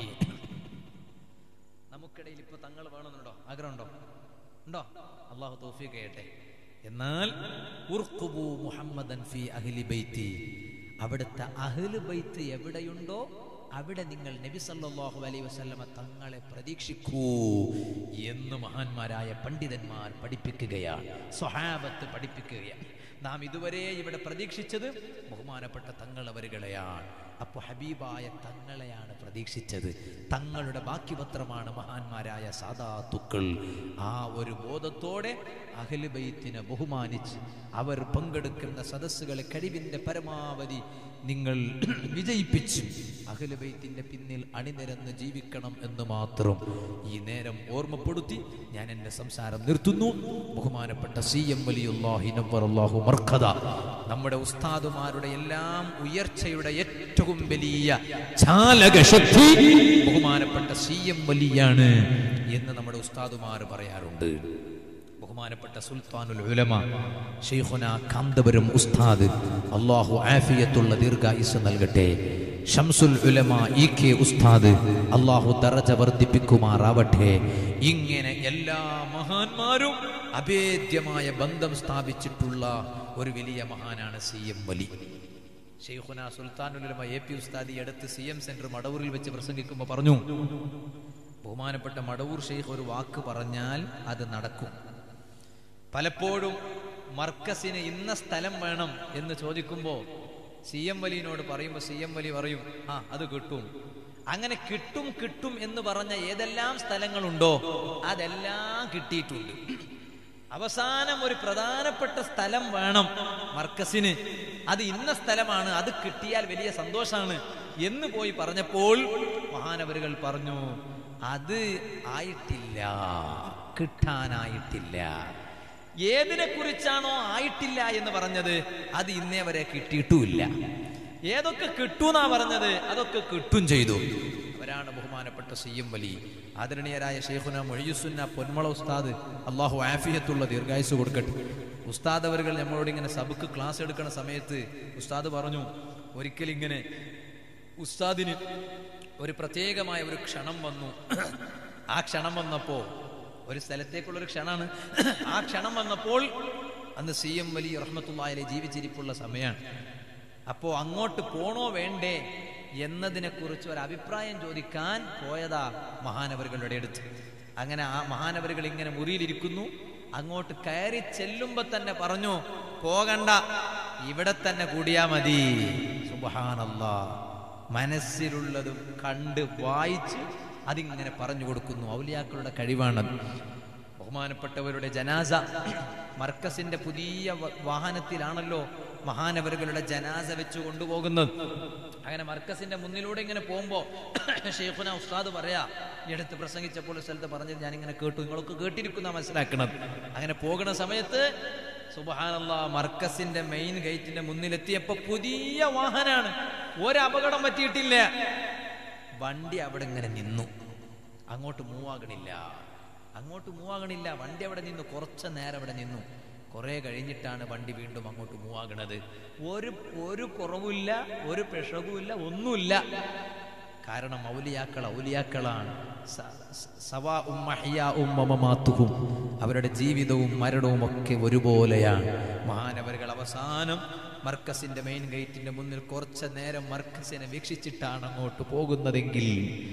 നമുക്കിടയിൽ ഇപ്പൊ തങ്ങൾ വേണമെന്നുണ്ടോ ആഗ്രഹമുണ്ടോ ഉണ്ടോ അള്ളാഹു തൗഫീഖ് ചെയ്യട്ടെ എന്നാൽ ഉർക്കുബു മുഹമ്മദൻ ഫി അഹ്ലി ബൈത്തി അവിടുത്തെ അഹ്ലു ബൈത്ത് എവിടെയുണ്ടോ അവിടെ നിങ്ങൾ നബി സല്ലല്ലാഹു അലൈഹി വസല്ലമ തങ്ങളെ പ്രതീക്ഷിക്കൂ എന്ന് മഹാന്മാരായ പണ്ഡിതന്മാർ പഠിപ്പിക്കുകയാണ് സ്വഹാബത്ത് പഠിപ്പിക്കുകയാണ് നാം ഇതുവരെ ഇവിടെ പ്രതീക്ഷിച്ചത് ബഹുമാനപ്പെട്ട തങ്ങൾ അവരുകളെയാണ് അപ്പോൾ ഹബീബായ തങ്ങളെയാണ് പ്രതീക്ഷിച്ചത് തങ്ങളുടെ ബാക്കിപത്രമാണ് മഹാന്മാരായ സാദാത്തുക്കൾ ആ ഒരു ബോധത്തോടെ അഖിലുബൈത്തിനെ ബഹുമാനിച്ച് അവർ പങ്കെടുക്കുന്ന സദസ്സുകളെ കഴിവിൻ്റെ പരമാവധി നിങ്ങൾ വിജയിപ്പിച്ചു അഖിലുബൈത്തിന്റെ പിന്നിൽ അണിനിരന്ന് ജീവിക്കണം എന്ന് മാത്രം ഈ നേരം ഓർമ്മപ്പെടുത്തി ഞാൻ എൻ്റെ സംസാരം നിർത്തുന്നു ബഹുമാനപ്പെട്ട സി എം വലിയുല്ലാഹി നവ്വറല്ലാഹു മർഖദ നമ്മുടെ ഉസ്താദുമാരുടെ എല്ലാം ഉയർച്ചയുടെ ഏറ്റവും വലിയ ചാലകശക്തി ബഹുമാനപ്പെട്ട സി എം വലിയാണ് എന്ന് നമ്മുടെ ഉസ്താദുമാർ പറയാറുണ്ട് ബഹുമാനപ്പെട്ട സുൽത്താനുൽ ഉലമ ഷെയ്ഖുന കാന്തപുരം ഉസ്താദ് അള്ളാഹു ആഫിയത്തുള്ള ദീർഘായുസ് നൽകട്ടെ ഷംസുൽ ഉലമ ഇ കെ ഉസ്താദ് അള്ളാഹു ദറജ വർദ്ധിപ്പിക്കുമാറാവട്ടെ ഇങ്ങനെ എല്ലാ മഹാന്മാരും അഭേദ്യമായ ബന്ധം സ്ഥാപിച്ചിട്ടുള്ള ഒരു വലിയ മഹാനാണ് സി എം വലി ഷെയ്ഖുന സുൽത്താനുലമ എ പി ഉസ്താദി അടുത്ത് സി എം സെന്റർ മടവൂരിൽ വെച്ച് പ്രസംഗിക്കുമ്പോൾ പറഞ്ഞു ബഹുമാനപ്പെട്ട മടവൂർ ഷെയ്ഖ് ഒരു വാക്ക് പറഞ്ഞാൽ അത് നടക്കും പലപ്പോഴും മർക്കസിന് ഇന്ന സ്ഥലം വേണം എന്ന് ചോദിക്കുമ്പോൾ സി എം വലിനോട് പറയുമ്പോൾ സി എം വലി പറയും ആ അത് കിട്ടും അങ്ങനെ കിട്ടും കിട്ടും എന്ന് പറഞ്ഞ ഏതെല്ലാം സ്ഥലങ്ങളുണ്ടോ അതെല്ലാം കിട്ടിയിട്ടുണ്ട് അവസാനം ഒരു പ്രധാനപ്പെട്ട സ്ഥലം വേണം മർക്കസിന് അത് ഇന്ന സ്ഥലമാണ് അത് കിട്ടിയാൽ വലിയ സന്തോഷാണ് എന്ന് പോയി പറഞ്ഞപ്പോൾ മഹാനവരുകൾ പറഞ്ഞു അത് ആയിട്ടില്ല കിട്ടാനായിട്ടില്ല ഏതിനെ കുറിച്ചാണോ ആയിട്ടില്ല എന്ന് പറഞ്ഞത് അത് ഇന്നേ വരെ കിട്ടിയിട്ടുമില്ല ഏതൊക്കെ കിട്ടൂന്നാ പറഞ്ഞത് അതൊക്കെ കിട്ടും ചെയ്തു അവരാണ് ബഹുമാനപ്പെട്ട സി എം വലി ആദരണീയരായ ഷെയ്ഖുന മൊഴിയുസുന്ന പൊന്മള ഉസ്താദ് അള്ളാഹു ആഫിയത്തുള്ള ദീർഘായുസ് കൊടുക്കട്ടെ ഉസ്താദ് അവരുകൾ നമ്മളോട് ഇങ്ങനെ സബക്ക് ക്ലാസ് എടുക്കുന്ന സമയത്ത് ഉസ്താദ് പറഞ്ഞു ഒരിക്കലിങ്ങനെ ഉസ്താദിന് ഒരു പ്രത്യേകമായ ഒരു ക്ഷണം വന്നു ആ ക്ഷണം വന്നപ്പോ ഒരു സ്ഥലത്തേക്കുള്ള ഒരു ക്ഷണാണ് ആ ക്ഷണം വന്നപ്പോൾ അന്ന് സി എം വലി റഹ്മത്തുള്ളായാലെ ജീവിച്ചിരിപ്പുള്ള സമയമാണ് അപ്പോ അങ്ങോട്ട് പോണോ വേണ്ടേ എന്നതിനെ കുറിച്ച് ഒരു അഭിപ്രായം ചോദിക്കാൻ പോയതാ മഹാനവറുകളുടെ അടുത്ത് അങ്ങനെ ആ മഹാനവറുകൾ ഇങ്ങനെ മുറിയിലിരിക്കുന്നു അങ്ങോട്ട് കയറി ചെല്ലുമ്പോ തന്നെ പറഞ്ഞു പോകണ്ട ഇവിടെ തന്നെ കൂടിയാ മതി സുബഹാനല്ലാ മനസ്സിലുള്ളതും കണ്ട് വായിച്ച് അതിങ്ങനെ പറഞ്ഞു കൊടുക്കുന്നു ഔലിയാക്കളുടെ കഴിവാണത് ബഹുമാനപ്പെട്ടവരുടെ ജനാസ മർക്കസിന്റെ പുതിയ വ- വാഹനത്തിലാണല്ലോ മഹാനവരുകളുടെ ജനാസ വെച്ച് കൊണ്ടുപോകുന്നത് അങ്ങനെ മർക്കസിന്റെ മുന്നിലൂടെ ഇങ്ങനെ പോകുമ്പോ ഷെയ്ഖുന ഉസ്താദ് പറയാ ഈ അടുത്ത് പ്രസംഗിച്ചപ്പോൾ ഒരു സ്ഥലത്ത് പറഞ്ഞത് ഞാൻ ഇങ്ങനെ കേട്ടു നിങ്ങളൊക്കെ കേട്ടിരിക്കുന്ന മനസ്സിലാക്കണത് അങ്ങനെ പോകുന്ന സമയത്ത് സുബഹാനല്ല മർക്കസിന്റെ മെയിൻ ഗേറ്റിന്റെ മുന്നിലെത്തിയപ്പോ പുതിയ വാഹനാണ് ഒരപകടം പറ്റിയിട്ടില്ല വണ്ടി അവിടെ ഇങ്ങനെ നിന്നു അങ്ങോട്ട് മൂവ് ആകണില്ല അങ്ങോട്ട് മൂവ് ആകണില്ല വണ്ടി അവിടെ നിന്നു കുറച്ച് നേരം അവിടെ നിന്നു കുറെ കഴിഞ്ഞിട്ടാണ് വണ്ടി വീണ്ടും അങ്ങോട്ട് മൂവ് ആകണത് ഒരു ഒരു കുറവുമില്ല ഒരു പിഴകുമില്ല ഒന്നുമില്ല കാരണം ഔലിയാക്കൾ ഔലിയാക്കളാണ് സ- സ- സവാ ഉമ്മഹിയാ ഉമ്മമാത്തുഹും അവരുടെ ജീവിതവും മരണവും ഒക്കെ ഒരുപോലെയാണ് മഹാനവരുകൾ അവസാനം മർക്കസിന്റെ മെയിൻ ഗേറ്റിന്റെ മുന്നിൽ കുറച്ച് നേരം മർക്കസിനെ വീക്ഷിച്ചിട്ടാണ് അങ്ങോട്ട് പോകുന്നതെങ്കിൽ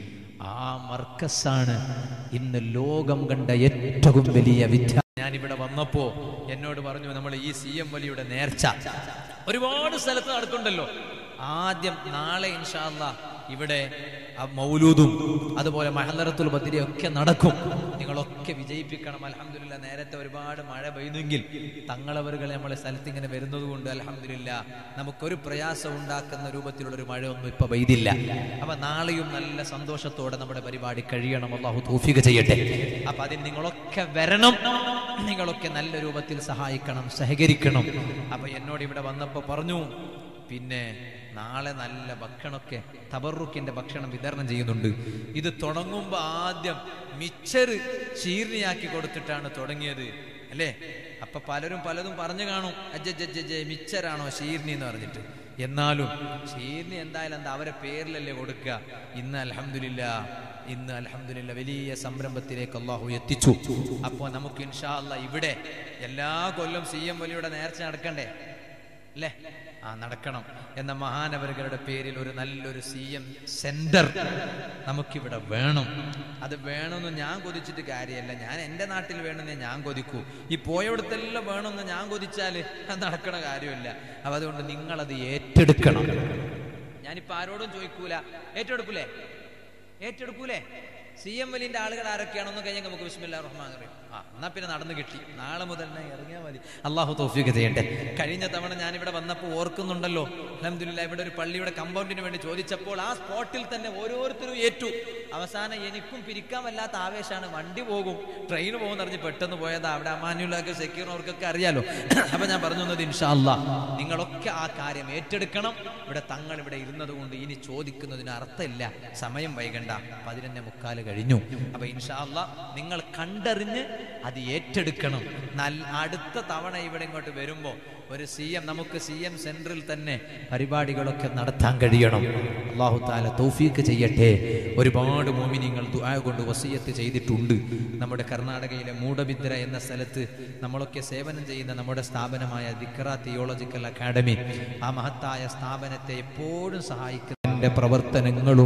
ആ മർക്കസാണ് ഇന്ന് ലോകം കണ്ട ഏറ്റവും വലിയ വിദ്യ ഞാനിവിടെ വന്നപ്പോ എന്നോട് പറഞ്ഞു നമ്മൾ ഈ സി എം വലിയുടെ നേർച്ച ഒരുപാട് സ്ഥലത്ത് നടക്കുന്നുണ്ടല്ലോ ആദ്യം നാളെ ഇൻഷാല്ല ഇവിടെ ആ മൗലൂദും അതുപോലെ മഹലറത്തുൽ ബദ്രിയും ഒക്കെ നടക്കും നിങ്ങളൊക്കെ വിജയിപ്പിക്കണം അലഹമില്ല നേരത്തെ ഒരുപാട് മഴ പെയ്തെങ്കിൽ തങ്ങളവരുകൾ നമ്മളെ സ്ഥലത്ത് ഇങ്ങനെ വരുന്നത് കൊണ്ട് അലഹമില്ല നമുക്കൊരു പ്രയാസം ഉണ്ടാക്കുന്ന രൂപത്തിലുള്ള ഒരു മഴയൊന്നും ഇപ്പൊ പെയ്തില്ല അപ്പൊ നാളെയും നല്ല സന്തോഷത്തോടെ നമ്മുടെ പരിപാടി കഴിയണം അള്ളാഹു തൗഫീഖ് ചെയ്യട്ടെ അപ്പൊ അതിന് നിങ്ങളൊക്കെ വരണം നിങ്ങളൊക്കെ നല്ല രൂപത്തിൽ സഹായിക്കണം സഹകരിക്കണം അപ്പൊ എന്നോട് ഇവിടെ വന്നപ്പോ പറഞ്ഞു പിന്നെ നാളെ നല്ല ഭക്ഷണമൊക്കെ തബറുക്കിന്റെ ഭക്ഷണം വിതരണം ചെയ്യുന്നുണ്ട് ഇത് തുടങ്ങുമ്പോ ആദ്യം മിച്ചറ് ചീർണിയാക്കി കൊടുത്തിട്ടാണ് തുടങ്ങിയത് അല്ലേ അപ്പൊ പലരും പലതും പറഞ്ഞു കാണും അജ്ജജ്ജെ മിച്ചറാണോ ഷീർണി എന്ന് പറഞ്ഞിട്ട് എന്നാലും ഷീർണി എന്തായാലും എന്താ അവരെ പേരിലല്ലേ കൊടുക്കുക ഇന്ന് അലഹമില്ല ഇന്ന് അലഹമില്ല വലിയ സംരംഭത്തിലേക്ക് അള്ളാഹു എത്തിച്ചു അപ്പോൾ നമുക്ക് ഇൻഷാ അല്ലാ ഇവിടെ എല്ലാ കൊല്ലം സി എം വലിയുടെ നേർച്ച നടക്കണ്ടേ അല്ലേ ആ നടക്കണം എന്ന മഹാനവരുകളുടെ പേരിൽ ഒരു നല്ലൊരു സി എം സെന്റർ നമുക്കിവിടെ വേണം അത് വേണമെന്ന് ഞാൻ കൊതിച്ചിട്ട് കാര്യമല്ല ഞാൻ എൻ്റെ നാട്ടിൽ വേണമെന്ന് ഞാൻ കൊതിക്കൂ ഈ പോയവിടത്തെല്ലാം വേണമെന്ന് ഞാൻ കൊതിച്ചാൽ അത് നടക്കണ കാര്യമില്ല അപ്പൊ അതുകൊണ്ട് നിങ്ങളത് ഏറ്റെടുക്കണം ഞാനിപ്പോ ആരോടും ചോദിക്കൂല ഏറ്റെടുക്കൂലേ ഏറ്റെടുക്കൂലേ സി എം വലിന്റെ ആളുകൾ ആരൊക്കെയാണെന്ന് കഴിഞ്ഞാൽ നമുക്ക് ബിസ്മില്ലാ റഹ്മാൻ പറയും ആ എന്നാ പിന്നെ നടന്നു കിട്ടി നാളെ മുതൽ തന്നെ ഇറങ്ങിയാൽ മതി അള്ളാഹു തോഫിക്ക് ചെയ്യട്ടെ കഴിഞ്ഞ തവണ ഞാൻ ഇവിടെ വന്നപ്പോൾ ഓർക്കുന്നുണ്ടല്ലോ അലഹമില്ല ഇവിടെ ഒരു പള്ളിയുടെ കമ്പൗണ്ടിന് വേണ്ടി ചോദിച്ചപ്പോൾ ആ സ്പോട്ടിൽ തന്നെ ഓരോരുത്തരും ഏറ്റു അവസാനം എനിക്കും പിരിക്കാൻ വല്ലാത്ത ആവേശമാണ് വണ്ടി പോകും ട്രെയിൻ പോകുന്ന അറിഞ്ഞ് പെട്ടെന്ന് പോയത് അവിടെ അമാനുള്ളൊക്കെ സെക്യൂറിനവർക്കൊക്കെ അറിയാലോ അപ്പൊ ഞാൻ പറഞ്ഞു തന്നത് ഇൻഷാല്ല നിങ്ങളൊക്കെ ആ കാര്യം ഏറ്റെടുക്കണം ഇവിടെ തങ്ങൾ ഇവിടെ ഇരുന്നത് കൊണ്ട് ഇനി ചോദിക്കുന്നതിന് അർത്ഥമില്ല സമയം വൈകണ്ട പതിനൊന്നേ മുക്കാല് കഴിഞ്ഞു അപ്പൊ ഇൻഷാല്ല നിങ്ങൾ കണ്ടറിഞ്ഞ് അത് ഏറ്റെടുക്കണം നല്ല അടുത്ത തവണ ഇവിടെ ഇങ്ങോട്ട് വരുമ്പോ ഒരു സി എം നമുക്ക് സി എം സെന്ററിൽ തന്നെ പരിപാടികളൊക്കെ നടത്താൻ കഴിയണം അള്ളാഹു താല തൗഫീക്ക് ചെയ്യട്ടെ ഒരുപാട് മോമിനിങ്ങൾ ദുആ കൊണ്ട് വസീയത്ത് ചെയ്തിട്ടുണ്ട് നമ്മുടെ കർണാടകയിലെ മൂടബിദ്ര എന്ന സ്ഥലത്ത് നമ്മളൊക്കെ സേവനം ചെയ്യുന്ന നമ്മുടെ സ്ഥാപനമായ ദിക്ര തിയോളജിക്കൽ അക്കാഡമി ആ മഹത്തായ സ്ഥാപനത്തെ എപ്പോഴും സഹായിക്കുന്ന എന്റെ പ്രവർത്തനങ്ങളും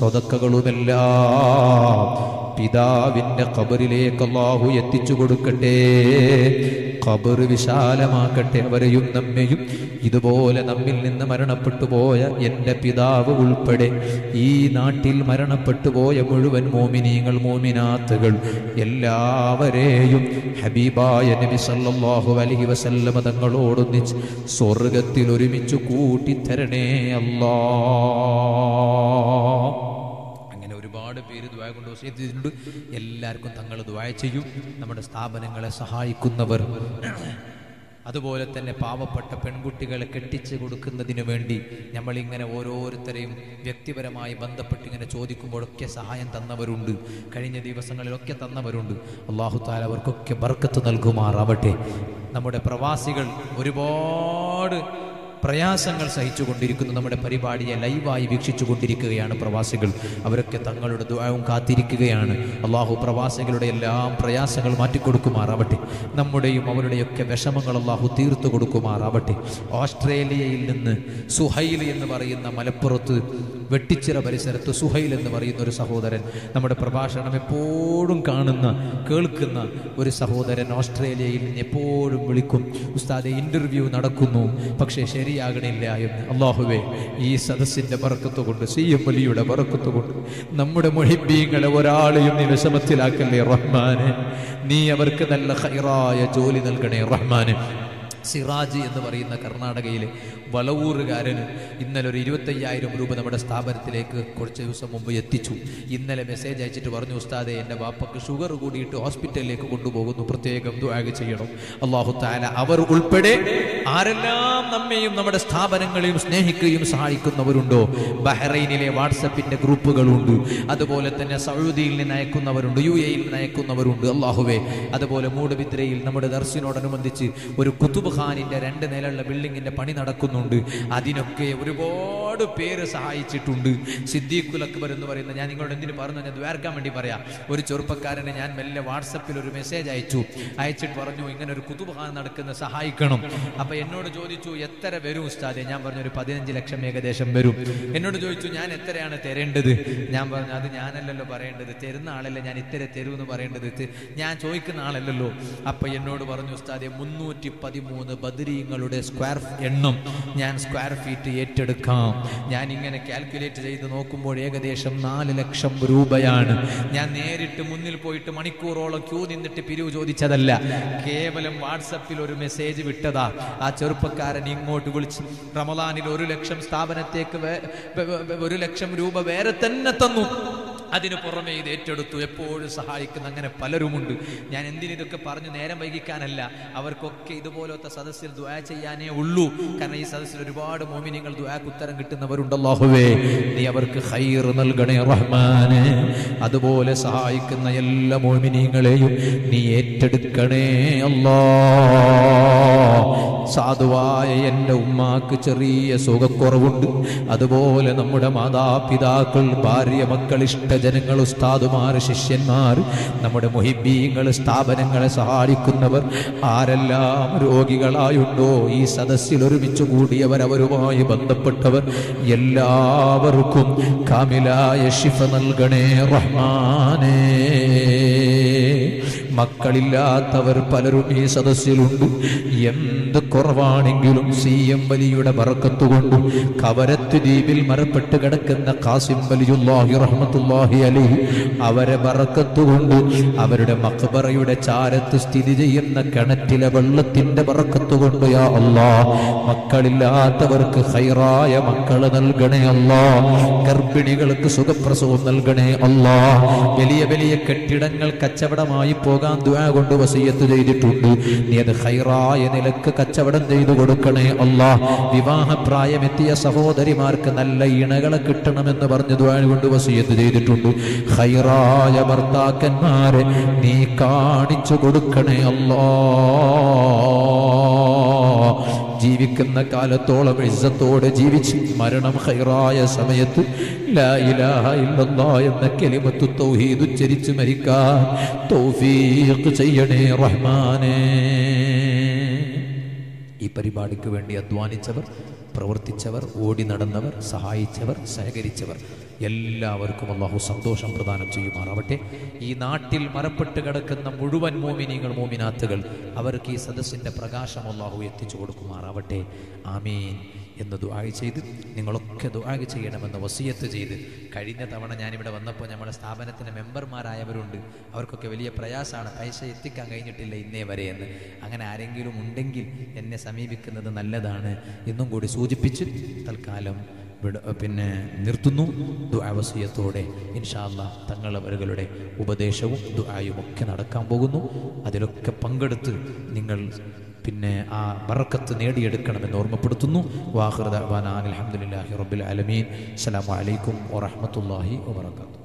സ്വതക്കകളുമെല്ലാം പിതാവിന്റെ ഖബറിലേക്ക് അള്ളാഹു എത്തിച്ചു കൊടുക്കട്ടെ ഖബർ വിശാലമാക്കട്ടെ അവരെയും നമ്മെയും ഇതുപോലെ നമ്മിൽ നിന്ന് മരണപ്പെട്ടു പോയ എൻ്റെ പിതാവ് ഉൾപ്പെടെ ഈ നാട്ടിൽ മരണപ്പെട്ടു പോയ മുഴുവൻ മോമിനീങ്ങൾ മോമിനാത്തുകൾ എല്ലാവരെയും ഹബീബായ നബി സല്ലല്ലാഹു അലൈഹി വസല്ലമ തങ്ങളോടൊന്നിച്ച് സ്വർഗത്തിൽ ഒരുമിച്ച് കൂട്ടിത്തരണേ അല്ലാ അങ്ങനെ ഒരുപാട് പേര് ദ്വായ കൊണ്ട് വസീയത്ത് ചെയ്തിട്ടുണ്ട് എല്ലാവർക്കും തങ്ങൾ ദ്വായ ചെയ്യും നമ്മുടെ സ്ഥാപനങ്ങളെ സഹായിക്കുന്നവർ അതുപോലെ തന്നെ പാവപ്പെട്ട പെൺകുട്ടികളെ കെട്ടിച്ച് കൊടുക്കുന്നതിന് വേണ്ടി നമ്മളിങ്ങനെ ഓരോരുത്തരെയും വ്യക്തിപരമായി ബന്ധപ്പെട്ട് ഇങ്ങനെ ചോദിക്കുമ്പോഴൊക്കെ സഹായം തന്നവരുണ്ട് കഴിഞ്ഞ ദിവസങ്ങളിലൊക്കെ തന്നവരുണ്ട് അള്ളാഹു താല അവർക്കൊക്കെ ബർക്കത്ത് നൽകുമാറാവട്ടെ നമ്മുടെ പ്രവാസികൾ ഒരുപാട് പ്രയാസങ്ങൾ സഹിച്ചുകൊണ്ടിരിക്കുന്നു നമ്മുടെ പരിപാടിയെ ലൈവായി വീക്ഷിച്ചു കൊണ്ടിരിക്കുകയാണ് പ്രവാസികൾ അവരൊക്കെ തങ്ങളുടെ ദുആവും കാത്തിരിക്കുകയാണ് അള്ളാഹു പ്രവാസികളുടെ എല്ലാം പ്രയാസങ്ങൾ മാറ്റിക്കൊടുക്കുമാറാവട്ടെ നമ്മുടെയും അവരുടെയൊക്കെ വിഷമങ്ങൾ അള്ളാഹു തീർത്തു കൊടുക്കുമാറാവട്ടെ ഓസ്ട്രേലിയയിൽ നിന്ന് സുഹൈൽ എന്ന് പറയുന്ന മലപ്പുറത്ത് വെട്ടിച്ചിറ പരിസരത്ത് സുഹൈൽ എന്ന് പറയുന്ന ഒരു സഹോദരൻ നമ്മുടെ പ്രഭാഷണം എപ്പോഴും കാണുന്ന കേൾക്കുന്ന ഒരു സഹോദരൻ ഓസ്ട്രേലിയയിൽ നിന്ന് എപ്പോഴും വിളിക്കും ഉസ്താദെ ഇന്റർവ്യൂ നടക്കുന്നു പക്ഷേ ശരിയാകണില്ല എന്ന് അള്ളാഹുവേ ഈ സദസ്സിന്റെ ബറക്കത്ത് കൊണ്ട് സി എം വലിയുടെ ബറക്കത്ത് കൊണ്ട് നമ്മുടെ മൊഹിബീങ്ങളെ ഒരാളെയും നീ വിഷമത്തിലാക്കല്ലേ റഹ്മാനെ നീ അവർക്ക് നല്ല ഹൈറായ ജോലി നൽകണേ റഹ്മാനെ സിറാജ് എന്ന് പറയുന്ന കർണാടകയിലെ വളവൂറുകാരന് ഇന്നലെ ഒരു ഇരുപത്തയ്യായിരം രൂപ നമ്മുടെ സ്ഥാപനത്തിലേക്ക് കുറച്ച് ദിവസം മുമ്പ് എത്തിച്ചു ഇന്നലെ മെസ്സേജ് അയച്ചിട്ട് പറഞ്ഞു ഉസ്താദെ എൻ്റെ ബാപ്പക്ക് ഷുഗർ കൂടിയിട്ട് ഹോസ്പിറ്റലിലേക്ക് കൊണ്ടുപോകുന്നു പ്രത്യേകം ദുആഗ് ചെയ്യണം അള്ളാഹു താല അവർ ഉൾപ്പെടെ ആരെല്ലാം നമ്മെയും നമ്മുടെ സ്ഥാപനങ്ങളെയും സ്നേഹിക്കുകയും സഹായിക്കുന്നവരുണ്ടോ ബഹ്റൈനിലെ വാട്സപ്പിന്റെ ഗ്രൂപ്പുകളുണ്ട് അതുപോലെ തന്നെ സൗദിയിൽ നിന്ന് അയക്കുന്നവരുണ്ട് യു എയിൽ നിന്ന് അയക്കുന്നവരുണ്ട് അള്ളാഹുവേ അതുപോലെ മൂടുബിദ്രയിൽ നമ്മുടെ ദർശനോടനുബന്ധിച്ച് ഒരു കുത്തുബ് ഖാനിന്റെ രണ്ട് നിലയുള്ള ബിൽഡിങ്ങിന്റെ പണി നടക്കുന്നുണ്ട് അതിനൊക്കെ ഒരുപാട് പേര് സഹായിച്ചിട്ടുണ്ട് സിദ്ദീഖുൽ അക്ബർ എന്ന് പറയുന്ന ഞാൻ നിങ്ങളോട് എന്തിനു പറഞ്ഞു ഞാൻ ദ്വാരക്കാൻ വേണ്ടി പറയാം ഒരു ചെറുപ്പക്കാരനെ ഞാൻ മെല്ലെ വാട്സപ്പിൽ ഒരു മെസ്സേജ് അയച്ചു അയച്ചിട്ട് പറഞ്ഞു ഇങ്ങനെ ഒരു കുത്തുബ് ഖാൻ നടക്കുന്ന സഹായിക്കണം അപ്പൊ എന്നോട് ചോദിച്ചു എത്ര വരും ഉസ്താദെ ഞാൻ പറഞ്ഞു ഒരു പതിനഞ്ച് ലക്ഷം ഏകദേശം വരും എന്നോട് ചോദിച്ചു ഞാൻ എത്രയാണ് തരേണ്ടത് ഞാൻ പറഞ്ഞു അത് ഞാനല്ലല്ലോ പറയേണ്ടത് തരുന്ന ആളല്ലേ ഞാൻ ഇത്ര തരൂ എന്ന് പറയേണ്ടത് ത- ഞാൻ ചോദിക്കുന്ന ആളല്ലല്ലോ അപ്പൊ എന്നോട് പറഞ്ഞു ഉസ്താദെ മുന്നൂറ്റി പതിമൂന്ന് ബദരീങ്ങളുടെ സ്ക്വയർ എണ്ണം ഞാൻ സ്ക്വയർ ഫീറ്റ് ഏറ്റെടുക്കാം ഞാൻ ഇങ്ങനെ കാൽക്കുലേറ്റ് ചെയ്ത് നോക്കുമ്പോൾ ഏകദേശം നാല് ലക്ഷം രൂപയാണ് ഞാൻ നേരിട്ട് മുന്നിൽ പോയിട്ട് മണിക്കൂറോളം ക്യൂ നിന്നിട്ട് പിരിവ് ചോദിച്ചതല്ല കേവലം വാട്സപ്പിൽ ഒരു മെസ്സേജ് വിട്ടതാ ആ ചെറുപ്പക്കാരൻ ഇങ്ങോട്ട് വിളിച്ച് റമദാനിൽ ഒരു ലക്ഷം സ്ഥാപനത്തേക്ക് വേ- വേ- വേ- ഒരു ലക്ഷം രൂപ വേറെ തന്നെ തന്നു അതിനു പുറമെ ഇത് ഏറ്റെടുത്തു എപ്പോഴും സഹായിക്കുന്ന അങ്ങനെ പലരുമുണ്ട് ഞാൻ എന്തിനിതൊക്കെ പറഞ്ഞു നേരം വൈകിക്കാനല്ല അവർക്കൊക്കെ ഇതുപോലത്തെ സദസ്സിൽ ദുആ ചെയ്യാനേ ഉള്ളൂ കാരണം ഈ സദസ്സിൽ ഒരുപാട് മോമിനികൾ ദുആക്ക് ഉത്തരം കിട്ടുന്നവരുണ്ടല്ലാഹുവേ നീ അവർക്ക് ഹൈർ നൽകണേ റഹ്മാനെ അതുപോലെ സഹായിക്കുന്ന എല്ലാ മോമിനികളെയും നീ ഏറ്റെടുക്കണേ അല്ലാ സാധുവായ എൻ്റെ ഉമ്മാക്ക് ചെറിയ സുഖക്കുറവുണ്ട് അതുപോലെ നമ്മുടെ മാതാപിതാക്കൾ ഭാര്യ മക്കൾ ഇഷ്ടജനങ്ങൾ ഉസ്താദുമാർ ശിഷ്യന്മാർ നമ്മുടെ മുഹിബീങ്ങൾ സ്ഥാപനങ്ങളെ സഹായിക്കുന്നവർ ആരെല്ലാം രോഗികളായുണ്ടോ ഈ സദസ്സിൽ ഒരുമിച്ച് കൂടിയവർ അവരുമായി ബന്ധപ്പെട്ടവർ എല്ലാവർക്കും കാമിലായ ശിഫ നൽകണേ റഹ്മാനേ മക്കളില്ലാത്തവർ പലരും ഈ സദസ്സിലുണ്ട് എന്ത് കുറവാണെങ്കിലും സി എം വലിയുടെ ബറക്കത്തുകൊണ്ടും കവരത്ത് ദ്വീപിൽ മറപ്പെട്ട് കിടക്കുന്ന കാസിം വലിയുല്ലാഹി റഹ്മത്തുല്ലാഹി അലൈഹി അവരെ ബറക്കത്തുകൊണ്ട് അവരുടെ മക്ബറയുടെ ചാരത്ത് സ്ഥിതി ചെയ്യുന്ന കിണറ്റിലെ വെള്ളത്തിന്റെ ബറക്കത്തുകൊണ്ട് യാ അല്ലാ മക്കളില്ലാത്തവർക്ക് ഹൈറായ മക്കള് നൽകണേ അല്ലാ ഗർഭിണികൾക്ക് സുഖപ്രസവം നൽകണേ അല്ലാ വലിയ വലിയ കെട്ടിടങ്ങൾ കച്ചവടമായി പോകാൻ ദുആ കൊണ്ട് വസീയത്ത് ചെയ്തിട്ടുണ്ട് നീ അത് ഹൈറായ നിലക്ക് കച്ചവടം ചെയ്തു കൊടുക്കണേ അല്ലാ വിവാഹപ്രായമെത്തിയ സഹോദരിമാർക്ക് നല്ല ഇണകളെ കിട്ടണമെന്ന് പറഞ്ഞ് ദുആ കൊണ്ട് വസീയത്ത് ചെയ്തിട്ടുണ്ട് ഹൈറായ ഭർത്താക്കന്മാരെ നീ കാണിച്ചു കൊടുക്കണേ അല്ലാ ജീവിക്കുന്ന കാലത്തോളം ഇസ്സത്തോടെ ജീവിച്ച് മരണം ഹൈറായ സമയത്ത് ലാ ഇലാഹ ഇല്ലല്ലാ എന്ന കലിമത്തു തൗഹീദ് ഉച്ചരിച്ച് മരിക്കാൻ തൗഫീഖ് ചെയ്യണേ റഹ്മാനേ ഈ പരിപാടിക്ക് വേണ്ടി അധ്വാനിച്ചവർ പ്രവർത്തിച്ചവർ ഓടി നടന്നവർ സഹായിച്ചവർ സഹകരിച്ചവർ എല്ലാവർക്കും അള്ളാഹു സന്തോഷം പ്രദാനം ചെയ്യുമാറാവട്ടെ ഈ നാട്ടിൽ മറപ്പെട്ട് കിടക്കുന്ന മുഴുവൻ മോമിനികൾ മോമിനാത്തുകൾ അവർക്ക് ഈ സദസ്സിൻ്റെ പ്രകാശം അള്ളാഹു എത്തിച്ചു കൊടുക്കുമാറാവട്ടെ ആമീൻ എന്ന് ദുആ ചെയ്ത് നിങ്ങളൊക്കെ ദുആ ചെയ്യണമെന്ന് വസിയത്ത് ചെയ്ത് കഴിഞ്ഞ തവണ ഞാനിവിടെ വന്നപ്പോൾ നമ്മുടെ സ്ഥാപനത്തിൻ്റെ മെമ്പർമാരായവരുണ്ട് അവർക്കൊക്കെ വലിയ പ്രയാസമാണ് പൈസ എത്തിക്കാൻ കഴിഞ്ഞിട്ടില്ല ഇന്നേ വരെ എന്ന് അങ്ങനെ ആരെങ്കിലും ഉണ്ടെങ്കിൽ എന്നെ സമീപിക്കുന്നത് നല്ലതാണ് എന്നും കൂടി സൂചിപ്പിച്ച് തൽക്കാലം വിട പിന്നെ നിർത്തുന്നു ദുആവസീയത്തോടെ ഇൻഷാല്ല തങ്ങളവരുടെ ഉപദേശവും ദുആയും ഒക്കെ നടക്കാൻ പോകുന്നു അതിലൊക്കെ പങ്കെടുത്ത് നിങ്ങൾ പിന്നെ ആ ബറക്കത്ത് നേടിയെടുക്കണമെന്ന് ഓർമ്മപ്പെടുത്തുന്നു വാഹൃദ അലഹമുല്ലാഹി റബ്ബിൽ അലമീൻ അസ്സലാമു അലൈക്കും വറഹ്മത്തുള്ളാഹി വബറകാതുഹു